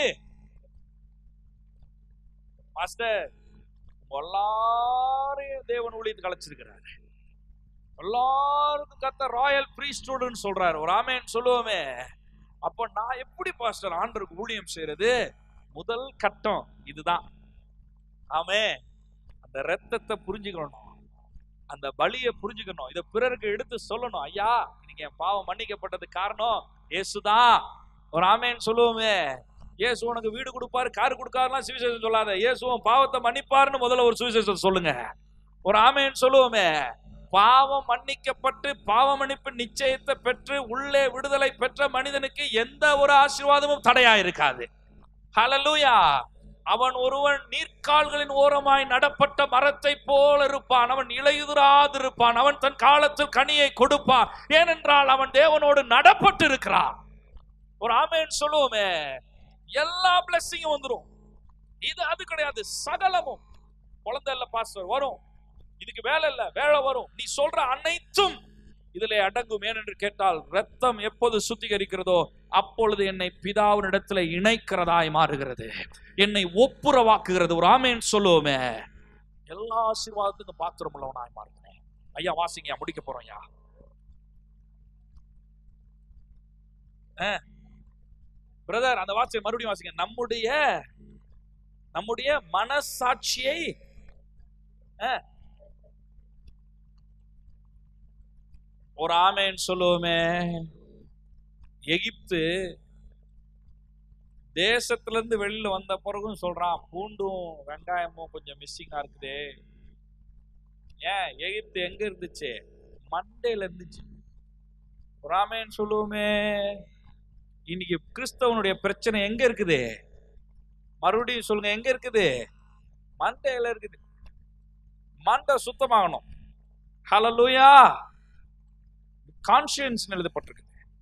மாஸ்டர் எல்லாரையும் தேவன் ஊழியத்து கலைச்சிருக்கிறாரு எல்லாருக்கும் கத்த ராயல் பிரீஸ்டூடுன்னு சொல்றாரு ஒரு ஆமேன் சொல்லுவோமே அப்ப நான் எப்படி பாஸ்டர் ஆண்டருக்கு ஊழியம் செய்யறது முதல் கட்டம் இதுதான் ஆமே அந்த ரத்தத்தை புரிஞ்சுக்கணும் அந்த பலியை புரிஞ்சுக்கணும் இதை பிறருக்கு எடுத்து சொல்லணும் ஐயா நீங்க என் பாவம் மன்னிக்கப்பட்டது காரணம் இயேசுதான் ஒரு ஆமேன்னு சொல்லுவோமே இயேசு உனக்கு வீடு கொடுப்பாரு கார் கொடுக்காருலாம் சுவிசேஷம் சொல்லாத இயேசுவும் பாவத்தை மன்னிப்பாருன்னு முதல்ல ஒரு சுவிசேஷம் சொல்லுங்க ஒரு ஆமேன்னு சொல்லுவோமே பாவம் மன்னிக்கப்பட்டு பாவ மன்னிப்பு நிச்சயத்தை பெற்று உள்ளே விடுதலை பெற்ற மனிதனுக்கு எந்த ஒரு ஆசீர்வாதமும் தடையா இருக்காது ஹalleluya அவன் ஒருவன் நீர்க்கால்களின் ஓரமாய் நடப்பட்ட மரத்தை போல இருப்பான் அவன் இலையுதிராதிருப்பான் அவன் தன் காலத்தில் கனியை கொடுப்பான் ஏனென்றால் அவன் தேவனோடு நடப்பட்டு இருக்கிறான் ஒரு ஆமேன் சொல்லுவோமே எல்லா பிளஸ்ஸிங்கும் வந்துரும் இது அது கிடையாது சகலமும் குழந்தை இல்ல பாஸ்டர் வரும் இதுக்கு வேலை இல்ல வேலை வரும் நீ சொல்ற அனைத்தும் இதிலே அடங்கும் ஏனென்று கேட்டால் ரத்தம் எப்போது சுத்திகரிக்கிறதோ அப்பொழுது என்னை பிதாவினிடத்துல இணைக்கிறதாய் மாறுகிறது என்னை ஒப்புரவாக்குகிறது ஒரு ஆமேன் சொல்லுவோமே எல்லா ஆசீர்வாதத்துக்கும் பாத்திரம் உள்ளவனாய் மாறுகிறேன் ஐயா வாசிங்க முடிக்க போறோம் ஐயா பிரதர் அந்த வார்த்தையை மறுபடியும் வாசிங்க நம்முடைய நம்முடைய மனசாட்சியை அஹ், ஒரு ஆமேன்னு சொல்லுவோமே எகிப்து தேசத்துல இருந்து வெளியில வந்த பிறகும் சொல்றான் பூண்டும் வெங்காயமும் கொஞ்சம் மிஸ்ஸிங்கா இருக்குதே ஏன் எகிப்து எங்க இருந்துச்சு மண்டையில இருந்துச்சு ராமேன்னு சொல்லுவோமே இன்னைக்கு கிறிஸ்தவனுடைய பிரச்சனை எங்க இருக்குது மறுபடியும் சொல்லுங்க எங்க இருக்குது மண்டையில இருக்குது மண்டை சுத்தமாகணும் ஹalleluya கான்ஷியன்ஸ் எழுதப்பட்டிருக்கு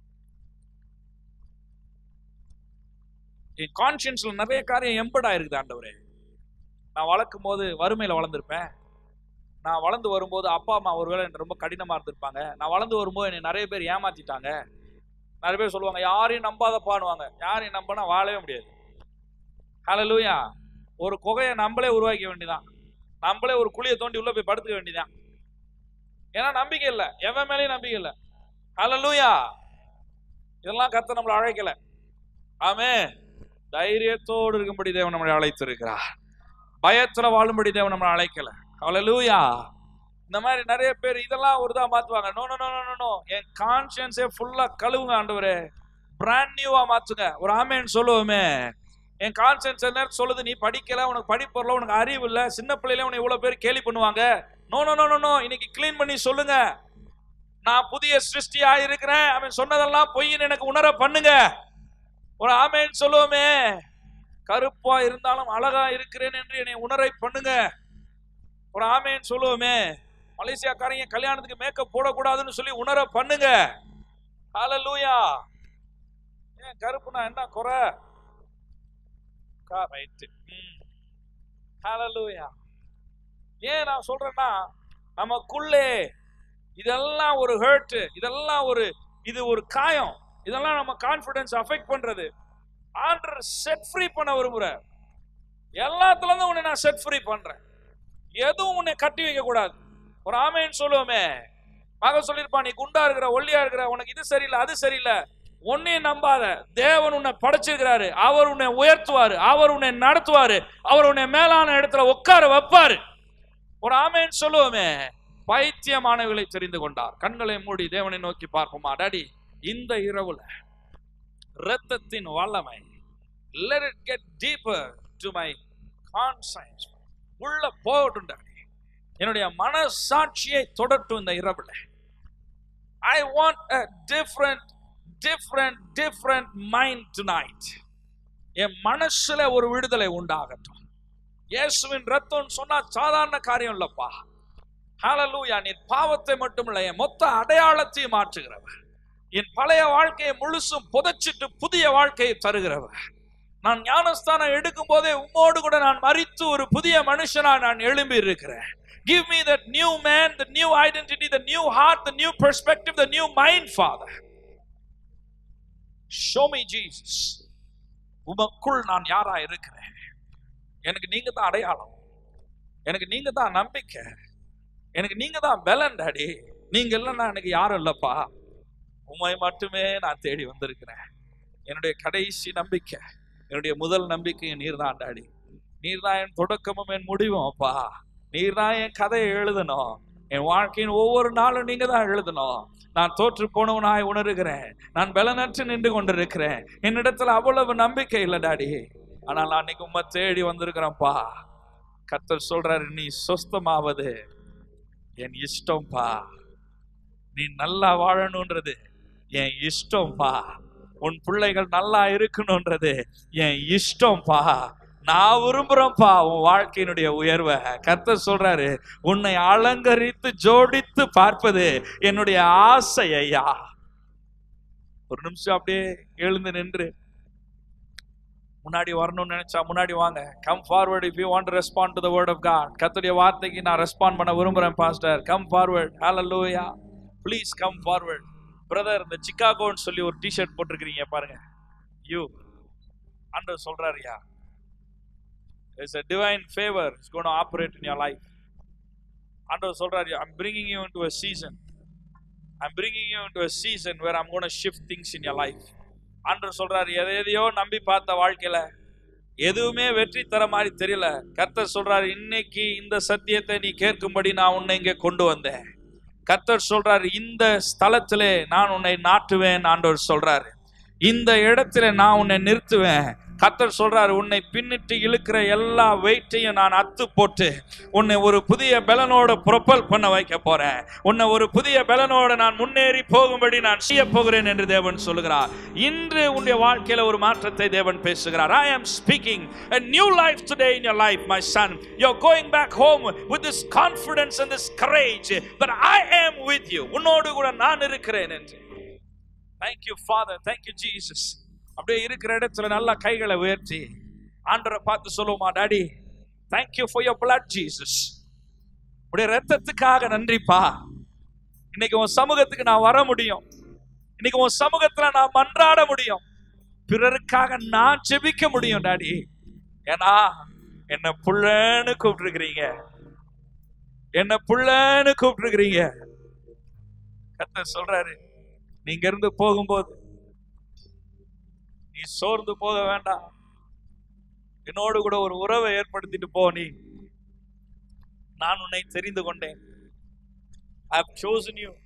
என் கான்ஷியன்ஸ்ல நிறைய காரியம் எம்படா இருக்குது ஆண்டவரே நான் வளர்க்கும் போது வறுமையில வளர்ந்துருப்பேன் நான் வளர்ந்து வரும்போது அப்பா அம்மா ஒருவேளை எனக்கு ரொம்ப கடினமா இருந்திருப்பாங்க நான் வளர்ந்து வரும்போது என்னை நிறைய பேர் ஏமாத்திட்டாங்க நிறைய பேர் சொல்லுவாங்க யாரையும் நம்பாதப்பானுவாங்க யாரையும் நம்பினா வாழவே முடியாது ஹalleluya ஒரு குகையை நம்மளே உருவாக்க வேண்டியதான் நம்மளே ஒரு குழியை தோண்டி உள்ள போய் படுத்துக்க வேண்டியதான் ஏன்னா நம்பிக்கை இல்லை எவன் மேலேயும் நம்பிக்கை இல்லை ஹalleluya இதெல்லாம் கத்த நம்மளை அழைக்கல ஆமே தைரியத்தோடு இருக்கும்படி தேவன் நம்மளை அழைத்திருக்கிறார் பயத்துல வாழும்படி தேவன் நம்மளை அழைக்கல ஹalleluya இந்த மாதிரி நிறைய பேர் இதெல்லாம் ஒரு தான் மாத்துவாங்க no no no no no என் கான்சியன்ஸே ஃபுல்லா கழுவுங்க ஆண்டவரே பிராண்ட் நியூவா மாத்துங்க ஒரு ஆமேன்னு சொல்லுவோமே என் கான்சியன்ஸ் என்ன சொல்லுது நீ படிக்கல உனக்கு படிப்பு வரல உனக்கு அறிவு இல்ல சின்ன பிள்ளையில உனக்கு இவ்வளவு பேர் கேலி பண்ணுவாங்க no no no no no இன்னைக்கு க்ளீன் பண்ணி சொல்லுங்க நான் புதிய சிருஷ்டியா இருக்கிறேன் அவன் சொன்னதெல்லாம் பொய்ன்னு எனக்கு உணர பண்ணுங்க ஒரு ஆமேன்னு சொல்லுவோமே கருப்பா இருந்தாலும் அழகா இருக்கிறேன் என்று என்னை உணரை பண்ணுங்க ஒரு ஆமேன்னு சொல்லுவோமே மலேசியாக்காரங்க கல்யாணத்துக்கு மேக்கப் போடக்கூடாதுன்னு சொல்லி உணர பண்ணுங்க ஹalleluya ஏன் கருப்புனா என்ன குறை ரைட்டு ஹalleluya ஏன் நான் சொல்றேன்னா நமக்குள்ளே இதெல்லாம் ஒரு ஹர்ட் இதெல்லாம் ஒரு இது ஒரு காயம் இதெல்லாம் நம்ம கான்ஃபிடன்ஸ் அஃபெக்ட் பண்றது ஆண்டர் செட் ஃப்ரீ பண்ண விரும்புறார் எல்லாத்துல இருந்து உன்னை நான் செட் ஃப்ரீ பண்றேன் எதுவும் உன்னை கட்டி வைக்க கூடாது ஒரு ஆமைன்னு சொல்லுவோமே மக சொல்லியிருப்பான் நீ குண்டா இருக்கிற ஒல்லியா இருக்கிற உனக்கு இது சரியில்லை அது சரியில்லை உன்னையும் நம்பாத தேவன் உன்னை படைச்சிருக்கிறாரு அவர் உன்னை உயர்த்துவாரு அவர் உன்னை நடத்துவாரு அவர் உன்னை மேலான இடத்துல உட்கார வைப்பாரு ஒரு ஆமைன்னு சொல்லுவோமே பைத்தியமானவர்களை தெரிந்து கொண்டார் கண்களை மூடி தேவனை நோக்கி பார்ப்போமா டாடி இந்த இரவுல இரத்தத்தின் வல்லமை let it get deeper to my conscience உள்ள போகட்டும் டாடி என்னுடைய மனசாட்சியை தொடட்டும் இந்த இரவுல I want a different different different mind tonight என் மனசுல ஒரு விடுதலை உண்டாகட்டும் இயேசுவின் ரத்தம் சொன்னா சாதாரண காரியம் இல்லப்பா ஹalleluya நீ பாவத்தை மட்டும் இல்ல என் மொத்த அடையாளத்தையும் மாற்றுகிறவர் என் பழைய வாழ்க்கையை முழுசும் புதைச்சிட்டு புதிய வாழ்க்கையை தருகிறவர் நான் ஞானஸ்தானம் எடுக்கும் போதே உம்மோடு கூட நான் மறித்து ஒரு புதிய மனுஷனா நான் எழும்பி இருக்கிறேன் Give me that new man, the new identity, the new heart, the new perspective, the new mind, Father. Show me Jesus. உமக்குள் நான் யாரா இருக்கிறேன் எனக்கு நீங்க தான் அடையாளம் எனக்கு நீங்க தான் நம்பிக்கை எனக்கு நீங்க தான் பலன் டாடி நீங்க இல்லைன்னா எனக்கு யாரும் இல்லப்பா உண்மை மட்டுமே நான் தேடி வந்திருக்கிறேன் என்னுடைய கடைசி நம்பிக்கை என்னுடைய முதல் நம்பிக்கை நீர் தான் டாடி நீர் தான் என் தொடக்கமும் என் முடிவும் அப்பா நீர் தான் என் கதையை எழுதணும் என் வாழ்க்கையின் ஒவ்வொரு நாளும் நீங்க தான் எழுதணும் நான் தோற்று போனவனாய் உணர்கிறேன் நான் பலனற்று நின்று கொண்டிருக்கிறேன் என்னிடத்துல அவ்வளவு நம்பிக்கை இல்லை டாடி ஆனால் நான் இன்னைக்கு உண்மை தேடி வந்திருக்கிறேன்ப்பா கர்த்தர் சொல்றாரு நீ சொஸ்தமாவது என் இஷ்டம்பா நீ நல்லா வாழணுன்றது என் இஷ்டம்பா உன் பிள்ளைகள் நல்லா இருக்கணும்ன்றது என் இஷ்டம்பா நான் விரும்புறேன்ப்பா உன் வாழ்க்கையினுடைய உயர்வை கர்த்தர் சொல்றாரு உன்னை அலங்கரித்து ஜோடித்து பார்ப்பது என்னுடைய ஆசை ஐயா ஒரு நிமிஷம் அப்படியே எழுந்து நின்று முன்னாடி வரணும்னு நினைச்சா முன்னாடி வாங்க come forward if you want respond to the word of God கர்த்தருடைய வார்த்தைக்கு நான் ரெஸ்பாண்ட் பண்ண விரும்புறேன் pastor come forward hallelujah please come forward brother இந்த சிக்காகோன்னு சொல்லி ஒரு டிஷர்ட் போட்டிருக்கிறீங்க பாருங்க யூ ஆண்டவர் சொல்றாருயா it's a divine favor is going to operate in your life ஆண்டவர் சொல்றாரு I'm bringing you into a season I'm bringing you into a season where I'm going to shift things in your life ஆண்டவர் சொல்றாரு எதை எதையோ நம்பி பார்த்த வாழ்க்கையில எதுவுமே வெற்றி தர மாதிரி தெரியல கர்த்தர் சொல்றாரு இன்னைக்கு இந்த சத்தியத்தை நீ கேட்கும்படி நான் உன்னை இங்கே கொண்டு வந்தேன் கர்த்தர் சொல்றாரு இந்த ஸ்தலத்திலே நான் உன்னை நாட்டுவேன் ஆண்டவர் சொல்றாரு இந்த இடத்துல நான் உன்னை நிறுத்துவேன் கத்தர் சொல்றாரு உன்னை பின்னிட்டு இழுக்கிற எல்லா வெயிட்டையும் நான் அத்து போட்டு உன்னை ஒரு புதிய பலனோட ப்ரொப்பல் பண்ண வைக்க போறேன் உன்னை ஒரு புதிய பலனோட நான் முன்னேறி போகும்படி நான் செய்ய போகிறேன் என்று தேவன் சொல்லுகிறார் இன்று உன்னுடைய வாழ்க்கையில ஒரு மாற்றத்தை தேவன் பேசுகிறார் ஐ am speaking a new life today in your life my son you're going back home with this confidence and this courage that I am with you உன்னோடு கூட நான் இருக்கிறேன் என்று thank you father thank you jesus அப்படியே இருக்கிற இடத்துல நல்லா கைகளை உயர்த்தி ஆண்டரை பார்த்து சொல்லுவோமா daddy thank you for your blood jesus உடைய ரத்தத்துக்காக நன்றிப்பா இன்னைக்கு உன் சமூகத்துக்கு நான் வர முடியும் இன்னைக்கு உன் சமூகத்துல நான் மன்றாட முடியும் பிறருக்காக நான் ஜெபிக்க முடியும் டாடி ஏன்னா என்ன புள்ளன்னு கூப்பிட்டுருக்கிறீங்க என்ன புள்ளன்னு கூப்பிட்டுருக்கிறீங்க கத்த சொல்றாரு நீங்க இருந்து போகும்போது நீ சோர்ந்து போக வேண்டாம் என்னோடு கூட ஒரு உறவை ஏற்படுத்திட்டு போ நீ நான் உன்னை தெரிந்து கொண்டேன் I have chosen you.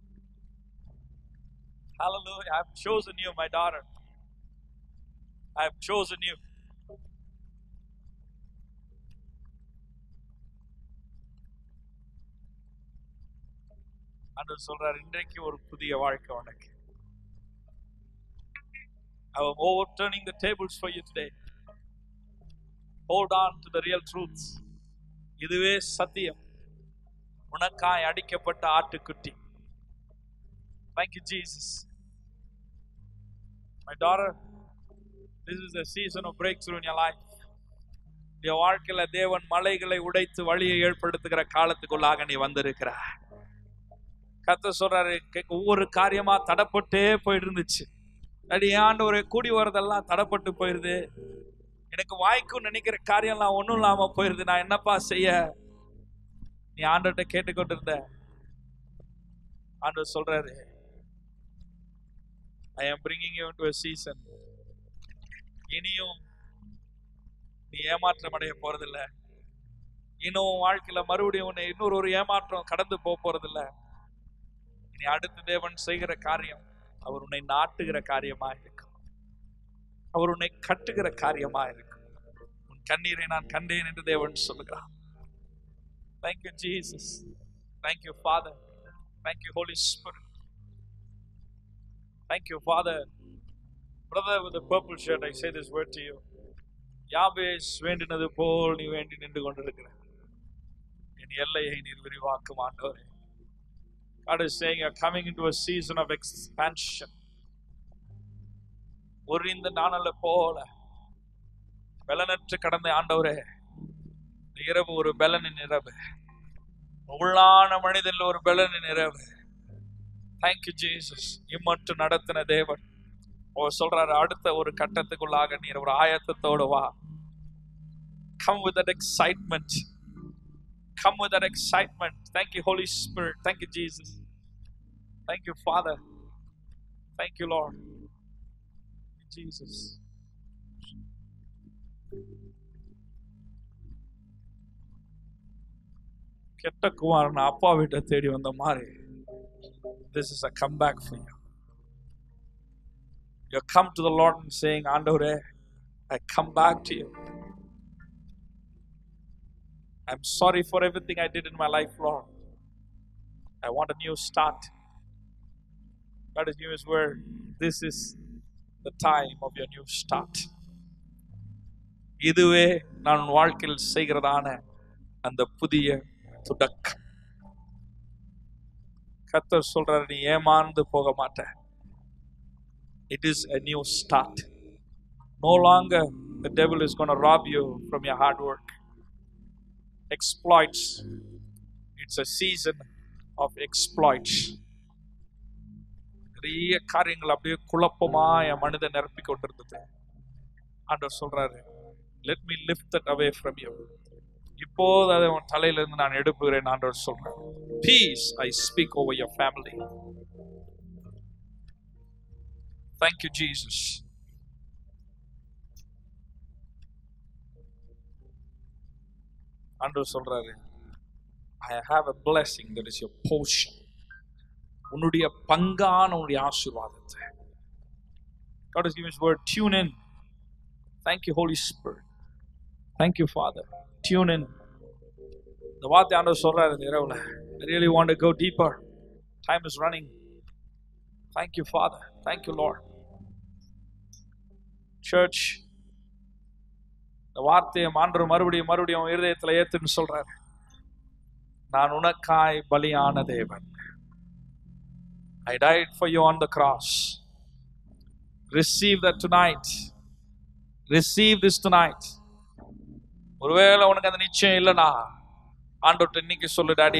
Hallelujah. I have chosen you, my daughter. I have chosen you. ஆண்டவர் சொல்றார் இன்றைக்கு ஒரு புதிய வாழ்க்கை உனக்கு I am overturning the tables for you today. Hold on to the real truths. இதுவே சத்தியம் உனக்காய் அடிக்கப்பட்ட ஆட்டுக்குட்டி Thank you, Jesus. My daughter, this is a season of breakthrough in your life. என் வாழ்க்கையில தேவன் மலைகளை உடைத்து வழியை ஏற்படுத்துகிற காலத்துக்குள்ளாக நீ வந்திருக்கிற கத்த சொல்றாரு கே- ஒவ்வொரு காரியமா தடப்பட்டே போயிட்டு இருந்துச்சு அடி ஆண்டவரே கூடி வரதெல்லாம் தடப்பட்டு போயிருது எனக்கு வாய்க்கும் நினைக்கிற காரியம்லாம் ஒன்றும் இல்லாம போயிருது நான் என்னப்பா செய்ய நீ ஆண்டவர்கிட்ட கேட்டுக்கொண்டு இருந்த ஆண்டவர் சொல்றாரு ஐ am bringing you into a season இனியும் நீ ஏமாற்றம் அடைய போறதில்ல இன்னும் உன் வாழ்க்கையில மறுபடியும் உன்னை இன்னொரு ஒரு ஏமாற்றம் கடந்து போக போறதில்ல இனி அடுத்து தேவன் செய்கிற காரியம் அவர் உன்னை நாட்டுகிற காரியமா இருக்கும் அவர் உன்னை கட்டுகிற காரியமா இருக்கும் உன் கண்ணீரை நான் கண்டேன் என்று தேவன் சொல்லுகிறார் Thank you, Jesus. Thank you, Father. Thank you, Holy Spirit. Thank you, Father. Brother with the purple shirt, I say this word to you. யாபேஸ் வேண்டினது போல் நீ வேண்டி நின்று கொண்டிருக்கிற என் எல்லையை நீர் விரிவாக்கும் ஆண்டவரே God is saying you're coming into a season of expansion. ஒரு இந்த நாணல போல பலனற்று கடந்த ஆண்டவரே இந்த இரவு ஒரு பலனின் இரவு உள்ளான மனிதன்ல ஒரு பலனின் இரவு தேங்க்யூ ஜீசஸ் இம்மட்டு நடத்தின தேவன் ஓ சொல்றாரு அடுத்த ஒரு கட்டத்துக்குள்ளாக நீர் ஒரு ஆயத்தத்தோடு வா come with that excitement come with that excitement thank you holy spirit thank you jesus thank you father thank you lord jesus கெட்ட குமாரன் அப்பா வீட்டை தேடி வந்த மாதிரி this is a comeback for you you come to the lord and saying ஆண்டவரே i come back to you i'm sorry for everything i did in my life lord i want a new start god is new his word this is the time of your new start இதுவே நான் உன் வாழ்க்கையில் செய்கிறதான அந்த புதிய தொடக்கம் கர்த்தர் சொல்றாரு நீ ஏமாந்து போக மாட்ட it is a new start no longer the devil is going to rob you from your hard work exploits it's a season of exploits நிறைய காரியங்கள் அப்படியே குழப்பமா என் மனிதன் நிரப்பி கொண்டிருந்தது ஆண்டவர் சொல்றாரு let me lift that away from you இப்போது அதை உன் தலையிலிருந்து நான் எடுப்புகிறேன் ஆண்டவர் சொல்றேன் peace i speak over your family thank you jesus ஆண்டவர் சொல்றாரு I have a blessing that is your portion உன்னுடைய பங்கான உன்னுடைய ஆசீர்வாதத்தை God has given his word tune in thank you Holy Spirit thank you father tune in இந்த வார்த்தை ஆண்டவர் சொல்றாரு இந்த இரவுல I really want to go deeper. Time is running. Thank you, Father. Thank you, Lord. Church, இந்த வார்த்தையை ஆண்டவர் மறுபடியும் மறுபடியும் உன் இருதயத்துல ஏத்துன்னு சொல்றாரு நான் உனக்காய் பலியான தேவன் I died for you on the cross. Receive that tonight. Receive this tonight. ஒருவேளை உனக்கு அந்த நிச்சயம் இல்லைனா ஆண்டோட்ட இன்னைக்கு சொல்லு டாடி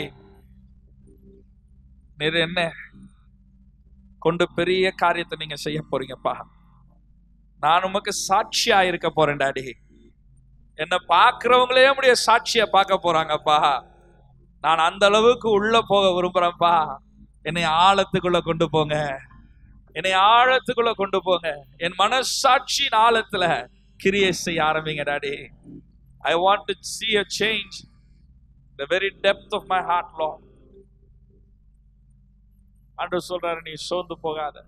நீர் என்ன கொண்டு பெரிய காரியத்தை நீங்க செய்ய போறீங்கப்பா நான் உமக்கு சாட்சியா இருக்க போறேன் டாடி என்ன பார்க்கிறவங்களே உடைய சாட்சியா பார்க்க போறாங்கப்பா நான் அந்த அளவுக்கு உள்ள போக விரும்புறேன்ப்பா என்னை ஆழத்துக்குள்ள கொண்டு போங்க என்னை ஆழத்துக்குள்ள கொண்டு போங்க என் மனசாட்சியின் ஆழத்துல கிரியை செய்ய ஆரம்பிங்க daddy I want to see a change the very depth of my heart lord ஆண்டவர் சொல்றாரு நீ சோர்ந்து போகாத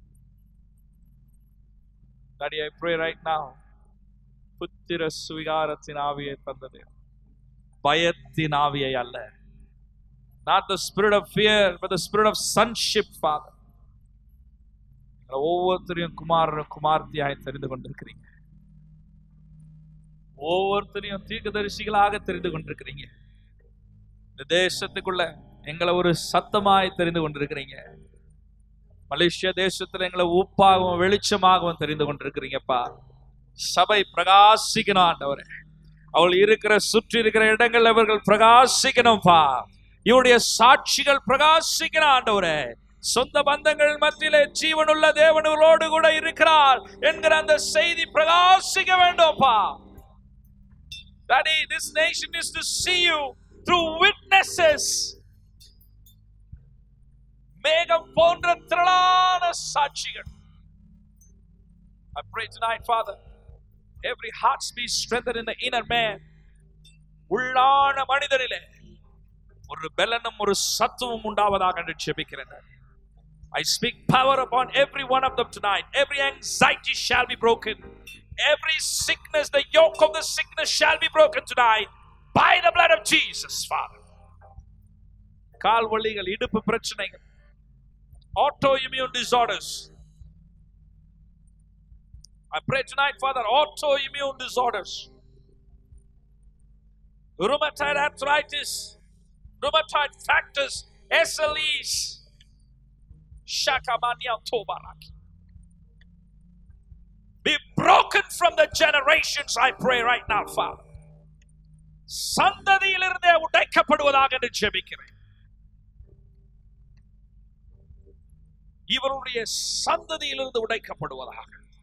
daddy I pray right now புத்திர சுவிகாரத்தின் ஆவியை தந்தது பயத்தின் ஆவியை அல்ல not the spirit of fear but the spirit of sonship father எங்களை ஒவ்வொருத்தரையும் குமாரரும் குமார்த்தியாய் தெரிந்து கொண்டிருக்கிறீங்க ஒவ்வொருத்தரையும் தீர்க்கதரிசிகளாக தெரிந்து கொண்டிருக்கிறீங்க இந்த தேசத்துக்குள்ள எங்களை ஒரு சத்தமாய் தெரிந்து கொண்டிருக்கிறீங்க மலேசியா தேசத்துல எங்களை உப்பாகவும் வெளிச்சமாகவும் தெரிந்து கொண்டிருக்கிறீங்கப்பா சபை பிரகாசிக்கணும் ஆண்டவரே அவள் இருக்கிற சுற்றி இருக்கிற இடங்கள் அவர்கள் பிரகாசிக்கணும்ப்பா இவருடைய சாட்சிகள் பிரகாசிக்கணும் ஆண்டவரே சொந்த பந்தங்கள் மத்தியிலே ஜீவனுள்ள தேவனோடு கூட இருக்கிறார் என்கிற அந்த செய்தி பிரகாசிக்க வேண்டும்ப்பா Daddy, this nation is to see you through witnesses. மேகம் போன்ற திரளான சாட்சிகள் I pray tonight, Father, every heart be strengthened in the inner man. உள்ளான மனிதனிலே ஒரு பலனும் ஒரு சத்துவம் உண்டாவதாக என்று ஜெபிக்கிறேன் I speak power upon every one of them tonight. Every anxiety shall be broken. Every sickness, the yoke of the sickness shall be broken tonight by the blood of Jesus, Father. கால் வலிகள் இடுப்பு பிரச்சனைகள் autoimmune disorders. I pray tonight, Father, autoimmune disorders, rheumatoid arthritis, rheumatoid factors, SLEs, Shakamania Tobaraki. Be broken from the generations, I pray right now, Father. சந்ததியிலிருந்தே உடைக்கப்படுவதாக என்று ஜெபிக்கிறேன் இவருடைய சந்ததியிலிருந்து உடைக்கப்படுவதாக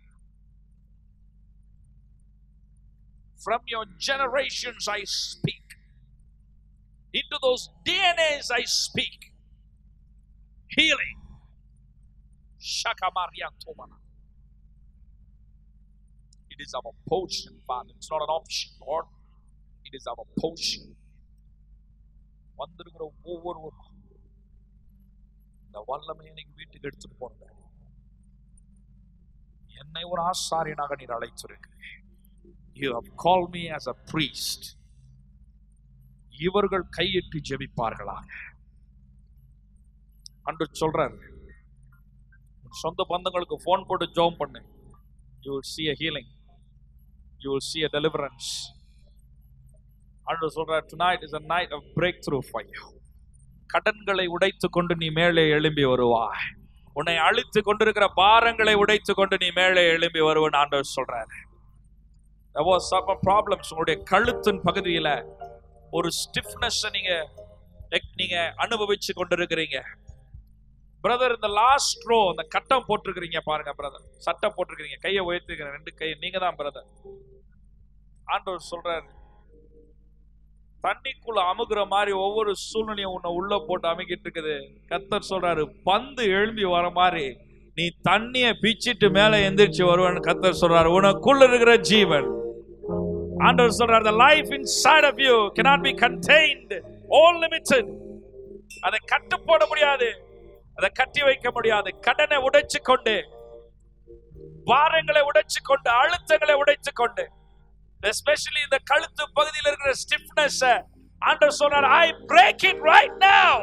From your generations I speak. Into those DNAs I speak. Healing. Shakamaria Tomana. It is our portion, Father. It's not an option, Lord. It is our portion. வந்திருக்கிற ஒவ்வொருவரும் இந்த வல்லமையை நீங்க வீட்டுக்கு எடுத்துட்டு போனது என்னை ஒரு ஆசாரியனாக நீர் அழைத்திருக்கிறேன் you have called me as a priest இவர்கள் கையிட்டு ஜெபிப்பார்களாக அன்று சொல்றாரு உன் சொந்த பந்தங்களுக்கு ஃபோன் போட்டு ஜோம் பண்ணு you will see a healing you will see a deliverance அன்று சொல்றார் tonight is a night of breakthrough for you கடன்களை உடைத்து கொண்டு நீ மேலே எழும்பி வருவாய் உன்னை அழித்து கொண்டிருக்கிற பாரங்களை உடைத்து கொண்டு நீ மேலே எழும்பி வருவன் ஆண்டவர் சொல்றாரு there was some problems உங்களுடைய கழுத்தின் பகுதியில ஒரு ஸ்டிஃப்னஸ் நீங்க நீங்க அனுபவிச்சு கொண்டிருக்கிறீங்க பிரதர் இந்த லாஸ்ட் ரோ அந்த கட்டம் போட்டிருக்கிறீங்க பாருங்க பிரதர் சட்டை போட்டிருக்கிறீங்க கையை உயர்த்திருக்கிறேன் ரெண்டு கை நீங்க தான் பிரதர் ஆண்டவர் சொல்றாரு தண்ணிக்குள்ள அமுகுற மாதிரி ஒவ்வொரு சூழ்நிலையும் உன்னை உள்ள போட்டு அமுக்கிட்டு இருக்குது கத்தர் சொல்றாரு பந்து எழும்பி வர மாதிரி நீ தண்ணிய பிச்சிட்டு மேல எந்திரிச்சு வருவன்னு கத்தர் சொல்றாரு உனக்குள்ள இருக்கிற ஜீவன் ஆண்டவர் சொல்றாரு the life inside of you cannot be contained all limited அதை கட்டு போட முடியாது அதை கட்டி வைக்க முடியாது கடனை உடைச்சு கொண்டு பாரங்களை உடைச்சு கொண்டு அழுத்தங்களை உடைச்சு கொண்டு எஸ்பெஷலி இந்த கழுத்து பகுதியில் இருக்கிற ஸ்டிஃப்னஸ் ஆண்டவர் சொன்னார் I break it right now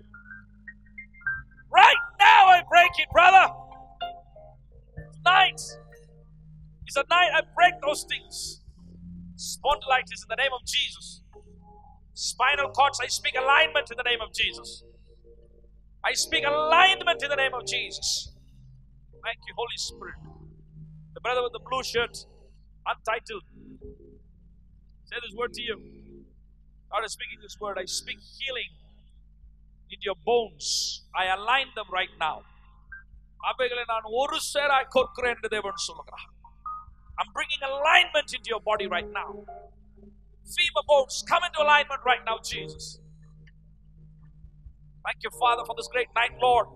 right now I break it brother night is a night I break those things spondylitis in the name of Jesus spinal cords I speak alignment in the name of Jesus I speak alignment in the name of Jesus thank you Holy Spirit the brother with the blue shirt untitled say this word to you God is speaking this word I speak healing into your bones I align them right now அவைகளை நான் ஒரு சேராய் கோர்க்கிறேன் என்று தேவன் சொல்லுகிறார் I'm bringing alignment into your body right now. Femur bones, come into alignment right now, Jesus. Thank you, Father, for this great night, Lord.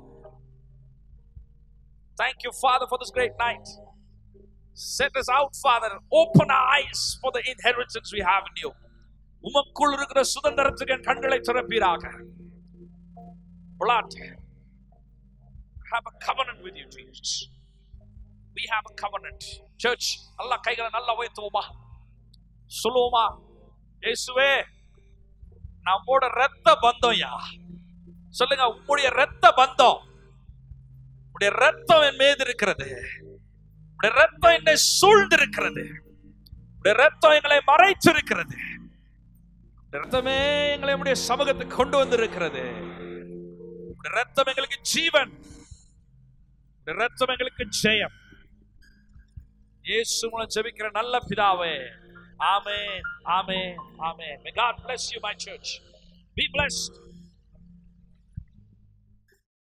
Thank you, Father, for this great night. Set us out, Father. Open our eyes for the inheritance we have in you. உமக்குள் இருக்கிற சுதந்திரத்துக்கு என் கண்களை திறப்பீராக Blood. Have a covenant with you, Jesus. We have a covenant. Church, நல்லா கைகளை நல்லா உயர்த்துவோமா சொல்லுவோமா இயேசுவே நம்மோட ரத்த பந்தம் யா சொல்லுங்க உம்முடைய ரத்த பந்தம் உடைய ரத்தம் என் மீது இருக்கிறது உடைய ரத்தம் என்னை சூழ்ந்திருக்கிறது உடைய ரத்தம் எங்களை மறைச்சிருக்கிறது உடைய ரத்தமே எங்களை உடைய சமூகத்துக்கு கொண்டு வந்திருக்கிறது உடைய ரத்தம் எங்களுக்கு ஜீவன் உடைய ரத்தம் எங்களுக்கு ஜெயம் இயேசு மூலம் ஜெபிக்கிற நல்ல பிதாவே ஆமென் ஆமென் ஆமென் may god bless you my church be blessed